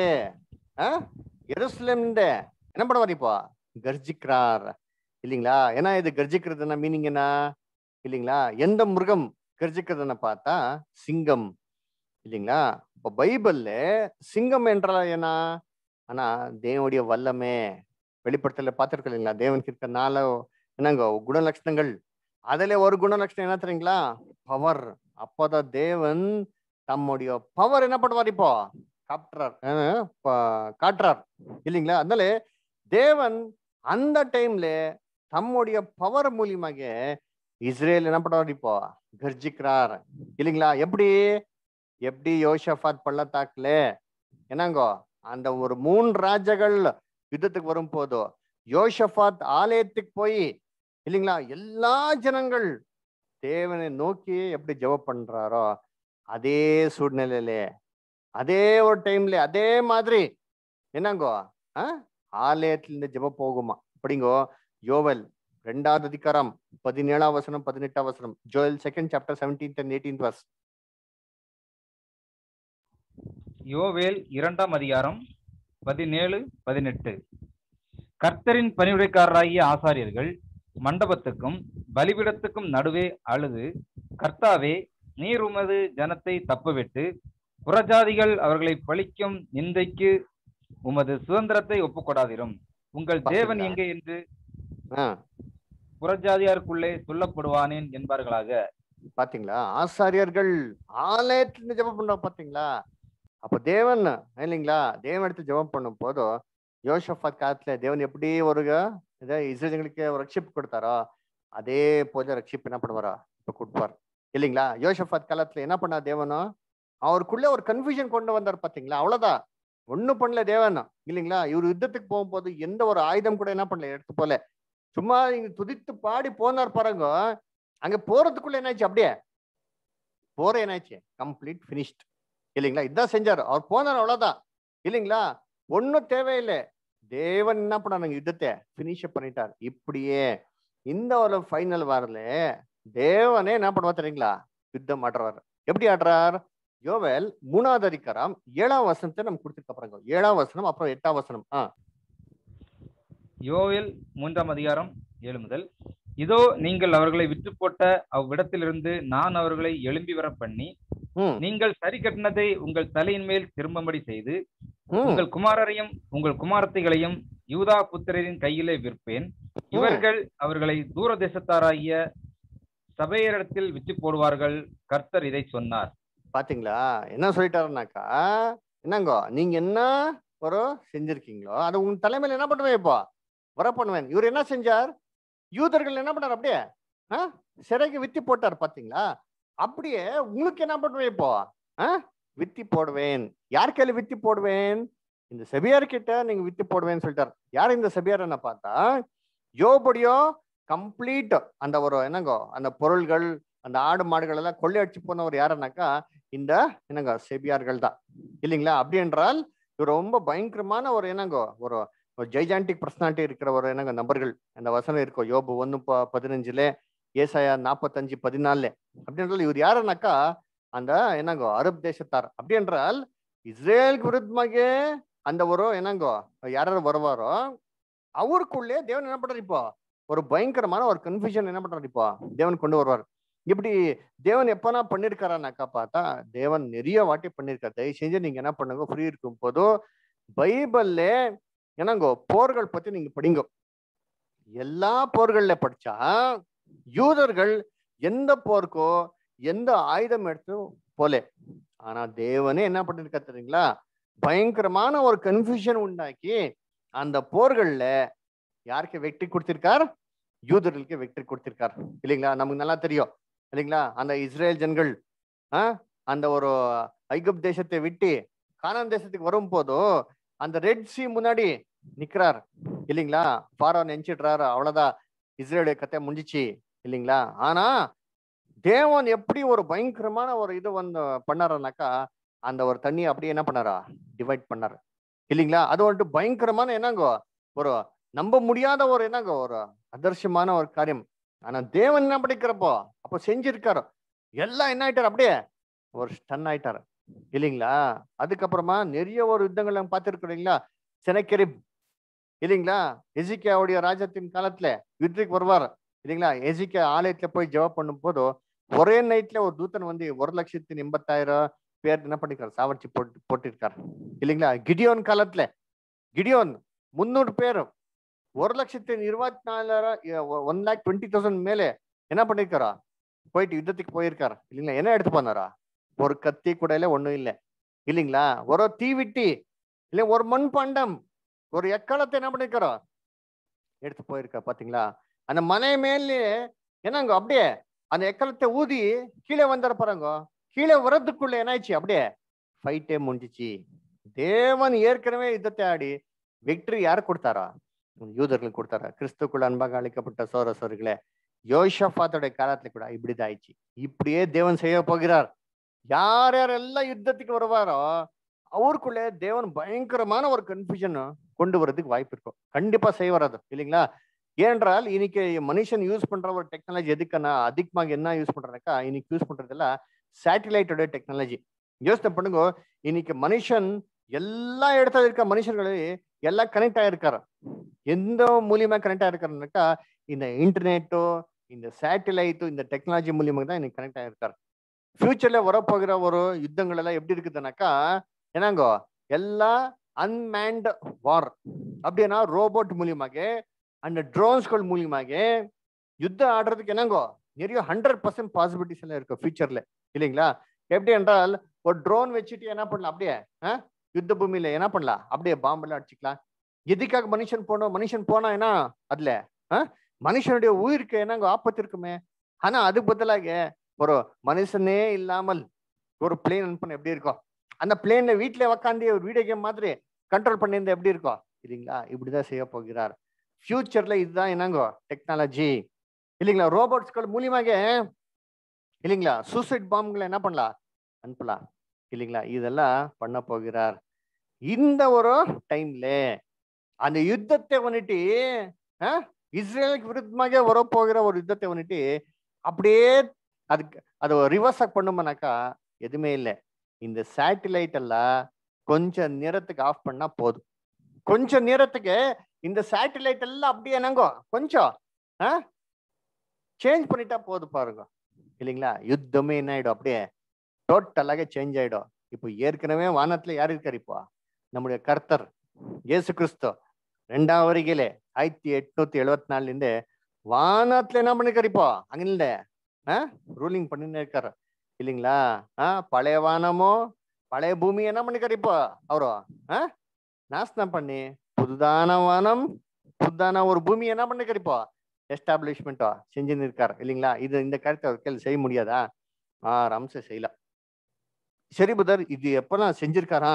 எருசலேம்ல என்ன பண்ணுவார் இப்போ கர்ஜிக்கிறார் இல்லைங்களா ஏன்னா இது கர்ஜிக்கிறதுனா மீனிங் என்ன இல்லைங்களா எந்த மிருகம் கர்ஜிக்கிறதுன்னு பார்த்தா சிங்கம் இல்லைங்களா இப்போ பைபிள்ல சிங்கம் என்றால் என்ன ஆனா தேவனுடைய வல்லமே வெளிப்படுத்தல பார்த்துருக்கோம் இல்லைங்களா தேவனுக்கு இருக்க நாலு என்னங்க குணலட்சணங்கள் அதுல ஒரு குணலட்சணம் என்ன தெரியுங்களா பவர் அப்போதான் தேவன் தம்முடைய பவர் என்ன பண்ணுவார் இப்போ காட்டுறார் அஹ் ப- காட்டுறார் இல்லைங்களா அதனால தேவன் அந்த டைம்ல தம்முடைய பவர் மூலியமாக இஸ்ரேல் என்ன பண்ணுவார் இப்போ கர்ஜிக்கிறார் இல்லைங்களா எப்படி எப்படி யோஷபாத் பள்ளத்தாக்குல என்னங்கோ அந்த ஒரு மூணு ராஜாக்கள் யுத்தத்துக்கு வரும் போதோ யோஷபாத் ஆலயத்துக்கு போய் இல்லைங்களா எல்லா ஜனங்கள் தேவனை நோக்கி எப்படி ஜெபம் பண்றாரோ அதே சூழ்நிலையில அதே ஒரு டைம்ல அதே மாதிரி என்னங்கோ ஆ? ஆலயத்திலிருந்து ஜெபம் போகுமா அப்படிங்கோ யோவல் ரெண்டாவது அதிகாரம் பதினேழாம் வசனம் பதினெட்டாம் வசனம் Joel second chapter seventeenth and eighteenth verse யோவேல் இரண்டாம் அதிகாரம் பதினேழு பதினெட்டு கர்த்தரின் பணிவிடைக்காரராகிய ஆசாரியர்கள் மண்டபத்துக்கும் பலிபீடத்துக்கும் நடுவே அழுது கர்த்தாவே நீர் உமது ஜனத்தை தப்பவிட்டு புறஜாதிகள் அவர்களை பழிக்கும் நிந்தைக்கு உமது சுதந்திரத்தை ஒப்புக்கொடாதிரும் உங்கள் தேவன் பாத்தீங்களா? எங்கே என்று ஆ புறஜாதியாருக்குள்ளே சொல்லப்படுவானேன் என்பார்களாக பாத்தீங்களா ஆசாரியர்கள் ஆலயத்துல ஜெபம் பண்றோம் பாத்தீங்களா அப்ப தேவன் இல்லைங்களா தேவன் எடுத்து ஜெபம் பண்ணும் போதும் யோசஃபாத் காலத்துல தேவன் எப்படி ஒரு இதை இஸ்ரேலுங்களுக்கு ஒரு ரட்சிப்பு கொடுத்தாரோ அதே போல ரட்சிப்பு என்ன பண்ணுவாரா இப்ப கொடுப்பார் இல்லைங்களா யோசஃபாத் காலத்துல என்ன பண்ணா தேவனும் அவருக்குள்ள ஒரு கன்ஃபியூஷன் கொண்டு வந்தார் பாத்தீங்களா அவ்வளவுதான் ஒண்ணும் பண்ணல தேவன் இல்லைங்களா இவர் யுத்தத்துக்கு போகும்போது எந்த ஒரு ஆயுதம் கூட என்ன பண்ணல எடுத்து போல சும்மா இங்க துதித்து பாடி போனார் பாருங்க அங்க போறதுக்குள்ள என்னாச்சு அப்படியே போற என்னாச்சு கம்ப்ளீட் ஃபினிஷ்ட் இல்லைங்களா இதான் செஞ்சாரு அவர் போனார் அவ்வளவுதான் இல்லைங்களா ஒன்றும் தேவையில்லை தேவன் என்ன பண்ணாருங்க யுத்தத்தை ஃபினிஷ் பண்ணிட்டார் இப்படியே இந்த ஒரு ஃபைனல் வாரில் தேவனே என்ன பண்ணுவா தெரியுங்களா யுத்தம் ஆடுறாரு எப்படி ஆடுறார் யோவேல் மூணாவது அதிகாரம் ஏழாம் வசனத்தை நம்ம கொடுத்துருக்க பாருங்க ஏழாம் வசனம் அப்புறம் எட்டாம் வசனம் ஆ யோவேல் மூன்றாம் அதிகாரம் ஏழு முதல் இதோ நீங்கள் அவர்களை விற்று போட்ட அவ்விடத்திலிருந்து நான் அவர்களை எழும்பி வர பண்ணி ம், நீங்கள் சரி கட்டினதை உங்கள் தலையின் மேல் திரும்பும்படி செய்து ம், உங்கள் குமாரரையும் உங்கள் குமாரத்திகளையும் யூதா புத்திரரின் கையிலே விற்பேன் இவர்கள் அவர்களை தூர தேசத்தாராகிய சபையரிடத்தில் விற்று போடுவார்கள் கர்த்தர் இதை சொன்னார் பாத்தீங்களா என்ன சொல்லிட்டாருனாக்கா என்னங்கோ நீங்க என்ன ஒரு செஞ்சிருக்கீங்களோ அது உங்க தலைமையில என்ன பண்ணுவேன் இப்போ வர பண்ணுவேன் இவர் என்ன செஞ்சார் யூதர்கள் என்ன பண்ணார் அப்படியே ஆ சிறைக்கு வித்தி போட்டார் பாத்தீங்களா அப்படியே உங்களுக்கு என்ன பண்ணுவேன் இப்போ ஆ வித்தி போடுவேன் யார் கையில வித்தி போடுவேன் இந்த செபியார் கிட்ட நீங்க வித்தி போடுவேன்னு சொல்லிட்டார் யார் இந்த செபியார் என்ன பார்த்தா யோபடியோ கம்ப்ளீட் அந்த ஒரு என்னங்கோ அந்த பொருள்கள் அந்த ஆடு மாடுகள் எல்லாம் கொள்ளையடிச்சு போனவர் யாருன்னாக்கா இந்த என்னங்க செபியார்கள் தான் இல்லைங்களா அப்படி என்றால் இவர் ரொம்ப பயங்கரமான ஒரு என்னங்கோ ஒரு ஒரு ஜெய்ஜாண்டிக் பர்சனாலிட்டி இருக்கிற ஒரு என்னங்க நபர்கள் அந்த வசனம் இருக்கும் யோபு ஒன்று ப பதினஞ்சுல ஏசாயா நாற்பத்தஞ்சு பதினாலுல அப்படி என்றால் இவர் யாருன்னாக்கா அந்த என்னங்கோ அரப் தேசத்தார் அப்படி என்றால் இஸ்ரேலுக்கு விருத்தமாக அந்த ஒரு என்னங்கோ யாராரு வருவாரோ அவருக்குள்ளே தேவன் என்ன பண்றாரு இப்போ ஒரு பயங்கரமான ஒரு கன்ஃபியூஷன் என்ன பண்றாரு இப்போ தேவன் கொண்டு வருவார் இப்படி தேவன் எப்பனா பண்ணிருக்காரானாக்கா பார்த்தா தேவன் நிறைய வாட்டி பண்ணிருக்காரு தயவு செஞ்சு நீங்க என்ன பண்ணுங்க ஃப்ரீ இருக்கும் போதோ பைபிள்ல என்னங்கோ போர்கள் பத்தி நீங்க படிங்க எல்லா போர்கள்ல படிச்சா யூதர்கள் எந்த போருக்கோ எந்த ஆயுதம் எடுத்து போலே ஆனா தேவனே என்ன பண்ணிருக்கா தெரியுங்களா பயங்கரமான ஒரு கன்ஃபியூஷன் உண்டாக்கி அந்த போர்கள்ல யாருக்கு வெற்றி கொடுத்திருக்கார் யூதர்களுக்கு வெற்றி கொடுத்திருக்கார் இல்லைங்களா நமக்கு நல்லா தெரியும் இல்லைங்களா அந்த இஸ்ரேல் ஜனங்கள் ஆ அந்த ஒரு ஐகுப் தேசத்தை விட்டு கானான் தேசத்துக்கு வரும் போதோ அந்த ரெட் சி முன்னாடி நிக்கிறார் இல்லைங்களா பாரோ நினைச்சிடுறாரு அவ்வளவுதான் இஸ்ரேலுடைய கதை முடிஞ்சிச்சு இல்லைங்களா ஆனா தேவன் எப்படி ஒரு பயங்கரமான ஒரு இது வந்து பண்ணாருனாக்கா அந்த ஒரு தண்ணியை அப்படியே என்ன பண்ணாரா டிவைட் பண்ணாரு இல்லைங்களா அது வந்துட்டு பயங்கரமான என்னங்கோ ஒரு நம்ப முடியாத ஒரு என்னங்க ஒரு அதர்ஷமான ஒரு காரியம் ஆனா தேவன் என்ன படிக்கிறப்போ அப்போ செஞ்சிருக்காரு எல்லாம் என்ன ஆயிட்டாரு அப்படியே ஒரு ஸ்டன் ஆயிட்டாரு இல்லைங்களா அதுக்கப்புறமா நிறைய ஒரு யுத்தங்கள் நம்ம பார்த்துருக்கிறீங்களா செனக்கெரிப் இல்லைங்களா எசிக்காவுடைய ராஜத்தின் காலத்துல யுத்தத்துக்கு வருவார் இல்லைங்களா எசிக்கா ஆலயத்துல போய் ஜெபம் பண்ணும் போது ஒரே நைட்ல ஒரு தூத்தன் வந்து ஒரு லட்சத்தி எண்பத்தாயிரம் பேர் என்ன பண்ணிருக்காரு சாவடிச்சு போட்டு போட்டிருக்காரு இல்லைங்களா கிடியோன் காலத்துல கிடியோன் முன்னூறு பேர் ஒரு லட்சத்தி இருபத்தி நாலாயிரம் ஒன் லேக் டுவெண்ட்டி தௌசண்ட் மேலே என்ன பண்ணிருக்காரா போயிட்டு யுத்தத்துக்கு போயிருக்காரு இல்லைங்களா என்ன எடுத்து போனாரா ஒரு கத்தி கூட இல்ல ஒண்ணும் இல்லை இல்லைங்களா ஒரு தீவிட்டி இல்ல ஒரு மண் பண்டம் ஒரு எக்காலத்தை என்ன பண்ணிருக்காரோ எடுத்து போயிருக்கா பாத்தீங்களா அந்த மலை மேலே என்னங்க அப்படியே அந்த எக்காலத்தை ஊதி கீழே வந்தார பாருங்க கீழே வர்றதுக்குள்ள என்னாச்சு அப்படியே ஃபைட்டே முடிஞ்சிச்சு தேவன் ஏற்கனவே யுத்தத்தை ஆடி விக்டரி யார் கொடுத்தாரா யூதர்கள் கொடுத்தாரா கிறிஸ்துக்குள்ள அன்பாக அழைக்கப்பட்ட சோரசோர்களே யோஷபாத்தோட காலத்துல கூட இப்படிதான் ஆயிடுச்சு இப்படியே தேவன் செய்ய போகிறார் யார் யாரெல்லாம் யுத்தத்துக்கு வருவாரோ அவருக்குள்ளே தேவன் பயங்கரமான ஒரு கன்ஃபியூஷன் கொண்டு வரதுக்கு வாய்ப்பு இருக்கும் கண்டிப்பா செய்வார் அது இல்லைங்களா ஏனென்றால் இன்னைக்கு மனுஷன் யூஸ் பண்ற ஒரு டெக்னாலஜி எதுக்குன்னா அதிகமாக என்ன யூஸ் பண்றாக்கா இன்னைக்கு யூஸ் பண்றதெல்லாம் சேட்டிலைட்டோட டெக்னாலஜி யோசனை பண்ணுங்க இன்னைக்கு மனுஷன் எல்லா இடத்துல இருக்க மனுஷர்களே எல்லாம் கனெக்ட் ஆயிருக்காரு எந்த மூலியமா கனெக்ட் ஆயிருக்காருனாக்கா இந்த இன்டர்நெட்டோ இந்த சேட்டிலைட்டோ இந்த டெக்னாலஜி மூலியமா தான் இன்னைக்கு கனெக்ட் ஆயிருக்காரு ஃபியூச்சர்ல வரப்போகிற ஒரு யுத்தங்கள் எல்லாம் எப்படி இருக்குதுனாக்கா என்னங்கோ எல்லா அன்மேன்ட் வார் அப்படின்னா ரோபோட் மூலியமாக அந்த ட்ரோன்ஸ்கள் மூலியமாக யுத்தம் ஆடுறதுக்கு என்னங்கோ நிறைய ஹண்ட்ரட் பர்சன்ட் பாசிபிலிட்டிஸ் எல்லாம் இருக்கு ஃபியூச்சர்ல இல்லைங்களா எப்படி என்றால் ஒரு ட்ரோன் வச்சுட்டு என்ன பண்ணலாம் அப்படியே யுத்த பூமியில என்ன பண்ணலாம் அப்படியே பாம்பெல்லாம் அடிச்சுக்கலாம் எதுக்காக மனுஷன் போனோம் மனுஷன் போனா என்ன அதுல மனுஷனுடைய உயிருக்கு என்னங்க ஆபத்து இருக்குமே ஆனா அது பதிலாக ஒரு மனுஷனே இல்லாமல் ஒரு பிளேன் அனுப்பின எப்படி இருக்கும் அந்த பிளேன்ல வீட்டுல உக்காந்து ஒரு வீடியோ கேம் மாதிரி கண்ட்ரோல் பண்ணியிருந்தா எப்படி இருக்கும் இல்லைங்களா இப்படிதான் செய்ய போகிறார் ஃபியூச்சர்ல இதுதான் என்னங்கோ டெக்னாலஜி இல்லைங்களா ரோபோட்ஸ்கள் மூலியமாக இல்லைங்களா சூசைட் பாம்புங்களை என்ன பண்ணலாம் அனுப்பலாம் இல்லைங்களா இதெல்லாம் பண்ண போகிறார் இந்த ஒரு டைம்ல அந்த யுத்தத்தை வந்துட்டு அஹ், இஸ்ரேலுக்கு விருத்தமாக வரப்போகிற ஒரு யுத்தத்தை வந்துட்டு அப்படியே அதுக்கு அதை ரிவர்ஸ் பண்ணுமானாக்கா எதுவுமே இல்லை இந்த சேட்டிலைட் எல்லாம் கொஞ்சம் நேரத்துக்கு ஆஃப் பண்ணா போதும் கொஞ்ச நேரத்துக்கு இந்த சேட்டிலைட் எல்லாம் அப்படியே என்னங்கோ கொஞ்சம் சேஞ்ச் பண்ணிட்டா போதும் பாருங்க இல்லைங்களா யுத்தமே என்ன ஆயிடும் அப்படியே டோட்டலாக சேஞ்ச் ஆயிடும் இப்போ ஏற்கனவே வானத்துல யார் இருக்காரு இப்போ நம்முடைய கர்த்தர் இயேசு கிறிஸ்து ரெண்டாம் வருகையிலே ஆயிரத்தி எட்நூத்தி எழுபத்தி நாலுலேருந்து வானத்துல என்ன பண்ணிருக்காரு இப்போ அங்கில்ல ரூலிங் பண்ணின்னு இருக்காரு இல்லைங்களா ஆ பழைய வானமோ பழைய பூமி என்ன பண்ணிருக்காரு இப்போ அவரு ஆ நாசனம் பண்ணி புதுதான வானம் புதுதான ஒரு பூமி என்ன பண்ணிருக்காரு இப்போ எஸ்டாப்ளிஷ்மெண்ட்டோ செஞ்சுன்னு இருக்காரு இல்லைங்களா இது இந்த காரியத்தை அவர் கேள்வி செய்ய முடியாதா ஆ ரம்ச செய்யலாம் சரி புதர் இது எப்பெல்லாம் செஞ்சிருக்காரா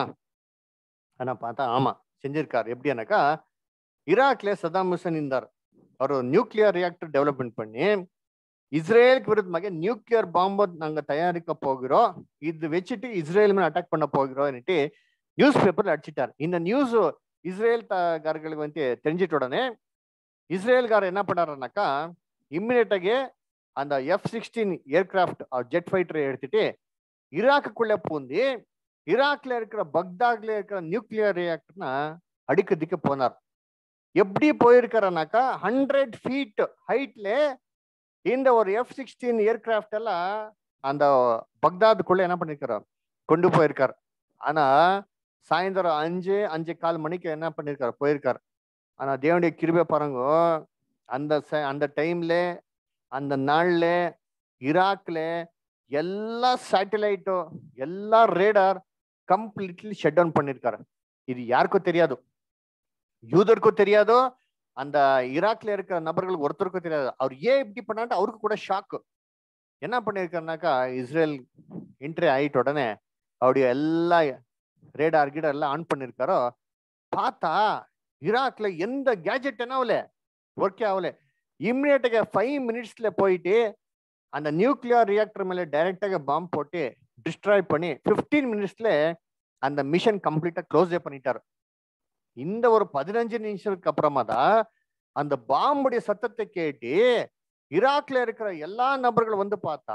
ஆனா பார்த்தா ஆமா செஞ்சிருக்காரு எப்படின்னாக்கா ஈராக்ல சதாம் ஹுசன் இருந்தார் அவர் ஒரு நியூக்ளியர் ரியாக்டர் டெவலப்மெண்ட் பண்ணி இஸ்ரேலுக்கு விருத்தமாக நியூக்ளியர் பாம்பை நாங்க தயாரிக்க போகிறோம் இது வச்சுட்டு இஸ்ரேல் மேல அட்டாக் பண்ண போகிறோம்னுட்டு நியூஸ் பேப்பர்ல அடிச்சிட்டார் இந்த நியூஸ் இஸ்ரேல் காரர்களுக்கு வந்து தெரிஞ்சிட்ட உடனே இஸ்ரேல்காரர் என்ன பண்ணாருனாக்கா இம்மிடியட்டாக அந்த எஃப் சிக்ஸ்டீன் ஏர்கிராஃப்ட் ஜெட் ஃபைட்டரை எடுத்துட்டு ஈராக்குக்குள்ள பூந்து ஈராக்ல இருக்கிற பக்தாக்ல இருக்கிற நியூக்ளியர் ரியாக்டர்னா அடிக்கிறதுக்கு போனார் எப்படி போயிருக்காருனாக்கா ஹண்ட்ரட் ஃபீட் ஹைட்ல இந்த ஒரு எஃப் சிக்ஸ்டீன் ஏர்கிராஃப்ட் எல்லாம் அந்த பக்தாதுக்குள்ள என்ன பண்ணிருக்காரு கொண்டு போயிருக்காரு ஆனா சாயந்தரம் அஞ்சு அஞ்சு கால் மணிக்கு என்ன பண்ணிருக்காரு போயிருக்காரு ஆனா தேவனுடைய கிருபை பாருங்க அந்த ச- அந்த டைம்ல அந்த நாள்ல ஈராக்ல எல்லா சேட்டலைட்டும் எல்லா ரேடார் கம்ப்ளீட்லி ஷட் டவுன் பண்ணிருக்காரு இது யாருக்கும் தெரியாது யூதருக்கும் தெரியாதோ அந்த ஈராக்ல இருக்கிற நபர்களுக்கு ஒருத்தருக்கும் தெரியாது அவர் ஏன் இப்படி பண்ணாட்டு அவருக்கு கூட ஷாக்கு என்ன பண்ணிருக்காருனாக்கா இஸ்ரேல் என்ட்ரி ஆயிட்ட உடனே அவருடைய எல்லா ரேடார் கீடர் எல்லாம் ஆன் பண்ணிருக்காரோ பார்த்தா ஈராக்ல எந்த கேஜெட் என்ன ஆகல ஒர்க்கே ஆகல இம்மிடியேட்டாக ஃபைவ் மினிட்ஸ்ல போயிட்டு அந்த நியூக்ளியர் ரியாக்டர் மேல டைரக்டாக பாம்பு போட்டு டிஸ்ட்ராய் பண்ணி ஃபிஃப்டீன் மினிட்ஸ்ல அந்த மிஷன் கம்ப்ளீட்டா க்ளோஸே பண்ணிட்டாரு இந்த ஒரு பதினஞ்சு நிமிஷத்துக்கு அப்புறமா தான் அந்த பாம்புடைய சத்தத்தை கேட்டு ஈராக்ல இருக்கிற எல்லா நபர்களும் வந்து பார்த்தா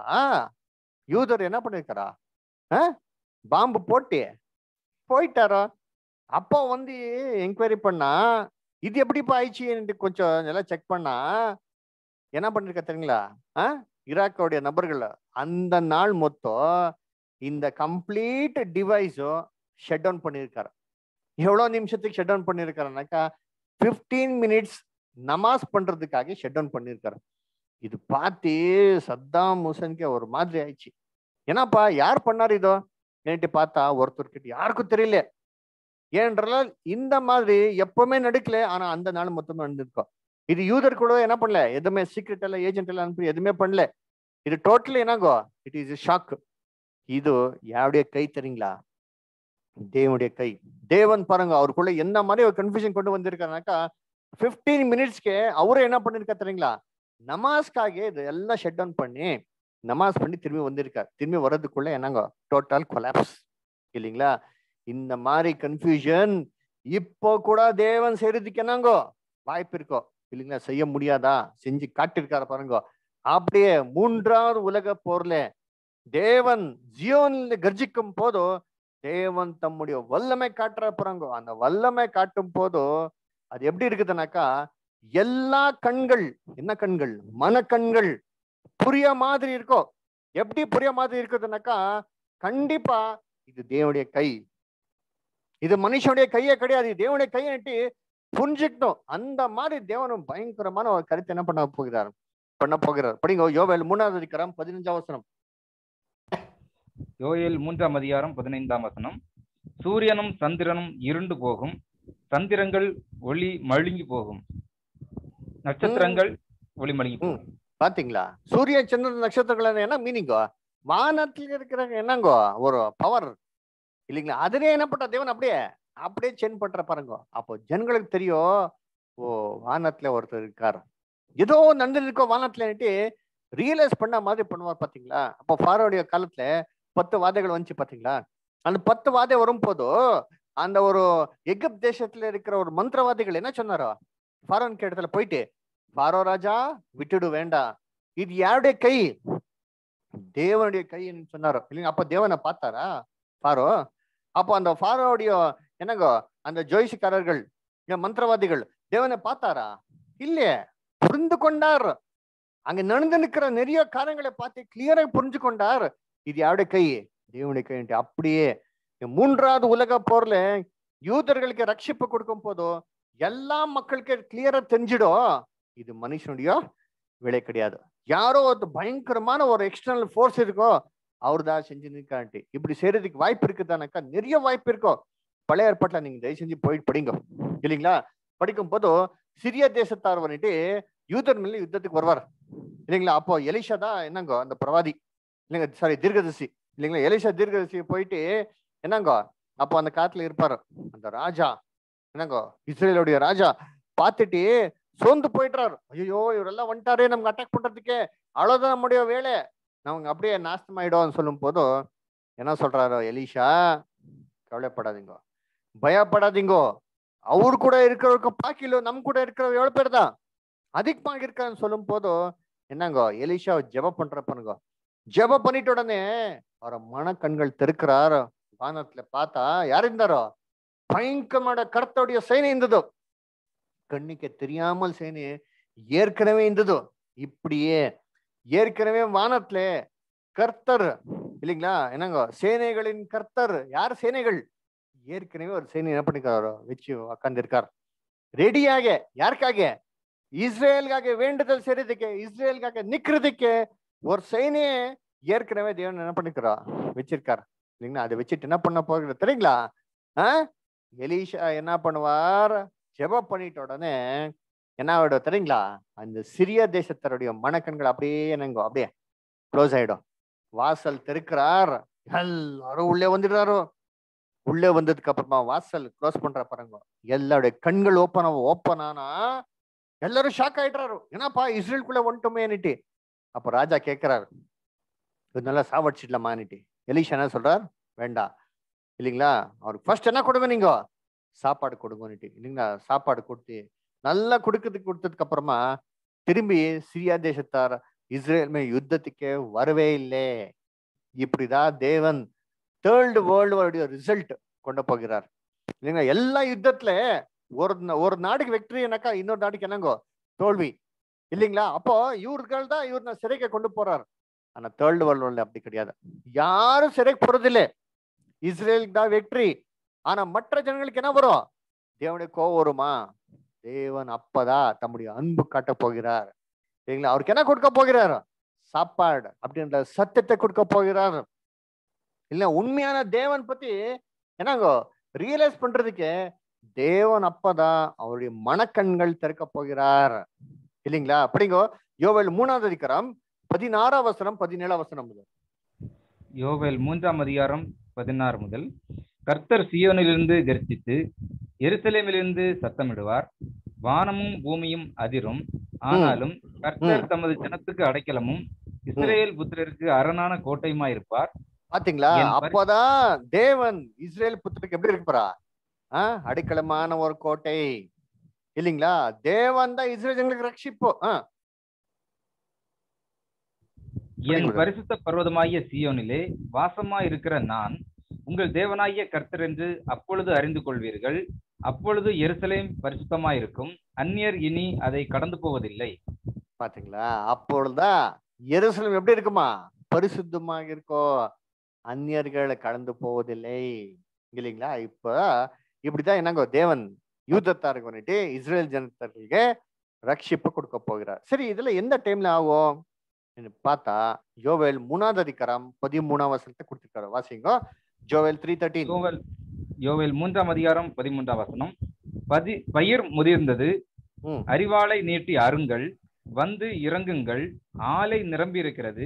யூதர் என்ன பண்ணிருக்காரா பாம்பு போட்டு போயிட்டாரோ அப்போ வந்து என்கொயரி பண்ணா இது எப்படிப்பா ஆயிடுச்சு கொஞ்சம் நல்லா செக் பண்ணா என்ன பண்ணிருக்க தெரியுங்களா ஆ ஈராக்கோடைய நபர்கள் அந்த நாள் மொத்தம் இந்த கம்ப்ளீட் டிவைஸும் ஷட் டவுன் பண்ணியிருக்காரு எவ்வளோ நிமிஷத்துக்கு ஷட் டவுன் பண்ணியிருக்காருனாக்கா ஃபிஃப்டீன் மினிட்ஸ் நமாஸ் பண்றதுக்காக ஷட் டவுன் பண்ணியிருக்காரு இது பார்த்து சத்தாம் முசனுக்கு ஒரு மாதிரி ஆயிடுச்சு ஏன்னாப்பா யார் பண்ணாரு இதோ நேற்று பார்த்தா ஒருத்தர்கிட்ட யாருக்கும் தெரியல ஏனென்றால் இந்த மாதிரி எப்பவுமே நடக்கல ஆனா அந்த நாள் மொத்தம் நடந்திருக்கோம் இது யூதர் கூட என்ன பண்ணல எதுவுமே சீக்ரெட் எல்லாம் ஏஜென்ட் எல்லாம் அனுப்பி எதுவுமே பண்ணல இது டோட்டலி என்னங்கோ இட் இஸ் ஷாக் இது யாருடைய கை தெரியுங்களா தேவனுடைய கை தேவன் பாருங்க அவருக்குள்ள என்ன மாதிரி ஒரு கன்ஃபியூஷன் கொண்டு வந்திருக்காருனாக்கா பிப்டீன் மினிட்ஸ்க்கு அவரும் என்ன பண்ணிருக்கா தெரியுங்களா நமாஸ்க்காக இது எல்லாம் ஷட் டவுன் பண்ணி நமாஸ் பண்ணி திரும்பி வந்திருக்கார் திரும்பி வர்றதுக்குள்ள என்னங்க டோட்டல் கொலாப்ஸ் இல்லைங்களா இந்த மாதிரி கன்ஃபியூஷன் இப்போ கூட தேவன் செய்யறதுக்கு என்னங்கோ வாய்ப்பு இருக்கோ இல்லைங்களா செய்ய முடியாதா செஞ்சு காட்டிருக்காரு பாருங்க அப்படியே மூன்றாவது உலக போர்ல தேவன் ஜியோன்ல கர்ஜிக்கும் போதோ தேவன் தம்முடைய வல்லமை காட்டுற பாருங்க அந்த வல்லமை காட்டும் போதோ அது எப்படி இருக்குதுனாக்கா எல்லா கண்கள் என்ன கண்கள் மனக்கண்கள் புரிய மாதிரி இருக்கோ எப்படி புரிய மாதிரி இருக்குதுனாக்கா கண்டிப்பா இது தேவனுடைய கை இது மனுஷனுடைய கையே கிடையாது இது தேவனுடைய கையன்ட்டு புரிஞ்சுக்கணும் அந்த மாதிரி தேவனும் பயங்கரமான ஒரு கருத்தை என்ன பண்ண போகிறார் பண்ண போகிறார் படிங்க யோவேல் மூணாவது அதிகாரம் பதினஞ்சாம் வசனம் யோயேல் மூன்றாம் அதிகாரம் பதினைந்தாம் வசனம் சூரியனும் சந்திரனும் இருண்டு போகும் சந்திரங்கள் ஒளி மழுங்கி போகும் நட்சத்திரங்கள் ஒளி மழுங்கி போகும் பாத்தீங்களா சூரிய சந்திரன் நட்சத்திரங்கள் என்ன மீனிங்கோ வானத்துல இருக்கிற என்னங்கோ ஒரு பவர் இல்லைங்களா அதுலயே என்ன பண்ற தேவன் அப்படியே அப்படியே சென் பண்ற பாருங்க அப்போ ஜனங்களுக்கு தெரியும் ஓ வானத்துல ஒருத்தர் இருக்கார் ஏதோ நடந்துருக்கோ வானத்துலன்ட்டு ரியலைஸ் பண்ண மாதிரி பண்ணுவார் பாத்தீங்களா அப்போ ஃபாரோடைய காலத்துல பத்து வாதைகள் வந்துச்சு பாத்தீங்களா அந்த பத்து வாதை வரும்போது அந்த ஒரு எகிப்த் தேசத்துல இருக்கிற ஒரு மந்திரவாதிகள் என்ன சொன்னாரோ ஃபாரோன் இடத்துல போயிட்டு ஃபாரோ ராஜா விட்டுடு வேண்டாம் இது யாருடைய கை தேவனுடைய கைன்னு சொன்னாரோ இல்லைங்க அப்ப தேவனை பார்த்தாரா ஃபாரோ அப்போ அந்த ஃபாரோடைய என்னங்கோ அந்த ஜோயிஷக்காரர்கள் இந்த மந்திரவாதிகள் தேவனை பார்த்தாரா இல்லையே புரிந்து கொண்டார் அங்க நடந்து நிற்கிற நிறைய காரியங்களை பார்த்து கிளியரா புரிஞ்சு கொண்டார் இது யாருடைய கை தேவனுடைய கை அப்படியே இந்த மூன்றாவது உலக போர்ல யூதர்களுக்கு ரட்சிப்பு கொடுக்கும் போதோ எல்லா மக்களுக்கு கிளியரா தெரிஞ்சிடும் இது மனுஷனுடைய விலை கிடையாது யாரோ ஒரு பயங்கரமான ஒரு எக்ஸ்டர்னல் ஃபோர்ஸ் இருக்கோ அவர் தான் செஞ்சு நிற்கான்ட்டு இப்படி செய்யறதுக்கு வாய்ப்பு இருக்குதானாக்கா நிறைய வாய்ப்பு இருக்கோ பழைய ஏற்பாட்டில் நீங்க தயவு செஞ்சு போயிட்டு படிங்க இல்லைங்களா படிக்கும் போது சிறிய தேசத்தார் வந்துட்டு யூதர் மேல யுத்தத்துக்கு வருவார் இல்லைங்களா அப்போ எலிஷா தான் என்னங்கோ அந்த பிரவாதி இல்லைங்க சாரி தீர்க்கதரிசி இல்லைங்களா எலிஷா தீர்க்கதரிசி போயிட்டு என்னங்கோ அப்போ அந்த காட்டுல இருப்பாரு அந்த ராஜா என்னங்கோ இஸ்ரேலுடைய ராஜா பார்த்துட்டு சோர்ந்து போயிட்டாரு ஐயோ இவரெல்லாம் வந்துட்டாரே நமக்கு அட்டாக் பண்றதுக்கே அவ்வளவுதான் நம்முடைய வேலை நமக்கு அப்படியே நாசமாயிடும் சொல்லும் போதும் என்ன சொல்றாரு எலிஷா கவலைப்படாதீங்க பயப்படாதீங்கோ அவர் கூட இருக்கிறவருக்கு பாக்கிலோ நம் கூட இருக்கிற எவ்வளவு பேர் தான் அதிகமாக இருக்கான்னு சொல்லும் போதும் என்னங்கோ எலிஷா ஜெப பண்றப்பனுங்கோ ஜெப பண்ணிட்ட உடனே அவர மனக்கண்கள் தெருக்கிறார் வானத்துல பார்த்தா யார் இருந்தாரோ பயங்கரமான கர்த்தருடைய சேனை இருந்ததோ கண்ணுக்கு தெரியாமல் சேனை ஏற்கனவே இருந்ததோ இப்படியே ஏற்கனவே வானத்துல கர்த்தர் இல்லைங்களா என்னங்க சேனைகளின் கர்த்தர் யார் சேனைகள் ஏற்கனவே ஒரு சேனை என்ன பண்ணிருக்காரோ வச்சு உக்காந்து இருக்கார் ரெடியாக யாருக்காக இஸ்ரேலுக்காக வேண்டுதல் செய்யறதுக்கு இஸ்ரேலுக்காக நிக்கிறதுக்கு ஒரு சேனையை ஏற்கனவே தேவன் என்ன பண்ணிக்கிறா வச்சிருக்கார் இல்லைங்களா அதை வச்சுட்டு என்ன பண்ண போகிறது தெரியுங்களா ஆஹ் எலிஷா என்ன பண்ணுவார் ஜெப பண்ணிட்ட உடனே என்ன ஆகிடும் தெரியுங்களா அந்த சிறிய தேசத்தருடைய மணக்கண்கள் அப்படியே என்னங்கோ அப்படியே க்ளோஸ் ஆயிடும் வாசல் திறக்கிறார் எல்லாரும் உள்ளே வந்துடுறாரோ உள்ளே வந்ததுக்கு அப்புறமா வாசல் க்ளோஸ் பண்ற பாருங்க எல்லாருடைய கண்கள் ஓப்பன் ஓப்பன் ஆனா எல்லாரும் ஷாக் ஆயிடுறாரு என்னப்பா இஸ்ரேலுக்குள்ள வந்துட்டோமேன்னுட்டு அப்ப ராஜா கேட்கிறாரு இது நல்லா சாவடிச்சிடலாமான்னுட்டு எலிஷா என்ன சொல்றார் வேண்டாம் இல்லைங்களா அவருக்கு ஃபர்ஸ்ட் என்ன கொடுங்க நீங்க சாப்பாடு கொடுங்கன்னுட்டு இல்லைங்களா சாப்பாடு கொடுத்து நல்லா கொடுக்கறதுக்கு கொடுத்ததுக்கு அப்புறமா திரும்பி சிரியா தேசத்தார் இஸ்ரேல் மே யுத்தத்துக்கே வரவே இல்லை இப்படிதான் தேவன் தேர்டு வேர்ல்டு வாருடைய ரிசல்ட் கொண்டு போகிறார் இல்லைங்களா எல்லா யுத்தத்துல ஒரு ஒரு நாடுக்கு வெற்றினாக்கா இன்னொரு நாட்டுக்கு என்னங்கோ தோல்வி இல்லைங்களா அப்போ இவர்கள் தான் இவர் சிறைக்கு கொண்டு போறார் ஆனா தேர்ட் வேர்ல்டு அப்படி கிடையாது யாரும் சிறைக்கு போறதில்லை இஸ்ரேலுக்கு தான் வெற்றி ஆனா மற்ற ஜனங்களுக்கு என்ன வரும் தேவனுடைய கோவம் வருமா தேவன் அப்பதான் தம்முடைய அன்பு காட்ட போகிறார் சரிங்களா அவருக்கு என்ன கொடுக்க போகிறார் சாப்பாடு அப்படின்ற சத்தியத்தை கொடுக்க போகிறார் இல்ல உண்மையான தேவன் பத்தி என்னங்கோ ரியலைஸ் பண்றதுக்கு தேவன் அப்பதான் அவருடைய மனக்கண்கள் திறக்க போகிறார் இல்லைங்களா அப்படிங்கோ யோவேல் மூணாவது அதிகாரம் பதினாறாம் வசனம் பதினேழாம் வசனம் முதல் யோவேல் மூன்றாம் அதிகாரம் பதினாறு முதல் கர்த்தர் சியோனிலிருந்து கர்ஜித்து எருசலேமிலிருந்து சத்தமிடுவார் வானமும் பூமியும் அதிரும் ஆனாலும் கர்த்தர் தமது ஜனத்துக்கு அடைக்கலமும் இஸ்ரேல் புத்திரருக்கு அரணான கோட்டையுமா இருப்பார் பாத்தீங்களா என் பரி- அப்பதான் தேவன் இஸ்ரேல் புத்திரருக்கு எப்படி இருப்பாரா ஆஹ் அடிக்கலமான ஒரு கோட்டை இல்லைங்களா தேவன் தான் இஸ்ரேல் ஜனங்களுக்கு ரட்சிப்போ ஆஹ் என் புரியுது. பரிசுத்த பர்வதமாகிய சியோனிலே வாசமா இருக்கிற நான் உங்கள் தேவனாகிய கர்த்தர் என்று அப்பொழுது அறிந்து கொள்வீர்கள் அப்பொழுது எருசலேம் பரிசுத்தமாயிருக்கும் அந்நியர் இனி அதை கடந்து போவதில்லை பாத்தீங்களா அப்பொழுதுதான் எருசலேம் எப்படி இருக்குமா பரிசுத்தமாக இருக்கோ அந்நியர்கள் கடந்து போவதில்லை இல்லைங்களா இப்ப இப்படிதான் என்னங்கோ தேவன் யூதத்தாருக்கு வந்துட்டு இஸ்ரேல் ஜனத்தாருக்கு ரட்சிப்பு கொடுக்க போகிறார் சரி இதுல எந்த டைம்ல ஆகும் என்று பார்த்தா ஜோவேல் மூணாவது அதிகாரம் பதிமூணாம் வசனத்தை கொடுத்திருக்காரு வாசிங்கோ ஜோவேல் த்ரீ தேர்ட்டீன் யோவேல் யோவேல் மூன்றாம் அதிகாரம் பதிமூன்றாம் வசனம் பதி பயிர் முதிர்ந்தது ம். அறிவாளை நீட்டி அருங்கள் வந்து இறங்குங்கள் ஆலை நிரம்பி இருக்கிறது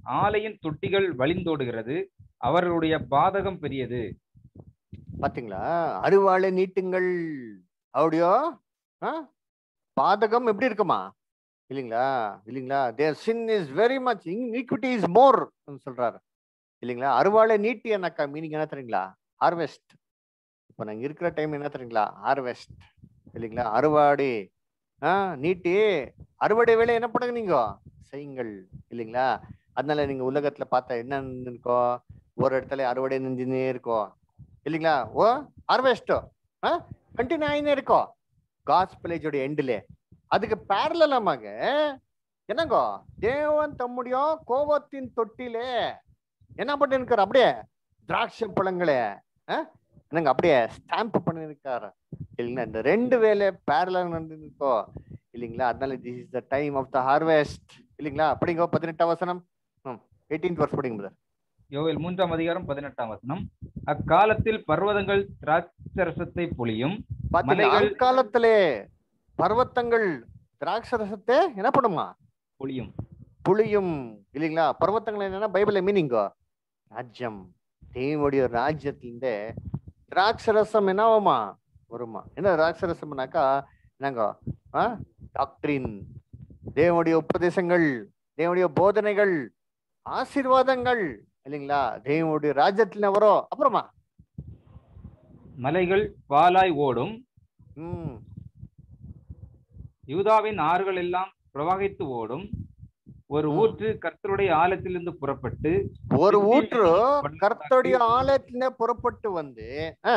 ஆலையின் தொட்டிகள் வழிந்தோடுகிறது அவர்களுடைய பாதகம் பெரியது பாத்தீங்களா அருவாளை நீட்டுங்கள் அப்படியோ ஆ? பாதகம் எப்படி இருக்குமா இல்லைங்களா இல்லைங்களா their sin is very much iniquity is more சொல்றாரு இல்லைங்களா அருவாளை நீட்டி என்னக்கா மீனிங் என்ன தெரியுங்களா ஹார்வெஸ்ட் இப்போ நாங்க இருக்கிற டைம் என்ன தெரியுங்களா ஹார்வெஸ்ட் இல்லைங்களா அறுவாடி ஆ நீட்டி அறுவடை வேலை என்ன பண்ணுங்க நீங்க செய்யுங்கள் இல்லைங்களா அதனால நீங்க உலகத்துல பார்த்தா என்ன இருக்கோ ஒரு இடத்துல அறுவடை நெஞ்சுனே இருக்கோம் இல்லைங்களா ஓ ஹார்வெஸ்ட் கண்டினியூ ஆயினே இருக்கோம் காஸ்பிளேஜோட எண்டிலே அதுக்கு பேரலமாக என்னங்கோ தேவன் தம்முடைய கோபத்தின் தொட்டிலே என்ன பண்ணிருக்காரு அப்படியே திராட்சை பழங்களே ஆ? என்னங்க அப்படியே ஸ்டாம்ப் பண்ணிருக்காரு இல்லைங்களா இந்த ரெண்டு வேலை பேரல நடந்துருக்கோ இல்லைங்களா அதனால this is the time of the harvest இல்லைங்களா படிங்க பதினெட்டாம் வசனம் எயிட்டீன்த் வருஷம் படிங்க brother. யோவேல் மூன்றாம் அதிகாரம் பதினெட்டாம் வசனம் அக்காலத்தில் பர்வதங்கள் திராட்சரசத்தை பொழியும் பாத்தீங்களா மலைகள்- அக்காலத்திலே பர்வத்தங்கள் திராட்சரசத்தை என்ன பண்ணுமா பொழியும் புளியும் இல்லைங்களா பர்வத்தங்கள் என்னன்னா பைபிள்ல மீனிங்கோ ராஜ்யம் தேவனுடைய ராஜ்யத்திலிருந்தே திராட்சரசம் என்னவாமா வருமா என்ன திராட்சரசம்னாக்கா என்னங்க டாக்டரின் தேவனுடைய உபதேசங்கள் தேவனுடைய போதனைகள் ஆசீர்வாதங்கள் இல்லைங்களா தேவனுடைய ராஜ்யத்துல வரும் அப்புறமா மலைகள் பாலாய் ஓடும் ம் யூதாவின் ஆறுகள் எல்லாம் பிரவாகித்து ஓடும் ஒரு ம். ஊற்று கர்த்தருடைய ஆலயத்திலிருந்து புறப்பட்டு ஒரு சித்தி ஊற்று பள்ளத்தாக்கில் கர்த்தருடைய ஆலயத்திலே புறப்பட்டு வந்து ஆ,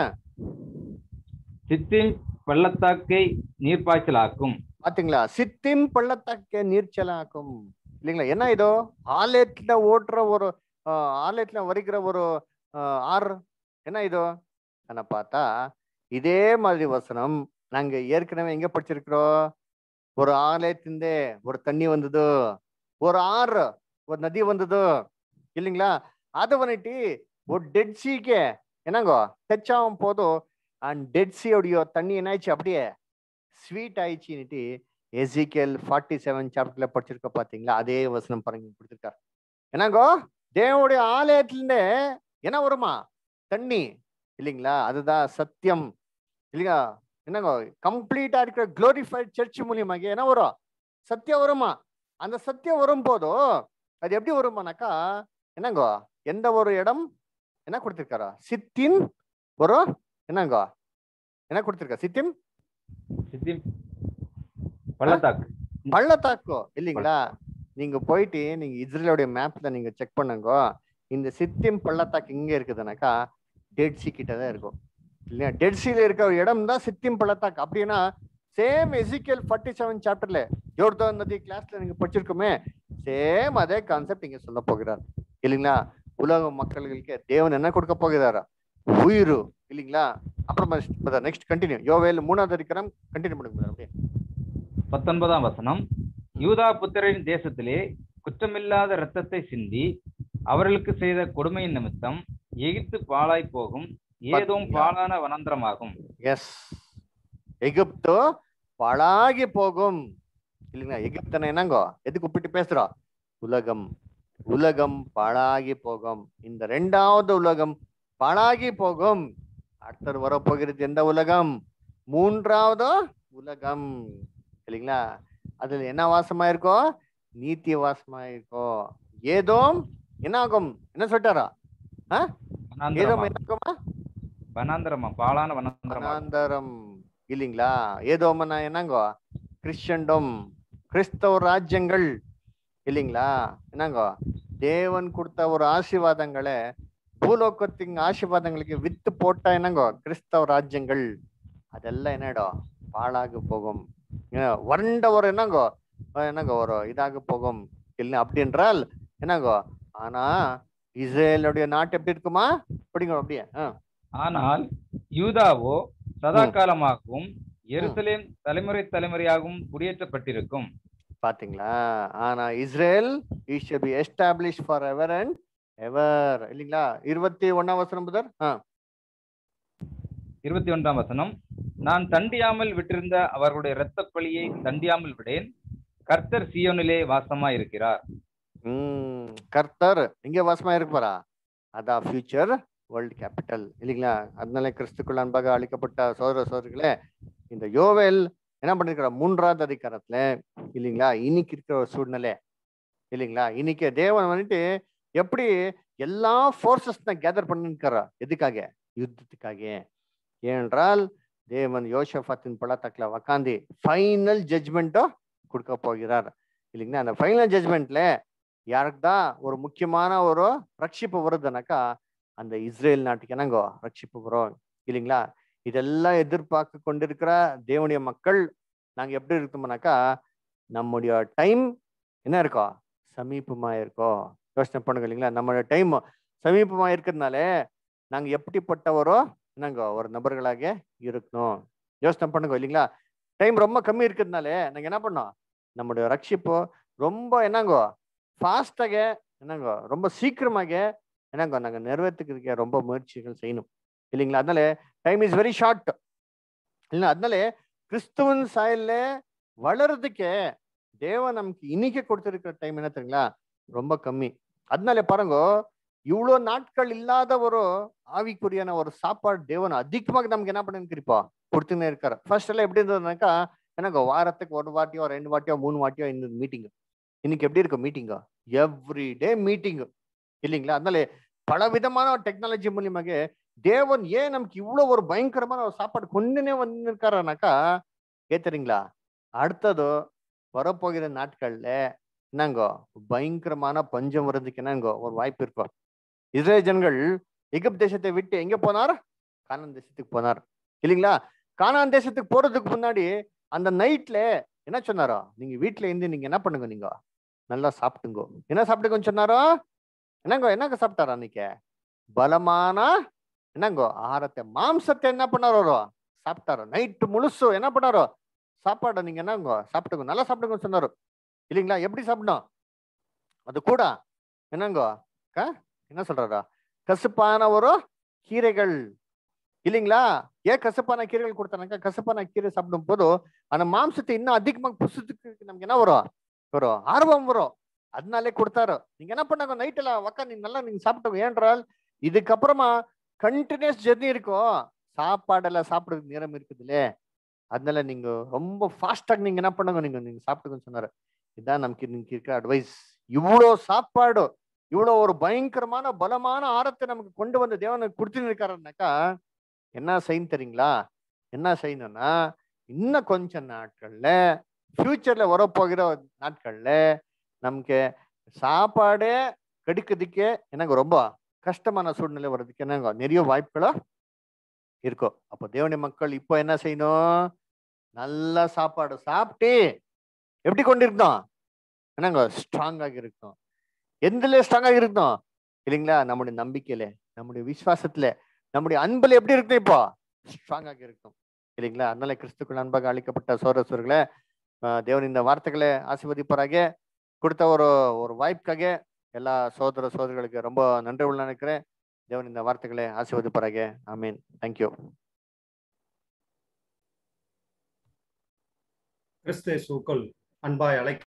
சித்திம் பள்ளத்தாக்கை நீர்ப்பாய்ச்சலாக்கும் பாத்தீங்களா சித்திம் பள்ளத்தாக்க நீர்ச்சலாக்கும் இல்லைங்களா என்ன இதோ ஆலயத்துல ஓட்டுற ஒரு ஆ, ஆலயத்துல வருகிற ஒரு ஆ, ஆறு என்ன இதோ ஆனா பார்த்தா இதே மாதிரி வசனம் நாங்க ஏற்கனவே எங்க படிச்சிருக்கிறோம் ஒரு ஆலயத்திந்தே ஒரு தண்ணி வந்தது ஒரு ஆறு ஒரு நதி வந்தது இல்லைங்களா அது வந்துட்டு ஒரு டெட் சீக்கே என்னங்கோ டச் ஆகும் போதும் அண்ட் டெட் சீயோடைய தண்ணி என்ன ஆயிடுச்சு அப்படியே ஸ்வீட் ஆயிடுச்சுன்னுட்டு எசிகேல் ஃபார்ட்டி செவன் சாப்டர்ல படிச்சிருக்க பாத்தீங்களா அதே வசனம் பாருங்க கொடுத்துருக்காரு என்னங்கோ தேவனுடைய ஆலயத்திலிருந்தே என்ன வருமா தண்ணி இல்லைங்களா அதுதான் சத்தியம் இல்லைங்களா என்னங்கோ கம்ப்ளீட்டா இருக்கிற குளோரிஃபைட் சர்ச் மூலியமாக என்ன வரும் சத்தியம் வருமா அந்த சத்தியம் வரும்போதோ அது எப்படி வருமானாக்கா என்னங்கோ எந்த ஒரு இடம் என்ன கொடுத்திருக்காரா சித்தின் ஒரு என்னங்கோ என்ன கொடுத்திருக்கா சித்திம் சித்திம் பள்ளத்தாக்கு பள்ளத்தாக்கோ இல்லைங்களா நீங்க போயிட்டு நீங்க இஸ்ரேலோடைய மேப்ல நீங்க செக் பண்ணுங்க இந்த சித்திம் பள்ளத்தாக்கு இங்க இருக்குதுனாக்கா டெட் சி கிட்ட தான் இருக்கும் இல்லையா டெட் சில இருக்க ஒரு இடம் தான் சித்திம் பள்ளத்தாக்கு அப்படின்னா சேம் எசிக்கல் ஃபார்ட்டி செவன் சாப்டர்ல யோர்தான் நதி கிளாஸ்ல நீங்க படிச்சிருக்கோமே சேம் அதே கான்செப்ட் இங்க சொல்ல போகிறார் இல்லைங்களா உலக மக்களுக்கு தேவன் என்ன கொடுக்க போகிறாரா உயிர் இல்லைங்களா அப்புறமா நெக்ஸ்ட் கண்டினியூ யோவேல் மூணாவது அதிகாரம் கண்டினியூ பண்ணுங்க brother, அப்படியே பத்தொன்பதாம் வசனம் யூதா புத்திரரின் தேசத்திலே குற்றமில்லாத இரத்தத்தை சிந்தி அவர்களுக்கு செய்த கொடுமையின் நிமித்தம் எகிப்து பாழாய் போகும் ஏதோம் பாத்தீங்களா? பாழான வனாந்திரமாகும் எஸ் எகிப்து பாழாகி போகும் இல்லைங்களா எகிப்தனை என்னங்கோ எதுக்கு ஒப்பிட்டு பேசுறோம் உலகம் உலகம் பாழாகி போகும் இந்த ரெண்டாவது உலகம் பாழாகி போகும் அடுத்தது வரப்போகிறது எந்த உலகம் மூன்றாவது உலகம் இல்லைங்களா அதுல என்ன வாசமா இருக்கோ நீத்தி வாசமா இருக்கோ ஏதோம் என்ன ஆகும் என்ன சொல்லிட்டாரா ஏதோ வனாந்திரமா என்ன ஆகுமா வனாந்திரமா பாழான வனாந்திரமா வனாந்தரம் இல்லைங்களா ஏதோமனா என்னங்கோ கிறிஸ்டன்டம் கிறிஸ்தவ ராஜ்யங்கள் இல்லைங்களா என்னங்கோ தேவன் கொடுத்த ஒரு ஆசீர்வாதங்களை பூலோகத்தின் ஆசீர்வாதங்களுக்கு வித்து போட்டா என்னங்கோ கிறிஸ்தவ ராஜ்யங்கள் அதெல்லாம் என்னடா பாழாக போகும் ஏன்னா, வறண்ட ஒரு என்னங்கோ அஹ் என்னங்கோ ஒரு இதாக போகும் இல்லை அப்படின்றால் என்னங்கோ ஆனா இஸ்ரேலுடைய நாட்டு எப்படி இருக்குமா அப்படிங்க அப்படியே ஆ ஆனால் யூதாவோ சதா காலமாகவும் எருசலேம் தலைமுறை தலைமுறையாகவும் குடியேற்றப்பட்டிருக்கும் பாத்தீங்களா ஆனா Israel it should be establish for ever and ever இல்லைங்களா இருபத்தி ஒன்னாம் வசனம் புதர் ஆ இருபத்தி ஒன்றாம் வசனம் நான் தண்டியாமல் விட்டிருந்த அவர்களுடைய இரத்தப் பழியை தண்டியாமல் விடேன் கர்த்தர் சியோனிலே வாசமா இருக்கிறார் ம் கர்த்தர் எங்க வாசமா இருப்பாரா அதான் ஃபியூச்சர் வேர்ல்ட் கேபிட்டல் இல்லைங்களா அதனால கிறிஸ்துக்குள் அன்பாக அளிக்கப்பட்ட சோதர சோதரிகளே இந்த யோவேல் என்ன பண்ணிருக்கிற மூன்றாவது அதிகாரத்துல இல்லைங்களா இன்னைக்கு இருக்கிற ஒரு சூழ்நிலை இல்லைங்களா இன்னைக்கு தேவன் வந்துட்டு எப்படி எல்லா ஃபோர்ஸஸ் கேதர் பண்ணிருக்காரா எதுக்காக யுத்தத்துக்காக ஏனென்றால் தேவன் யோசபாத்தின் பள்ளத்தாக்குல உக்காந்து ஃபைனல் ஜட்ஜ்மெண்ட்டோ கொடுக்க போகிறார் இல்லைங்களா அந்த ஃபைனல் ஜட்ஜ்மெண்ட்ல யாருக்கு தான் ஒரு முக்கியமான ஒரு ரட்சிப்பு வருதுனாக்கா அந்த இஸ்ரேல் நாட்டுக்கு என்னங்கோ ரட்சிப்பு வரும் இல்லைங்களா இதெல்லாம் எதிர்பார்க்க கொண்டிருக்கிற தேவனுடைய மக்கள் நாங்க எப்படி இருக்கோம்னாக்கா நம்முடைய டைம் என்ன இருக்கோம் சமீபமா இருக்கோம் யோசனை பண்ணுங்க இல்லைங்களா நம்மளுடைய டைம் சமீபமா இருக்கிறதுனால நாங்க எப்படிப்பட்டவரோ என்னங்க ஒரு நபர்களாக இருக்கணும் யோசனை பண்ணுங்க இல்லைங்களா டைம் ரொம்ப கம்மி இருக்கிறதுனால நாங்க என்ன பண்ணோம் நம்முடைய ரட்சிப்பு ரொம்ப என்னங்கோ ஃபாஸ்டாக என்னங்கோ ரொம்ப சீக்கிரமாக என்னங்கோ நாங்கள் நிறைவேற்றுக்கிறதுக்கு ரொம்ப முயற்சிகள் செய்யணும் இல்லைங்களா அதனால டைம் இஸ் வெரி ஷார்ட் இல்லைங்களா அதனால கிறிஸ்துவன் சாயல்ல வளர்றதுக்கே தேவன் நமக்கு இன்னைக்கு கொடுத்திருக்கிற டைம் என்ன தெரியுங்களா ரொம்ப கம்மி அதனால பாருங்க இவ்வளோ நாட்கள் இல்லாத ஒரு ஆவிக்குரியான ஒரு சாப்பாடு தேவன் அதிகமாக நமக்கு என்ன பண்ணிருப்பா கொடுத்துன்னே இருக்காரு ஃபர்ஸ்ட் எல்லாம் எப்படி இருந்ததுனாக்கா எனக்கு வாரத்துக்கு ஒரு வாட்டியோ ரெண்டு வாட்டியோ மூணு வாட்டியோ இந்த மீட்டிங் இன்னைக்கு எப்படி இருக்கும் மீட்டிங்கா எவ்ரி டே மீட்டிங் இல்லைங்களா அதனால பல விதமான டெக்னாலஜி மூலியமாக தேவன் ஏன் நமக்கு இவ்வளவு ஒரு பயங்கரமான ஒரு சாப்பாடு கொண்டுனே வந்திருக்காருனாக்கா ஏத்துறீங்களா அடுத்தது வரப்போகிற நாட்கள்ல என்னங்கோ பயங்கரமான பஞ்சம் வர்றதுக்கு என்னங்கோ ஒரு வாய்ப்பு இருக்கும் இஸ்ரேல் ஜனங்கள் எகிப்து தேசத்தை விட்டு எங்க போனார் கானான் தேசத்துக்கு போனார் இல்லைங்களா கானான் தேசத்துக்கு போறதுக்கு முன்னாடி அந்த நைட்ல என்ன சொன்னாரோ நீங்க வீட்டுல இருந்து நீங்க என்ன பண்ணுங்க நீங்க நல்லா சாப்பிட்டுங்கோ என்ன சாப்பிட்டுங்கன்னு சொன்னாரோ என்னங்கோ என்னங்க சாப்பிட்டாரா அன்னைக்கு பலமான என்னங்கோ ஆಹಾರத்தை மாம்சத்தை என்ன பண்ணாரோ சாப்பிட்டாரோ நைட்டு முழுசு என்ன பண்ணாரோ சாப்பாடை நீங்க என்னங்கோ சாப்பிட்டுங்க நல்லா சாப்பிட்டுங்கன்னு சொன்னாரு இல்லைங்களா எப்படி சாப்பிடணும் அது கூட என்னங்கோ க என்ன சொல்றாரா கசுப்பான ஒரு கீரைகள் இல்லைங்களா ஏன் கசப்பான கீரைகள் கொடுத்தானாக்கா கசப்பான கீரை சாப்பிடும் போது அந்த மாம்சத்தை இன்னும் அதிகமாக புசுத்துக்கு நமக்கு என்ன வரும் வரும் ஆர்வம் வரும் அதனாலே கொடுத்தாரு நீங்க என்ன பண்ணாங்க நைட்ல உக்காந்து நீங்க நல்லா நீங்க சாப்பிட்டோம் ஏன்றால் இதுக்கப்புறமா கண்டினியூஸ் ஜெர்னி இருக்கும் சாப்பாடெல்லாம் சாப்பிடுறதுக்கு நேரம் இருக்குதுல்ல அதனால நீங்க ரொம்ப ஃபாஸ்டாக நீங்க என்ன பண்ணுங்க நீங்க நீங்க சாப்பிட்டுங்கன்னு சொன்னாரு இதான் நமக்கு இன்னைக்கு இருக்கிற அட்வைஸ் இவ்வளோ சாப்பாடு இவ்வளோ ஒரு பயங்கரமான பலமான ஆரத்தை நமக்கு கொண்டு வந்து தேவனுக்கு கொடுத்துன்னு இருக்காருனாக்கா என்ன செய்யணும் தெரியுங்களா என்ன செய்யணும்னா இன்னும் கொஞ்ச நாட்கள்ல ஃபியூச்சர்ல வரப்போகிற நாட்கள்ல நமக்கு சாப்பாடே கிடைக்கிறதுக்கே எனக்கு ரொம்ப கஷ்டமான சூழ்நிலை வர்றதுக்கு என்னங்க நிறைய வாய்ப்புகளா இருக்கும் அப்போ தேவனுடைய மக்கள் இப்போ என்ன செய்யணும் நல்ல சாப்பாடு சாப்பிட்டு எப்படி கொண்டிருக்கணும் என்னங்க ஸ்ட்ராங்காக இருக்கணும் எதுல ஸ்ட்ராங்காக இருக்கணும் இல்லைங்களா நம்முடைய நம்பிக்கையில நம்முடைய விசுவாசத்துல நம்முடைய அன்புல எப்படி இருக்கணும் இப்போ ஸ்ட்ராங்காக இருக்கணும் இல்லைங்களா அதனால கிறிஸ்துக்குள் அன்பாக அளிக்கப்பட்ட சோரஸ்வர்களே தேவன் இந்த வார்த்தைகளை ஆசிர்வதிப்பாராக கொடுத்த ஒரு ஒரு வாய்ப்புக்காக எல்லா சோதர சோதரிகளுக்கு ரொம்ப நன்றி உள்ள நினைக்கிறேன் தேவன் இந்த வார்த்தைகளை ஆசிர்வதிப்பாராக ஆமீன் தேங்க்யூ கிறிஸ்து இயேசுவுக்குள் அன்பாய் அழை